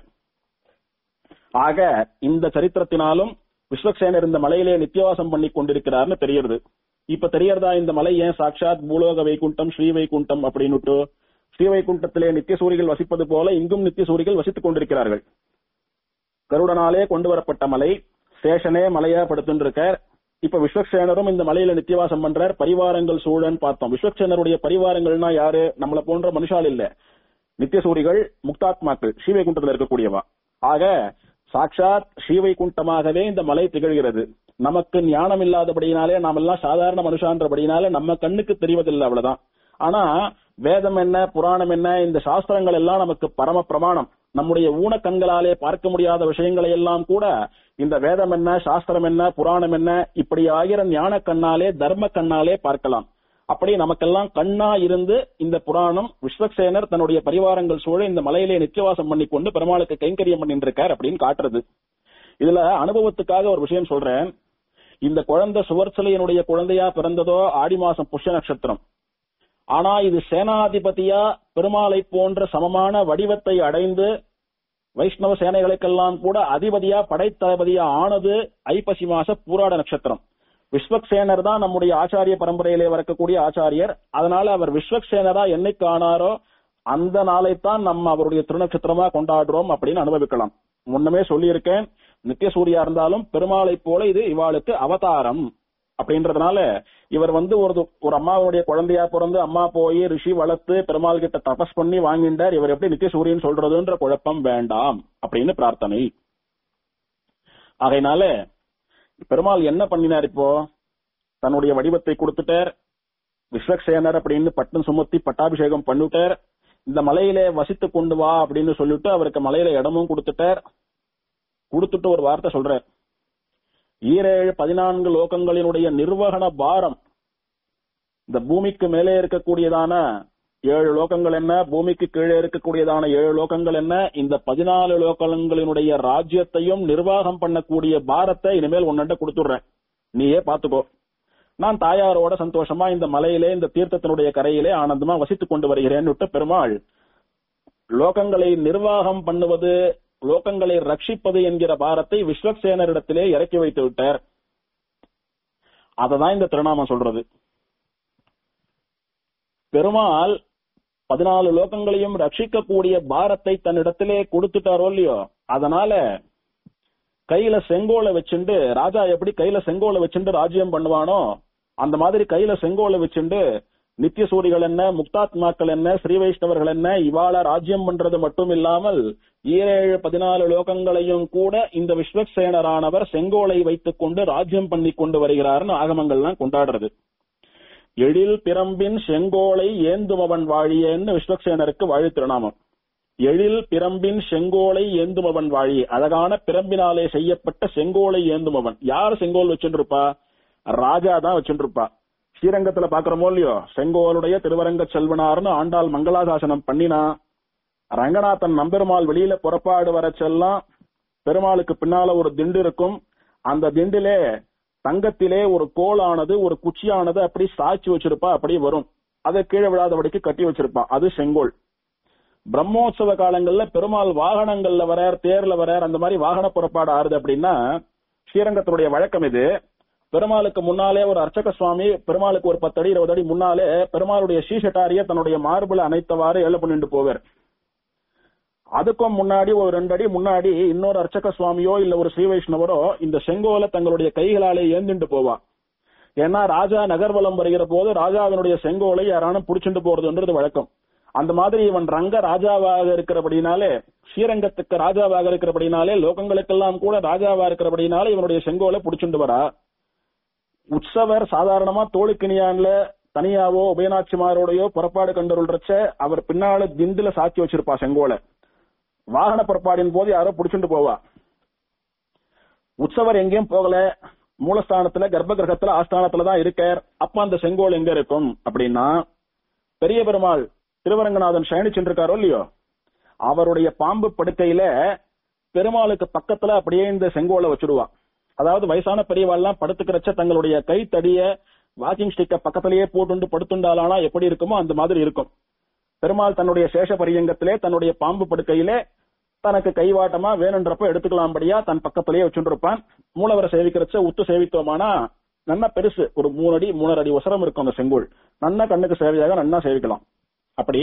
[SPEAKER 1] ஆக இந்த சரித்திரத்தினாலும் விஸ்வக்சேனர் இந்த மலையிலே நித்தியவாசம் பண்ணி கொண்டிருக்கிறார்னு தெரியறது இப்ப தெரியறதா இந்த மலை ஏன் சாட்சாத் பூலோக வைகுண்டம் ஸ்ரீ வைகுண்டம் அப்படின்னுட்டு ஸ்ரீ வைகுண்டத்திலே நித்தியசூரிகள் வசிப்பது போல இங்கும் நித்தியசூரிகள் வசித்துக் கொண்டிருக்கிறார்கள் கருடனாலே கொண்டு வரப்பட்ட மலை சேஷனே மலையா படுத்துட்டு இருக்கார் இப்ப விஸ்வக்சேனரும் இந்த மலையில நித்தியவாசம் பண்றார் பரிவாரங்கள் சூழன் பார்த்தோம் விஸ்வக்சேனருடைய பரிவாரங்கள்னா யாரு நம்மள போன்ற மனுஷால் இல்ல நித்தியசூரிகள் முக்தாத்மாக்கள் ஸ்ரீவைகுண்டத்தில் இருக்கக்கூடியவா ஆக சாட்சாத் ஸ்ரீவைகுண்டமாகவே இந்த மலை திகழ்கிறது நமக்கு ஞானம் இல்லாதபடியினாலே நாமெல்லாம் சாதாரண மனுஷான்றபடியினாலே நம்ம கண்ணுக்கு தெரிவதில்லை அவ்வளவுதான் ஆனா வேதம் என்ன புராணம் என்ன இந்த சாஸ்திரங்கள் எல்லாம் நமக்கு பரம பிரமாணம் நம்முடைய ஊன கண்களாலே பார்க்க முடியாத விஷயங்களை எல்லாம் கூட இந்த வேதம் என்ன சாஸ்திரம் என்ன புராணம் என்ன இப்படி ஆகிற ஞான கண்ணாலே தர்ம கண்ணாலே பார்க்கலாம் அப்படி நமக்கெல்லாம் கண்ணா இருந்து இந்த புராணம் விஸ்வக்சேனர் தன்னுடைய பரிவாரங்கள் சூழ இந்த மலையிலே நித்தியவாசம் பண்ணி கொண்டு பெருமாளுக்கு கைங்கரியம் பண்ணிட்டு இருக்கார் அப்படின்னு காட்டுறது இதுல அனுபவத்துக்காக ஒரு விஷயம் சொல்றேன் இந்த குழந்தை சுவர்ச்சலையனுடைய குழந்தையா பிறந்ததோ ஆடி மாசம் புஷ்ய நட்சத்திரம் ஆனா இது சேனாதிபதியா பெருமாளை போன்ற சமமான வடிவத்தை அடைந்து வைஷ்ணவ சேனைகளுக்கெல்லாம் கூட அதிபதியா படைத்தளபதியா ஆனது ஐப்பசி மாச பூராட நட்சத்திரம் விஸ்வக்சேனர் தான் நம்முடைய ஆச்சாரிய பரம்பரையிலே வரக்கூடிய ஆச்சாரியர் அதனால அவர் விஸ்வக்சேனரா என்னைக்கு ஆனாரோ அந்த நாளைத்தான் நம்ம அவருடைய திருநட்சத்திரமா கொண்டாடுறோம் அப்படின்னு அனுபவிக்கலாம் முன்னமே சொல்லியிருக்கேன் நித்திய சூரியா இருந்தாலும் பெருமாளை போல இது இவாளுக்கு அவதாரம் அப்படின்றதுனால இவர் வந்து ஒரு ஒரு அம்மாவுடைய குழந்தையா பிறந்து அம்மா போய் ரிஷி வளர்த்து பெருமாள் கிட்ட தபஸ் பண்ணி வாங்கிண்டார் இவர் எப்படி நித்திய சூரியன் சொல்றதுன்ற குழப்பம் வேண்டாம் அப்படின்னு பிரார்த்தனை ஆகையினால பெருமாள் என்ன பண்ணினார் இப்போ தன்னுடைய வடிவத்தை கொடுத்துட்டார் விஸ்வக்சேனர் அப்படின்னு பட்டம் சுமத்தி பட்டாபிஷேகம் பண்ணிவிட்டார் இந்த மலையிலே வசித்து கொண்டு வா அப்படின்னு சொல்லிட்டு அவருக்கு மலையில இடமும் கொடுத்துட்டார் கொடுத்துட்டு ஒரு வார்த்தை சொல்றார் ஈரேழு பதினான்கு லோகங்களினுடைய நிர்வகண பாரம் இந்த பூமிக்கு மேலே இருக்கக்கூடியதான ஏழு லோகங்கள் என்ன பூமிக்கு கீழே இருக்கக்கூடியதான ஏழு லோகங்கள் என்ன இந்த பதினாலு லோகங்களினுடைய ராஜ்யத்தையும் நிர்வாகம் பண்ணக்கூடிய பாரத்தை இனிமேல் உன்னிட்ட கொடுத்துடுறேன் நீயே பாத்துக்கோ நான் தாயாரோட சந்தோஷமா இந்த மலையிலே இந்த தீர்த்தத்தினுடைய கரையிலே ஆனந்தமா வசித்துக் கொண்டு வருகிறேன் விட்டு பெருமாள் லோகங்களை நிர்வாகம் பண்ணுவது லோகங்களை ரட்சிப்பது என்கிற பாரத்தை விஸ்வக்சேனரிடத்திலே இறக்கி வைத்து விட்டார் அததான் இந்த திருநாமம் சொல்றது பெருமாள் பதினாலு லோகங்களையும் ரட்சிக்கக்கூடிய பாரத்தை தன்னிடத்திலே கொடுத்துட்டாரோ இல்லையோ அதனால கையில செங்கோலை வச்சுண்டு ராஜா எப்படி கையில செங்கோலை வச்சுண்டு ராஜ்யம் பண்ணுவானோ அந்த மாதிரி கையில செங்கோலை வச்சுண்டு நித்திய சூரிகள் என்ன முக்தாத்மாக்கள் என்ன ஸ்ரீ வைஷ்ணவர்கள் என்ன இவாள ராஜ்யம் பண்றது மட்டும் இல்லாமல் ஈரேழு பதினாலு லோகங்களையும் கூட இந்த விஸ்வக்சேனரானவர் செங்கோலை வைத்துக் கொண்டு ராஜ்யம் பண்ணி கொண்டு வருகிறார்னு ஆகமங்கள்லாம் கொண்டாடுறது எழில் பிரம்பின் செங்கோலை ஏந்துமவன் வாழியன்னு விஸ்வக்சேனருக்கு வாழி திருநாமம் எழில் பிரம்பின் செங்கோலை ஏந்துமவன் வாழி அழகான பிரம்பினாலே செய்யப்பட்ட செங்கோலை ஏந்துமவன் யார் செங்கோல் வச்சுருப்பா ராஜா தான் வச்சுருப்பா ஸ்ரீரங்கத்துல பாக்குறோமோ இல்லையோ செங்கோலுடைய திருவரங்க செல்வனார்னு ஆண்டாள் மங்களாசாசனம் பண்ணினா ரங்கநாதன் நம்பெருமாள் வெளியில புறப்பாடு வர செல்லாம் பெருமாளுக்கு பின்னால ஒரு திண்டு இருக்கும் அந்த திண்டிலே தங்கத்திலே ஒரு கோலானது ஒரு குச்சியானது அப்படி சாய்ச்சி வச்சிருப்பா அப்படி வரும் அதை கீழே விழாதபடிக்கு கட்டி வச்சிருப்பான் அது செங்கோல் பிரம்மோற்சவ காலங்கள்ல பெருமாள் வாகனங்கள்ல வரார் தேர்ல வரார் அந்த மாதிரி வாகன புறப்பாடு ஆறுது அப்படின்னா ஸ்ரீரங்கத்தினுடைய வழக்கம் இது பெருமாளுக்கு முன்னாலே ஒரு அர்ச்சக சுவாமி பெருமாளுக்கு ஒரு பத்து அடி இருபது அடி முன்னாலே பெருமாளுடைய ஸ்ரீசட்டாரிய தன்னுடைய மார்பிள அனைத்தவாறு ஏழு பண்ணிட்டு போவார் அதுக்கும் முன்னாடி ஒரு ரெண்டு அடி முன்னாடி இன்னொரு அர்ச்சக சுவாமியோ இல்ல ஒரு ஸ்ரீ வைஷ்ணவரோ இந்த செங்கோலை தங்களுடைய கைகளாலே ஏந்திண்டு போவா ஏன்னா ராஜா நகர்வலம் வருகிற போது ராஜாவினுடைய செங்கோலை யாரானும் புடிச்சுட்டு போறதுன்றது வழக்கம் அந்த மாதிரி இவன் ரங்க ராஜாவாக இருக்கிறபடினாலே ஸ்ரீரங்கத்துக்கு ராஜாவாக இருக்கிறபடினாலே லோகங்களுக்கெல்லாம் கூட ராஜாவா இருக்கிறபடினாலே இவனுடைய செங்கோலை புடிச்சுட்டு வரா உற்சவர் சாதாரணமா தோளுக்கிணியான்ல தனியாவோ உபயநாச்சிமாரோடையோ புறப்பாடு கண்டருள்றச்ச அவர் பின்னால திண்டுல சாத்தி வச்சிருப்பா செங்கோலை வாகன புறப்பாடின் போது யாரோ புடிச்சுட்டு போவா உற்சவர் எங்கேயும் போகல மூலஸ்தானத்துல கர்ப்ப கிரகத்துல ஆஸ்தானத்துல தான் இருக்கார் அப்ப அந்த செங்கோல் எங்க இருக்கும் அப்படின்னா பெரிய பெருமாள் திருவரங்கநாதன் சயனிச்சுருக்காரோ இல்லையோ அவருடைய பாம்பு படுக்கையில பெருமாளுக்கு பக்கத்துல அப்படியே இந்த செங்கோலை வச்சுடுவா அதாவது வயசான பெரியவாள்லாம் படுத்துக்கிறச்ச தங்களுடைய கை தடிய வாக்கிங் ஸ்டிக்க பக்கத்திலேயே போட்டு படுத்துண்டாலானா எப்படி இருக்குமோ அந்த மாதிரி இருக்கும் பெருமாள் தன்னுடைய சேஷ பரியங்கத்திலே தன்னுடைய பாம்பு படுக்கையிலே தனக்கு கைவாட்டமா வேணுன்றப்ப எடுத்துக்கலாம்படியா தன் பக்கத்திலேயே வச்சுருப்பான் மூலவரை சேவிக்கிறச்ச உத்து சேவித்தோமானா நன்னா பெருசு ஒரு மூணு அடி மூணரை அடி உசரம் இருக்கும் அந்த செங்கோல் நன்னா கண்ணுக்கு சேவையாக நன்னா சேவிக்கலாம் அப்படி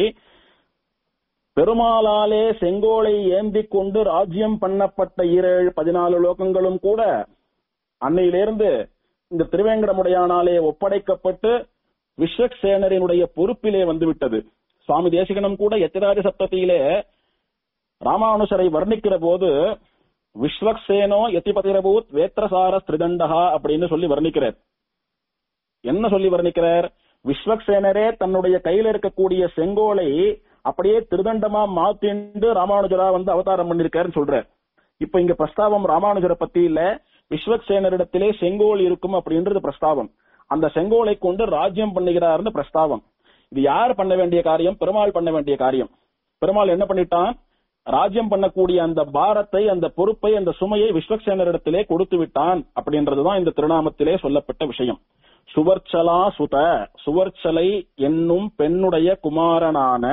[SPEAKER 1] பெருமாளாலே செங்கோலை ஏந்தி கொண்டு ராஜ்யம் பண்ணப்பட்ட ஈரேழு பதினாலு லோகங்களும் கூட அன்னையிலிருந்து இந்த திருவேங்கடமுடையானாலே ஒப்படைக்கப்பட்டு விஸ்வக்சேனரினுடைய பொறுப்பிலே வந்துவிட்டது சுவாமி தேசிகனும் கூட எத்திராஜ சப்தத்திலே ராமானுசரை வர்ணிக்கிற போது விஸ்வக்சேனோ எத்திபதிரபூத் வேத்திரசார ஸ்திரிதண்டகா அப்படின்னு சொல்லி வர்ணிக்கிறார் என்ன சொல்லி வர்ணிக்கிறார் விஸ்வக்சேனரே தன்னுடைய கையில இருக்கக்கூடிய செங்கோலை அப்படியே திருதண்டமா மாத்திண்டு ராமானுஜரா வந்து அவதாரம் பண்ணிருக்காருன்னு சொல்றார் இப்ப இங்க பிரஸ்தாவம் ராமானுஜரை பத்தி இல்ல விஸ்வக்சேனரிடத்திலே செங்கோல் இருக்கும் அப்படின்றது பிரஸ்தாவம் அந்த செங்கோலை கொண்டு ராஜ்யம் பண்ணுகிறார்னு பிரஸ்தாவம் இது யார் பண்ண வேண்டிய காரியம் பெருமாள் பண்ண வேண்டிய காரியம் பெருமாள் என்ன பண்ணிட்டான் ராஜ்யம் பண்ணக்கூடிய அந்த பாரத்தை அந்த பொறுப்பை அந்த சுமையை விஸ்வக்சேனரிடத்திலே கொடுத்து விட்டான் அப்படின்றதுதான் இந்த திருநாமத்திலே சொல்லப்பட்ட விஷயம் சுவர்ச்சலா சுத சுவர்ச்சலை என்னும் பெண்ணுடைய குமாரனான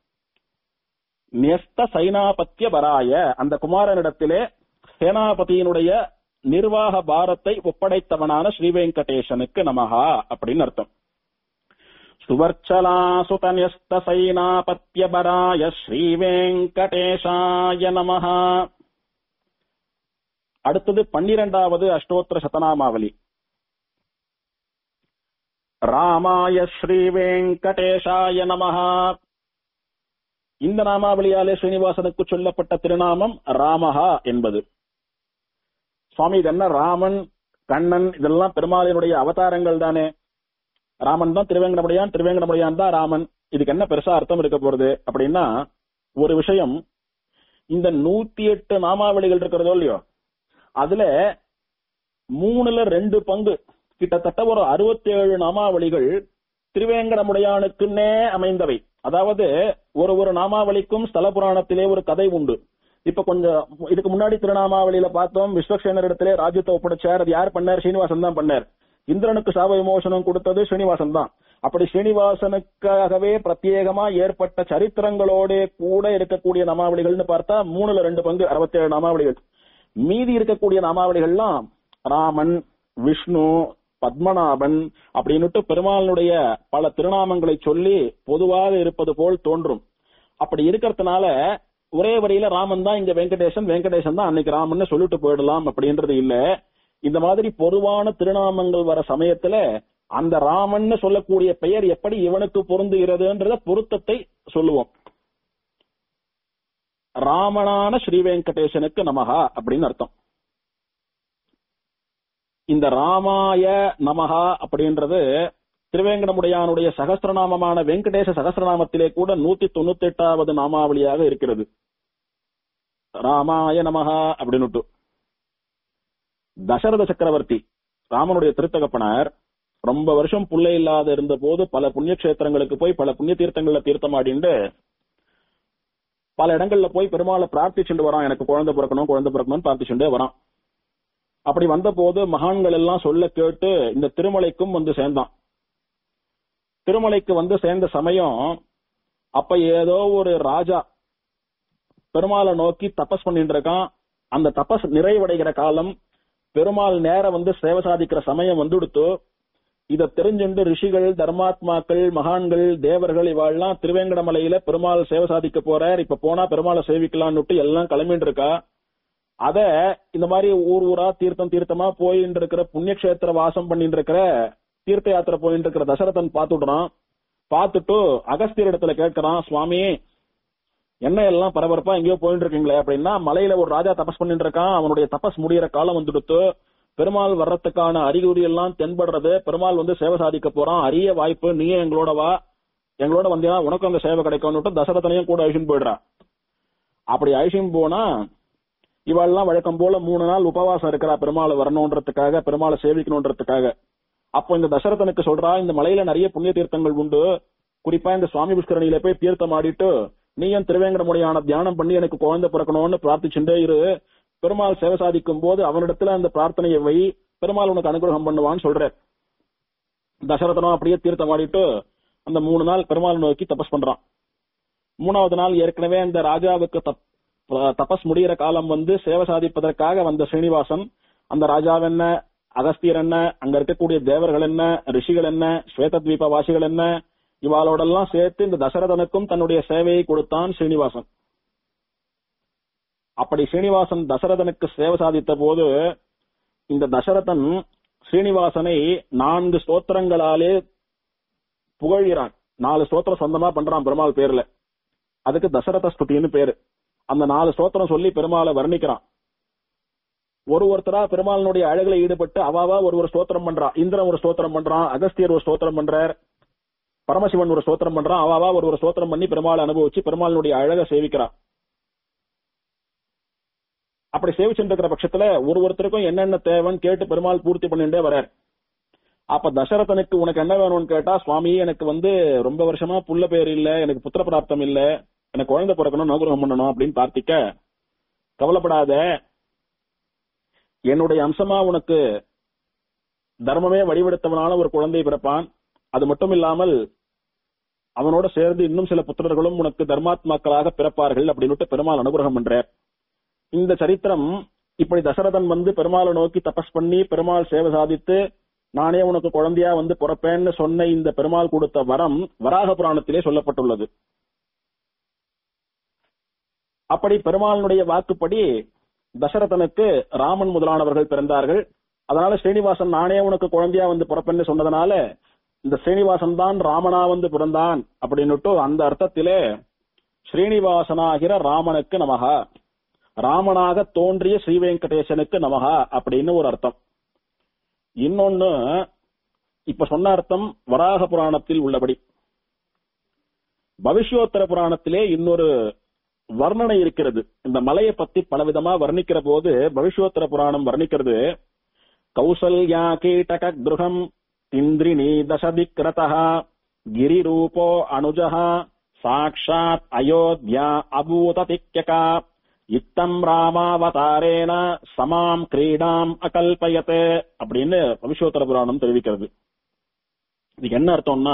[SPEAKER 1] நியஸ்த சைனாபத்திய பராய அந்த குமாரனிடத்திலே சேனாபதியினுடைய நிர்வாக பாரத்தை ஒப்படைத்தவனான ஸ்ரீவெங்கடேசனுக்கு நமஹா அப்படின்னு அர்த்தம் சுவர்ச்சலா சுதன்யஸ்த சைனாபத்திய பராய ஸ்ரீவெங்கடேஷாய நமஹா அடுத்தது பன்னிரெண்டாவது அஷ்டோத்திர சதநாமாவலி ராமாய ஸ்ரீவெங்கடேஷாய நமஹா இந்த நாமாவளியாலே ஸ்ரீனிவாசனுக்கு சொல்லப்பட்ட திருநாமம் ராமஹா என்பது சுவாமி இது என்ன ராமன் கண்ணன் இதெல்லாம் பெருமாளினுடைய அவதாரங்கள் தானே ராமன் தான் திருவேங்கடமுடையான் திருவேங்கடமுடையான் தான் ராமன் இதுக்கு என்ன பெருசா அர்த்தம் இருக்க போறது அப்படின்னா ஒரு விஷயம் இந்த நூத்தி எட்டு நாமாவளிகள் இருக்கிறதோ இல்லையோ அதுல மூணுல ரெண்டு பங்கு கிட்டத்தட்ட ஒரு அறுபத்தி ஏழு நாமாவளிகள் திருவேங்கடமுடையானுக்குன்னே அமைந்தவை அதாவது ஒரு ஒரு நாமாவளிக்கும் ஸ்தல புராணத்திலே ஒரு கதை உண்டு இப்ப கொஞ்சம் இதுக்கு முன்னாடி திருநாமாவளியில பார்த்தோம் விஸ்வக்சேனர் இடத்திலே ராஜ்யத்தை ஒப்படைச்சார் அது யார் பண்ணார் ஸ்ரீனிவாசன் தான் பண்ணார் இந்திரனுக்கு சாப விமோசனம் கொடுத்தது ஸ்ரீனிவாசன் தான் அப்படி ஸ்ரீனிவாசனுக்காகவே பிரத்யேகமா ஏற்பட்ட சரித்திரங்களோட கூட இருக்கக்கூடிய நாமாவளிகள்னு பார்த்தா மூணுல ரெண்டு பங்கு அறுபத்தி ஏழு நாமாவளிகள் மீதி இருக்கக்கூடிய நாமாவளிகள்லாம் ராமன் விஷ்ணு பத்மநாபன் அப்படின்னுட்டு பெருமாளுடைய பல திருநாமங்களை சொல்லி பொதுவாக இருப்பது போல் தோன்றும் அப்படி இருக்கிறதுனால ஒரே வரியில ராமன் தான் இங்க வெங்கடேசன் வெங்கடேசன் தான் அன்னைக்கு ராமன் சொல்லிட்டு போயிடலாம் அப்படின்றது இல்ல இந்த மாதிரி பொதுவான திருநாமங்கள் வர சமயத்துல அந்த ராமன் சொல்லக்கூடிய பெயர் எப்படி இவனுக்கு பொருந்துகிறதுன்றத பொருத்தத்தை சொல்லுவோம் ராமனான ஸ்ரீ வெங்கடேசனுக்கு நமகா அப்படின்னு அர்த்தம் இந்த ராமாய நமகா அப்படின்றது திருவேங்கடமுடையானுடைய சகஸ்திரநாமமான வெங்கடேச சகஸ்திரநாமத்திலே கூட நூத்தி தொண்ணூத்தி எட்டாவது நாமாவளியாக இருக்கிறது ராமாய நமகா அப்படின்னுட்டு தசரத சக்கரவர்த்தி ராமனுடைய திருத்தகப்பனார் ரொம்ப வருஷம் புள்ளை இல்லாத இருந்த போது பல புண்ணிய கஷேத்திரங்களுக்கு போய் பல புண்ணிய தீர்த்தங்கள்ல தீர்த்தமாடிண்டு பல இடங்கள்ல போய் பெருமாளை பிரார்த்திச்சுட்டு வரான் எனக்கு குழந்தை பிறக்கணும் குழந்தை பிறக்கணும்னு பிரார்த்திச்சுட்டே வரான் அப்படி வந்த போது மகான்கள் எல்லாம் சொல்ல கேட்டு இந்த திருமலைக்கும் வந்து சேர்ந்தான் திருமலைக்கு வந்து சேர்ந்த சமயம் அப்ப ஏதோ ஒரு ராஜா பெருமாளை நோக்கி தபஸ் பண்ணிட்டு இருக்கான் அந்த தபஸ் நிறைவடைகிற காலம் பெருமாள் நேர வந்து சேவை சாதிக்கிற சமயம் வந்துடுத்து இத தெரிஞ்சுண்டு ரிஷிகள் தர்மாத்மாக்கள் மகான்கள் தேவர்கள் இவாள்லாம் திருவேங்கடமலையில பெருமாள் சேவை சாதிக்க போறார் இப்ப போனா பெருமாளை சேவிக்கலாம்னுட்டு எல்லாம் கிளம்பிட்டு இருக்கா அத இந்த மாதிரி ஊர் ஊரா தீர்த்தம் தீர்த்தமா போயிட்டு இருக்கிற புண்ணியக்ஷேத்திர வாசம் பண்ணிட்டு இருக்கிற தீர்த்த யாத்திரை போயிட்டு இருக்கிற தசரதன் பாத்துடுறான் பார்த்துட்டு அகஸ்தியர் இடத்துல கேட்கிறான் சுவாமி என்ன எல்லாம் பரபரப்பா எங்கேயோ போயிட்டு இருக்கீங்களே அப்படின்னா மலையில ஒரு ராஜா தபஸ் பண்ணிட்டு இருக்கான் அவனுடைய தபஸ் முடியிற காலம் வந்துடுத்து பெருமாள் வர்றதுக்கான அறிகுறி எல்லாம் தென்படுறது பெருமாள் வந்து சேவை சாதிக்க போறான் அரிய வாய்ப்பு நீயே எங்களோட வா எங்களோட வந்தீங்கன்னா உனக்கு அந்த சேவை கிடைக்கும்னுட்டு தசரதனையும் கூட அழிச்சுன்னு போயிடுறா அப்படி அழிச்சுன்னு போனா இவாள்லாம் வழக்கம் போல மூணு நாள் உபவாசம் இருக்கிறா பெருமாள் வரணுன்றதுக்காக பெருமாளை சேவிக்கணுன்றதுக்காக அப்போ இந்த தசரதனுக்கு சொல்றா இந்த மலையில நிறைய புண்ணிய தீர்த்தங்கள் உண்டு குறிப்பா இந்த சுவாமி புஷ்கரணியில போய் தீர்த்தம் ஆடிட்டு நீயும் திருவேங்கடமுடியான தியானம் பண்ணி எனக்கு குழந்தை பிறக்கணும்னு பிரார்த்திச்சுட்டே இரு பெருமாள் சேவை சாதிக்கும் போது அவனிடத்துல அந்த பிரார்த்தனையை வை பெருமாள் உனக்கு அனுகிரகம் பண்ணுவான்னு சொல்ற தசரதனும் அப்படியே தீர்த்தம் ஆடிட்டு அந்த மூணு நாள் பெருமாள் நோக்கி தபஸ் பண்றான் மூணாவது நாள் ஏற்கனவே அந்த ராஜாவுக்கு தப் தபஸ் முடிகிற காலம் வந்து சேவை சாதிப்பதற்காக வந்த ஸ்ரீனிவாசன் அந்த ராஜாவென்ன அகஸ்தியர் என்ன அங்க இருக்கக்கூடிய தேவர்கள் என்ன ரிஷிகள் என்ன ஸ்வேதத்வீப வாசிகள் என்ன இவாளோடெல்லாம் சேர்த்து இந்த தசரதனுக்கும் தன்னுடைய சேவையை கொடுத்தான் ஸ்ரீனிவாசன் அப்படி ஸ்ரீனிவாசன் தசரதனுக்கு சேவை சாதித்த போது இந்த தசரதன் ஸ்ரீனிவாசனை நான்கு ஸ்தோத்திரங்களாலே புகழ்கிறான் நாலு ஸ்தோத்திரம் சொந்தமா பண்றான் பெருமாள் பேர்ல அதுக்கு தசரத ஸ்துதின்னு பேரு அந்த நாலு ஸ்தோத்திரம் சொல்லி பெருமாளை வர்ணிக்கிறான் ஒரு ஒருத்தரா பெருமாளினுடைய அழகுல ஈடுபட்டு அவாவா ஒரு ஒரு ஸ்தோத்திரம் பண்றான் இந்திரன் ஒரு ஸ்தோத்திரம் பண்றான் அகஸ்தியர் ஒரு ஸ்தோத்திரம் பண்றார் பரமசிவன் ஒரு ஸ்தோத்திரம் பண்றான் அவாவா ஒரு ஒரு ஸ்தோத்திரம் பண்ணி பெருமாள் அனுபவிச்சு பெருமாளுடைய அழக சேவிக்கிறான் அப்படி சேவிச்சுட்டு இருக்கிற பட்சத்துல ஒரு ஒருத்தருக்கும் என்னென்ன தேவைன்னு கேட்டு பெருமாள் பூர்த்தி பண்ணிட்டே வரார் அப்ப தசரதனுக்கு உனக்கு என்ன வேணும்னு கேட்டா சுவாமி எனக்கு வந்து ரொம்ப வருஷமா புள்ள பேர் இல்ல எனக்கு புத்திர பிராப்தம் இல்ல எனக்கு குழந்தை பிறக்கணும் நவகிரகம் பண்ணணும் அப்படின்னு பிரார்த்திக்க கவலைப்படாத என்னுடைய அம்சமா உனக்கு தர்மமே வடிவெடுத்தவனான ஒரு குழந்தை பிறப்பான் அது மட்டும் இல்லாமல் அவனோட சேர்ந்து இன்னும் சில புத்திரர்களும் உனக்கு தர்மாத்மாக்களாக பிறப்பார்கள் அப்படின்னு பெருமாள் அனுகிரகம் பண்றார் இந்த சரித்திரம் இப்படி தசரதன் வந்து பெருமாளை நோக்கி தபஸ் பண்ணி பெருமாள் சேவை சாதித்து நானே உனக்கு குழந்தையா வந்து பிறப்பேன்னு சொன்ன இந்த பெருமாள் கொடுத்த வரம் வராக புராணத்திலே சொல்லப்பட்டுள்ளது அப்படி பெருமாளுடைய வாக்குப்படி தசரதனுக்கு ராமன் முதலானவர்கள் பிறந்தார்கள் அதனால ஸ்ரீனிவாசன் நானே உனக்கு குழந்தையா வந்து பிறப்பேன்னு சொன்னதுனால இந்த ஸ்ரீனிவாசன் தான் ராமனா வந்து பிறந்தான் அப்படின்னுட்டு அந்த அர்த்தத்திலே ஸ்ரீனிவாசனாகிற ராமனுக்கு நமகா ராமனாக தோன்றிய ஸ்ரீவெங்கடேசனுக்கு நமகா அப்படின்னு ஒரு அர்த்தம் இன்னொன்னு இப்ப சொன்ன அர்த்தம் வராக புராணத்தில் உள்ளபடி பவிஷ்யோத்தர புராணத்திலே இன்னொரு வர்ணனை இருக்கிறது இந்த மலையை பத்தி பலவிதமா வர்ணிக்கிற போது பவிஷ்யோத்தர புராணம் வர்ணிக்கிறது கௌசல்யா கீட்டக கிருகம் இந்திரிணி தசதிக்ரதः गिरिरूपो अनुजः साक्षात् अयोध्या अभूततिक्यका இத்தம் ராமாவதாரேன சமாம் கிரீடாம் அகல்பயத் அப்படின்னு பவிஷ்யோத்தர புராணம் தெரிவிக்கிறது இதுக்கு என்ன அர்த்தம்னா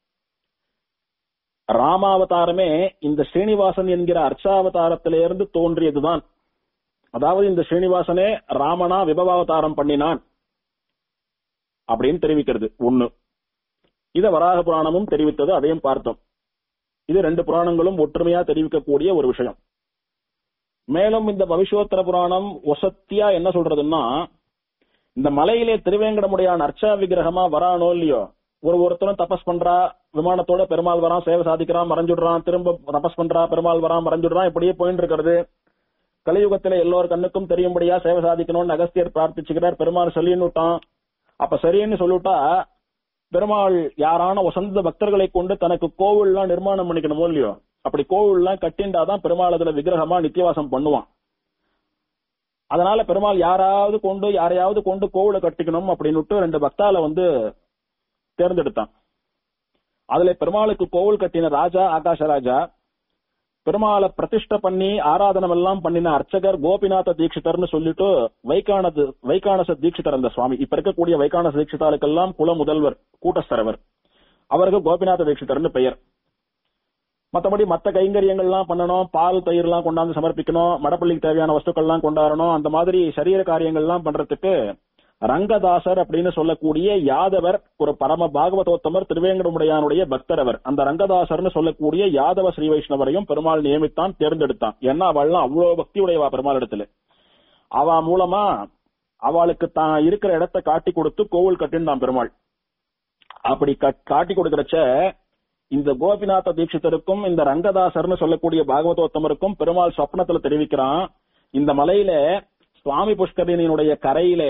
[SPEAKER 1] ராமாவதாரமே இந்த ஸ்ரீனிவாசன் என்கிற அர்ச்சாவதாரத்திலிருந்து தோன்றியதுதான் அதாவது இந்த ஸ்ரீனிவாசனே ராமனா விபவாவதாரம் பண்ணினான் அப்படின்னு தெரிவிக்கிறது ஒண்ணு இத வராக புராணமும் தெரிவித்தது அதையும் பார்த்தோம் இது ரெண்டு புராணங்களும் ஒற்றுமையா தெரிவிக்கக்கூடிய ஒரு விஷயம் மேலும் இந்த பவிஷ்யோத்தர புராணம் ஒசத்தியா என்ன சொல்றதுன்னா இந்த மலையிலே திருவேங்கடமுடையான் அர்ச்சா விக்கிரகமா வரானோ இல்லையோ ஒரு ஒருத்தரும் தபஸ் பண்றா விமானத்தோட பெருமாள் வரான் சேவை சாதிக்கிறான் மறைஞ்சுடுறான் திரும்ப தபஸ் பண்றா பெருமாள் வரான் மறைஞ்சுடுறான் இப்படியே போயிட்டு இருக்கிறது கலியுகத்துல எல்லோர் கண்ணுக்கும் தெரியும்படியா சேவை சாதிக்கணும்னு அகஸ்தியர் பிரார்த்திச்சுக்கிறார் பெருமாள் சொல்லின்னு விட்டான் அப்ப சரின்னு சொல்லிவிட்டா பெருமாள் யாரான வசந்த பக்தர்களை கொண்டு தனக்கு கோவில்லாம் நிர்மாணம் பண்ணிக்கணுமோ இல்லையோ அப்படி கோவில்லாம் கட்டிண்டாதான் பெருமாள் அதுல விக்கிரகமா நித்தியவாசம் பண்ணுவான் அதனால பெருமாள் யாராவது கொண்டு யாரையாவது கொண்டு கோவில கட்டிக்கணும் அப்படின்னுட்டு ரெண்டு பக்தால வந்து தேர்ந்தெடுத்தான் அதுல பெருமாளுக்கு கோவில் கட்டின ராஜா ஆகாஷராஜா பெருமாளை பிரதிஷ்ட பண்ணி ஆராதனம் எல்லாம் பண்ணின அர்ச்சகர் கோபிநாத தீட்சிதர்னு சொல்லிட்டு வைகானது வைகானச தீட்சிதர் அந்த சுவாமி இப்ப இருக்கக்கூடிய வைகானச தீட்சிதாளுக்கெல்லாம் குல முதல்வர் கூட்டஸ்தரவர் அவருக்கு கோபிநாத தீட்சிதர்னு பெயர் மத்தபடி மத்த கைங்கரியங்கள்லாம் பண்ணணும் பால் தயிர் எல்லாம் கொண்டாந்து சமர்ப்பிக்கணும் மடப்பள்ளிக்கு தேவையான வஸ்துக்கள்லாம் கொண்டாடணும் அந்த மாதிரி சரீர காரியங்கள்லாம் பண்றதுக்கு ரங்கதாசர் அப்படின்னு சொல்லக்கூடிய யாதவர் ஒரு பரம பாகவதோத்தமர் திருவேங்கடமுடையானுடைய பக்தர் அவர் அந்த ரங்கதாசர்னு சொல்லக்கூடிய யாதவ ஸ்ரீ வைஷ்ணவரையும் பெருமாள் நியமித்தான் தேர்ந்தெடுத்தான் ஏன்னா அவள்லாம் அவ்வளவு பக்தி உடையவா பெருமாள் இடத்துல அவ மூலமா அவளுக்கு தான் இருக்கிற இடத்தை காட்டி கொடுத்து கோவில் கட்டின்தான் பெருமாள் அப்படி காட்டி கொடுக்கறச்ச இந்த கோபிநாத தீட்சிதருக்கும் இந்த ரங்கதாசர்னு சொல்லக்கூடிய பாகவதோத்தமருக்கும் பெருமாள் சொப்னத்துல தெரிவிக்கிறான் இந்த மலையில சுவாமி புஷ்கரணியினுடைய கரையில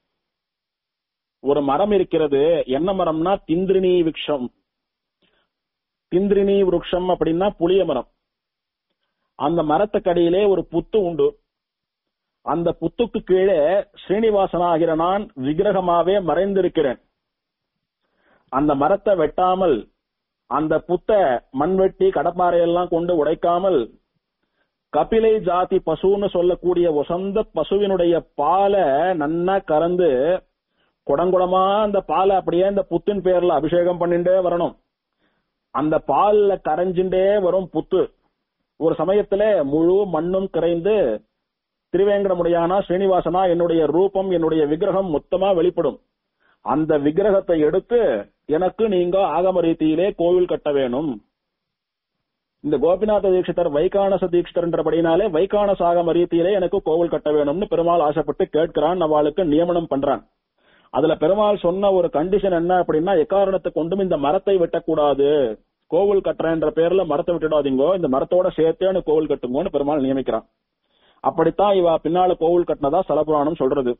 [SPEAKER 1] ஒரு மரம் இருக்கிறது என்ன மரம்னா திந்திரினி விக்ஷம் திந்திரினி விருட்சம் அப்படின்னா புளிய மரம் அந்த மரத்துக்கடியிலே ஒரு புத்து உண்டு அந்த புத்துக்கு கீழே ஸ்ரீனிவாசனாகிற நான் விக்கிரகமாவே மறைந்திருக்கிறேன் அந்த மரத்தை வெட்டாமல் அந்த புத்த மண்வெட்டி கடப்பாறையெல்லாம் கொண்டு உடைக்காமல் கபிலை ஜாதி பசுன்னு சொல்லக்கூடிய வசந்த பசுவினுடைய பாலை நன்னா கறந்து குடங்குடமா அந்த பாலை அப்படியே அந்த புத்தின் பேர்ல அபிஷேகம் பண்ணிட்டே வரணும் அந்த பால்ல கரைஞ்சுட்டே வரும் புத்து ஒரு சமயத்துல முழு மண்ணும் கரைந்து திருவேங்கடமுடையானா ஸ்ரீனிவாசனா என்னுடைய ரூபம் என்னுடைய விக்கிரகம் மொத்தமா வெளிப்படும் அந்த விக்கிரகத்தை எடுத்து எனக்கு நீங்க ஆகம ரீதியிலே கோவில் கட்ட வேணும் இந்த கோபிநாத தீட்சிதர் வைகானச தீட்சிதர்ன்றபடினாலே வைகானச ஆகம ரீதியிலே எனக்கு கோவில் கட்ட வேணும்னு பெருமாள் ஆசைப்பட்டு கேட்கிறான் அவளுக்கு நியமனம் பண்றான் அதுல பெருமாள் சொன்ன ஒரு கண்டிஷன் என்ன அப்படின்னா எக்காரணத்தை கொண்டும் இந்த மரத்தை வெட்டக்கூடாது கோவில் கட்டுறேன்ற பேர்ல மரத்தை விட்டுடாதீங்கோ இந்த மரத்தோட சேர்த்தேன்னு கோவில் கட்டுங்கோன்னு பெருமாள் நியமிக்கிறான் அப்படித்தான் இவ பின்னால கோவில் கட்டினதா சலபுராணம் சொல்றது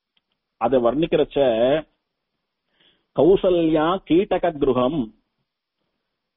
[SPEAKER 1] அதை வர்ணிக்கிறச்ச கௌசல்யா கீட்டக கிருகம்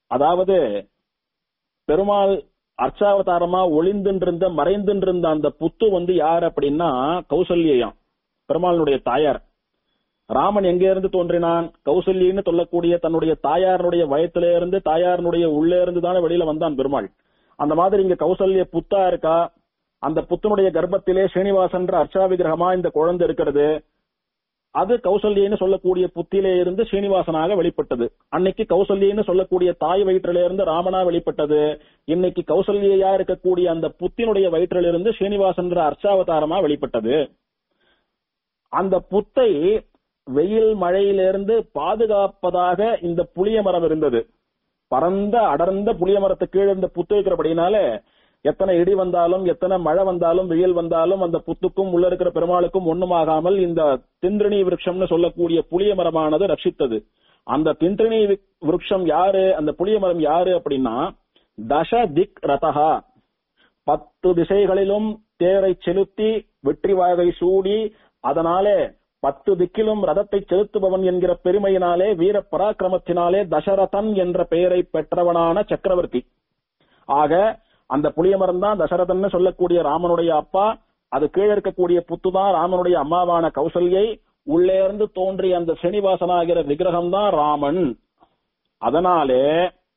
[SPEAKER 1] அதாவது பெருமாள் அர்ச்சாவதாரமா ஒளிந்துன்றிருந்த மறைந்துன்றிருந்த அந்த புத்து வந்து யார் அப்படின்னா கௌசல்யாம் பெருமாளுடைய தாயார் ராமன் எங்க இருந்து தோன்றினான் கௌசல்யின்னு சொல்லக்கூடிய தன்னுடைய தாயாருடைய வயத்திலே இருந்து தாயாருடைய உள்ளே இருந்து தானே வெளியில வந்தான் பெருமாள் அந்த மாதிரி இங்க கௌசல்ய புத்தா இருக்கா அந்த புத்தனுடைய கர்ப்பத்திலே ஸ்ரீனிவாசன்ற அர்ச்சா விக்கிரகமா இந்த குழந்தை இருக்கிறது அது கௌசல்யன்னு சொல்லக்கூடிய புத்திலே இருந்து ஸ்ரீனிவாசனாக வெளிப்பட்டது அன்னைக்கு கௌசல்யன்னு சொல்லக்கூடிய தாய் வயிற்றில இருந்து ராமனா வெளிப்பட்டது இன்னைக்கு கௌசல்யா இருக்கக்கூடிய அந்த புத்தினுடைய வயிற்றிலிருந்து ஸ்ரீனிவாசன்ற அர்ச்சாவதாரமா வெளிப்பட்டது அந்த புத்தை வெயில் மழையிலிருந்து பாதுகாப்பதாக இந்த புளிய மரம் இருந்தது பரந்த அடர்ந்த புளிய மரத்துக்கு கீழே இந்த புத்து இருக்கிறபடினால எத்தனை இடி வந்தாலும் எத்தனை மழை வந்தாலும் வெயில் வந்தாலும் அந்த புத்துக்கும் உள்ள இருக்கிற பெருமாளுக்கும் ஒண்ணுமாகாமல் இந்த திந்திரணி விருட்சம்னு சொல்லக்கூடிய புளிய மரமானது ரட்சித்தது அந்த திந்திரணி விருட்சம் யாரு அந்த புளிய மரம் யாரு அப்படின்னா தச திக் ரதகா பத்து திசைகளிலும் தேரை செலுத்தி வெற்றி வாகை சூடி அதனாலே பத்து திக்கிலும் ரதத்தை செலுத்துபவன் என்கிற பெருமையினாலே வீர பராக்கிரமத்தினாலே தசரதன் என்ற பெயரை பெற்றவனான சக்கரவர்த்தி ஆக அந்த புளியமரம் தான் தசரதன் சொல்லக்கூடிய ராமனுடைய அப்பா அது கீழே இருக்கக்கூடிய புத்துதான் ராமனுடைய அம்மாவான கௌசல்யை உள்ளே இருந்து தோன்றிய அந்த ஸ்ரீனிவாசனாகிற விக்கிரகம் தான் ராமன் அதனாலே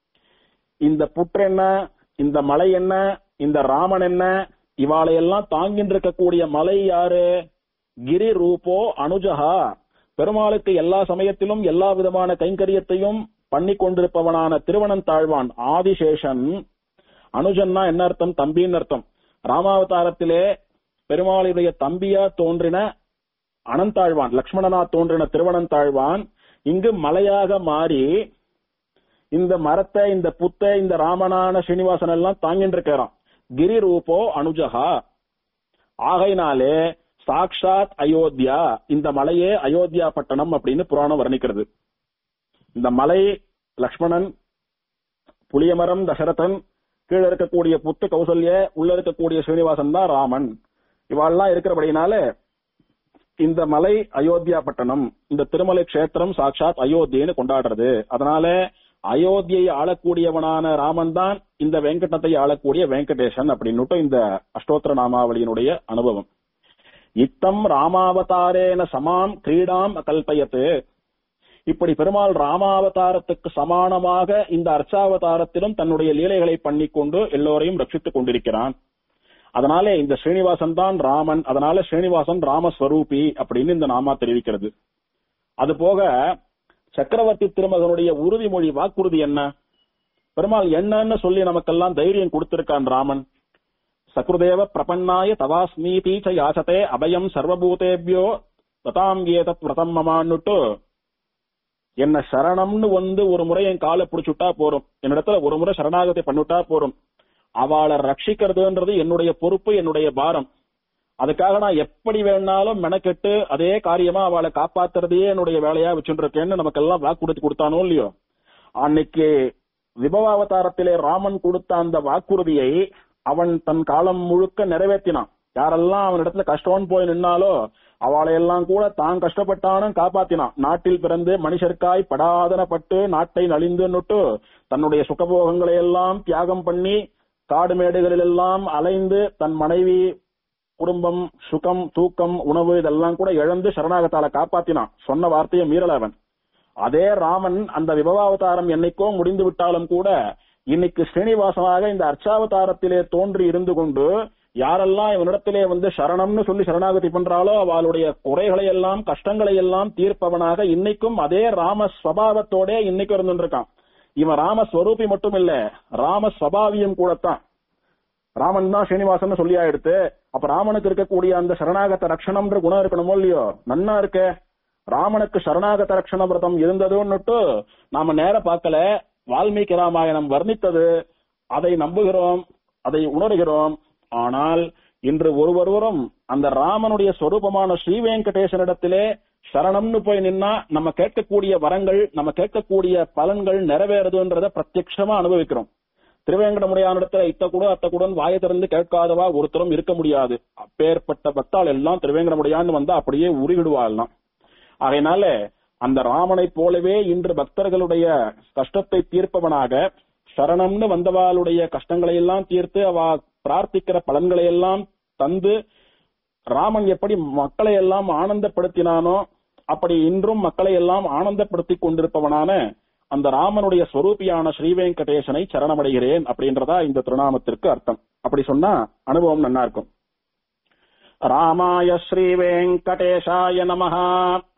[SPEAKER 1] இந்த புற்று என்ன இந்த மலை என்ன இந்த ராமன் என்ன இவாளையெல்லாம் தாங்கின்னு இருக்கக்கூடிய மலை யாரு கிரி ரூபோ அனுஜகா பெருமாளுக்கு எல்லா சமயத்திலும் எல்லா விதமான கைங்கரியத்தையும் பண்ணி கொண்டிருப்பவனான திருவனந்தாழ்வான் ஆதிசேஷன் அனுஜன்னா என்ன அர்த்தம் தம்பின்னு அர்த்தம் ராமாவதாரத்திலே பெருமாளுடைய தம்பியா தோன்றின அனந்தாழ்வான் லக்ஷ்மணனா தோன்றின திருவனந்தாழ்வான் இங்கு மலையாக மாறி இந்த மரத்தை இந்த புத்தை இந்த ராமனான ஸ்ரீனிவாசன் எல்லாம் தாங்கிட்டு இருக்கிறான் கிரி ரூபோ அனுஜகா ஆகையினாலே சாக்ஷாத் அயோத்தியா இந்த மலையே அயோத்தியா பட்டணம் அப்படின்னு புராணம் வர்ணிக்கிறது இந்த மலை லக்ஷ்மணன் புளியமரம் தசரதன் கீழே இருக்கக்கூடிய புத்து கௌசல்ய உள்ள இருக்கக்கூடிய ஸ்ரீனிவாசன் தான் ராமன் இவாள்லாம் இருக்கிறபடினால இந்த மலை அயோத்தியா பட்டணம் இந்த திருமலை கஷேத்திரம் சாட்சாத் அயோத்தியன்னு கொண்டாடுறது அதனால அயோத்தியை ஆளக்கூடியவனான ராமன் தான் இந்த வெங்கடத்தை ஆளக்கூடிய வெங்கடேசன் அப்படின்னுட்டு இந்த அஷ்டோத்திர நாமாவளியினுடைய அனுபவம் இத்தம் ராமாவதாரேன சமாம் கிரீடாம் அகல்பயத்து இப்படி பெருமாள் ராமாவதாரத்துக்கு சமானமாக இந்த அர்ச்சாவதாரத்திலும் தன்னுடைய லீலைகளை பண்ணிக்கொண்டு எல்லோரையும் ரட்சித்துக் கொண்டிருக்கிறான் அதனாலே இந்த ஸ்ரீனிவாசன் தான் ராமன் அதனால ஸ்ரீனிவாசன் ராமஸ்வரூபி அப்படின்னு இந்த நாமா தெரிவிக்கிறது அது போக சக்கரவர்த்தி திருமகனுடைய உறுதிமொழி வாக்குறுதி என்ன பெருமாள் என்னன்னு சொல்லி நமக்கெல்லாம் தைரியம் கொடுத்திருக்கான் ராமன் சக்ருதேவ பிரபன்னாய தவாஸ்மீதி ச யாசதே அபயம் சர்வபூதேபியோ ததாம் ஏதத் விரதம் மமான்னுட்டு என்ன சரணம்னு வந்து ஒரு முறை என் காலை பிடிச்சுட்டா போறோம் என்னிடத்துல ஒரு முறை சரணாகத்தை பண்ணிட்டா போறோம் அவளை ரட்சிக்கிறதுன்றது என்னுடைய பொறுப்பு என்னுடைய பாரம் அதுக்காக நான் எப்படி வேணாலும் மெனக்கெட்டு அதே காரியமா அவளை காப்பாத்துறதையே என்னுடைய வேலையா வச்சுட்டு இருக்கேன்னு நமக்கெல்லாம் வாக்குறுதி கொடுத்தானோ இல்லையோ அன்னைக்கு விபவாவதாரத்திலே ராமன் கொடுத்த அந்த வாக்குறுதியை அவன் தன் காலம் முழுக்க நிறைவேற்றினான் யாரெல்லாம் அவனிடத்துல கஷ்டம்னு போய் நின்னாலோ அவளையெல்லாம் கூட தான் கஷ்டப்பட்டானும் காப்பாத்தினான் நாட்டில் பிறந்து மனுஷருக்காய் படாதனப்பட்டு நாட்டை நலிந்துன்னுட்டு தன்னுடைய சுகபோகங்களை எல்லாம் தியாகம் பண்ணி காடு மேடுகளில் எல்லாம் அலைந்து தன் மனைவி குடும்பம் சுகம் தூக்கம் உணவு இதெல்லாம் கூட இழந்து சரணாகத்தால காப்பாத்தினான் சொன்ன வார்த்தையை மீறல அவன் அதே ராமன் அந்த விபவாவதாரம் என்னைக்கோ முடிந்து விட்டாலும் கூட இன்னைக்கு ஸ்ரீனிவாசனாக இந்த அர்ச்சாவதாரத்திலே தோன்றி இருந்து கொண்டு யாரெல்லாம் இவனிடத்திலே வந்து சரணம்னு சொல்லி சரணாகதி பண்றாளோ அவளுடைய குறைகளை எல்லாம் கஷ்டங்களை எல்லாம் தீர்ப்பவனாக இன்னைக்கும் அதே ராம ஸ்வபாவத்தோட இன்னைக்கும் இருந்துருக்கான் இவன் ராமஸ்வரூபி மட்டும் இல்ல ராம ஸ்வபாவியம் கூடத்தான் ராமன் தான் ஸ்ரீனிவாசன் சொல்லியா எடுத்து அப்ப ராமனுக்கு இருக்கக்கூடிய அந்த சரணாகத ரக்ஷணம்ன்ற குணம் இருக்கணுமோ இல்லையோ நன்னா இருக்க ராமனுக்கு சரணாகத ரக்ஷண விரதம் இருந்ததுன்னுட்டு நாம நேர பார்க்கல வால்மீகி ராமாயணம் வர்ணித்தது அதை நம்புகிறோம் அதை உணர்கிறோம் ஆனால் இன்று ஒருவரும் அந்த ராமனுடைய சொரூபமான ஸ்ரீ வெங்கடேசனிடத்திலே சரணம்னு போய் நின்னா நம்ம கேட்கக்கூடிய வரங்கள் நம்ம கேட்கக்கூடிய பலன்கள் நிறைவேறுதுன்றத பிரத்யட்சமா அனுபவிக்கிறோம் திருவேங்கடமுடையானிடத்துல இத்த கூட அத்த கூட வாயை திறந்து கேட்காதவா ஒருத்தரும் இருக்க முடியாது அப்பேற்பட்ட பக்தால் எல்லாம் திருவேங்கடமுடையான்னு வந்தா அப்படியே உருகிடுவா எல்லாம் அதனால அந்த ராமனைப் போலவே இன்று பக்தர்களுடைய கஷ்டத்தை தீர்ப்பவனாக சரணம்னு வந்தவாளுடைய கஷ்டங்களை எல்லாம் தீர்த்து அவ பிரார்த்திக்கிற பலன்களை எல்லாம் தந்து ராமன் எப்படி மக்களை எல்லாம் ஆனந்தப்படுத்தினானோ அப்படி இன்றும் மக்களை எல்லாம் ஆனந்தப்படுத்திக் கொண்டிருப்பவனான அந்த ராமனுடைய ஸ்வரூபியான ஸ்ரீவேங்கடேசனை சரணமடைகிறேன் அப்படின்றதா இந்த திருநாமத்திற்கு அர்த்தம் அப்படி சொன்னா அனுபவம் நன்னா இருக்கும் ராமாய ஸ்ரீவேங்கடேஷாய நமஹா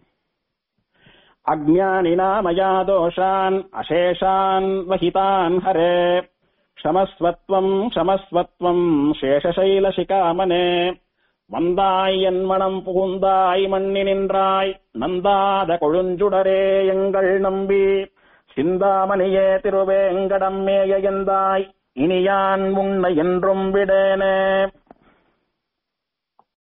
[SPEAKER 1] அஜ்ஞானினா மயா தோஷான் அசேஷான் வஹிதான் ஹரே க்ஷமஸ்வத்வம் க்ஷமஸ்வத்வம் சேஷசைலசிகாமனே வந்தாய் என் மனம் புகுந்தாய் மண்ணி நின்றாய் நந்தாத கொழுஞ்சுடரே எங்கள் நம்பி சிந்தாமணியே திருவேங்கடம் மேய எந்தாய் இனியான் உன்னை என்றும் விடேனே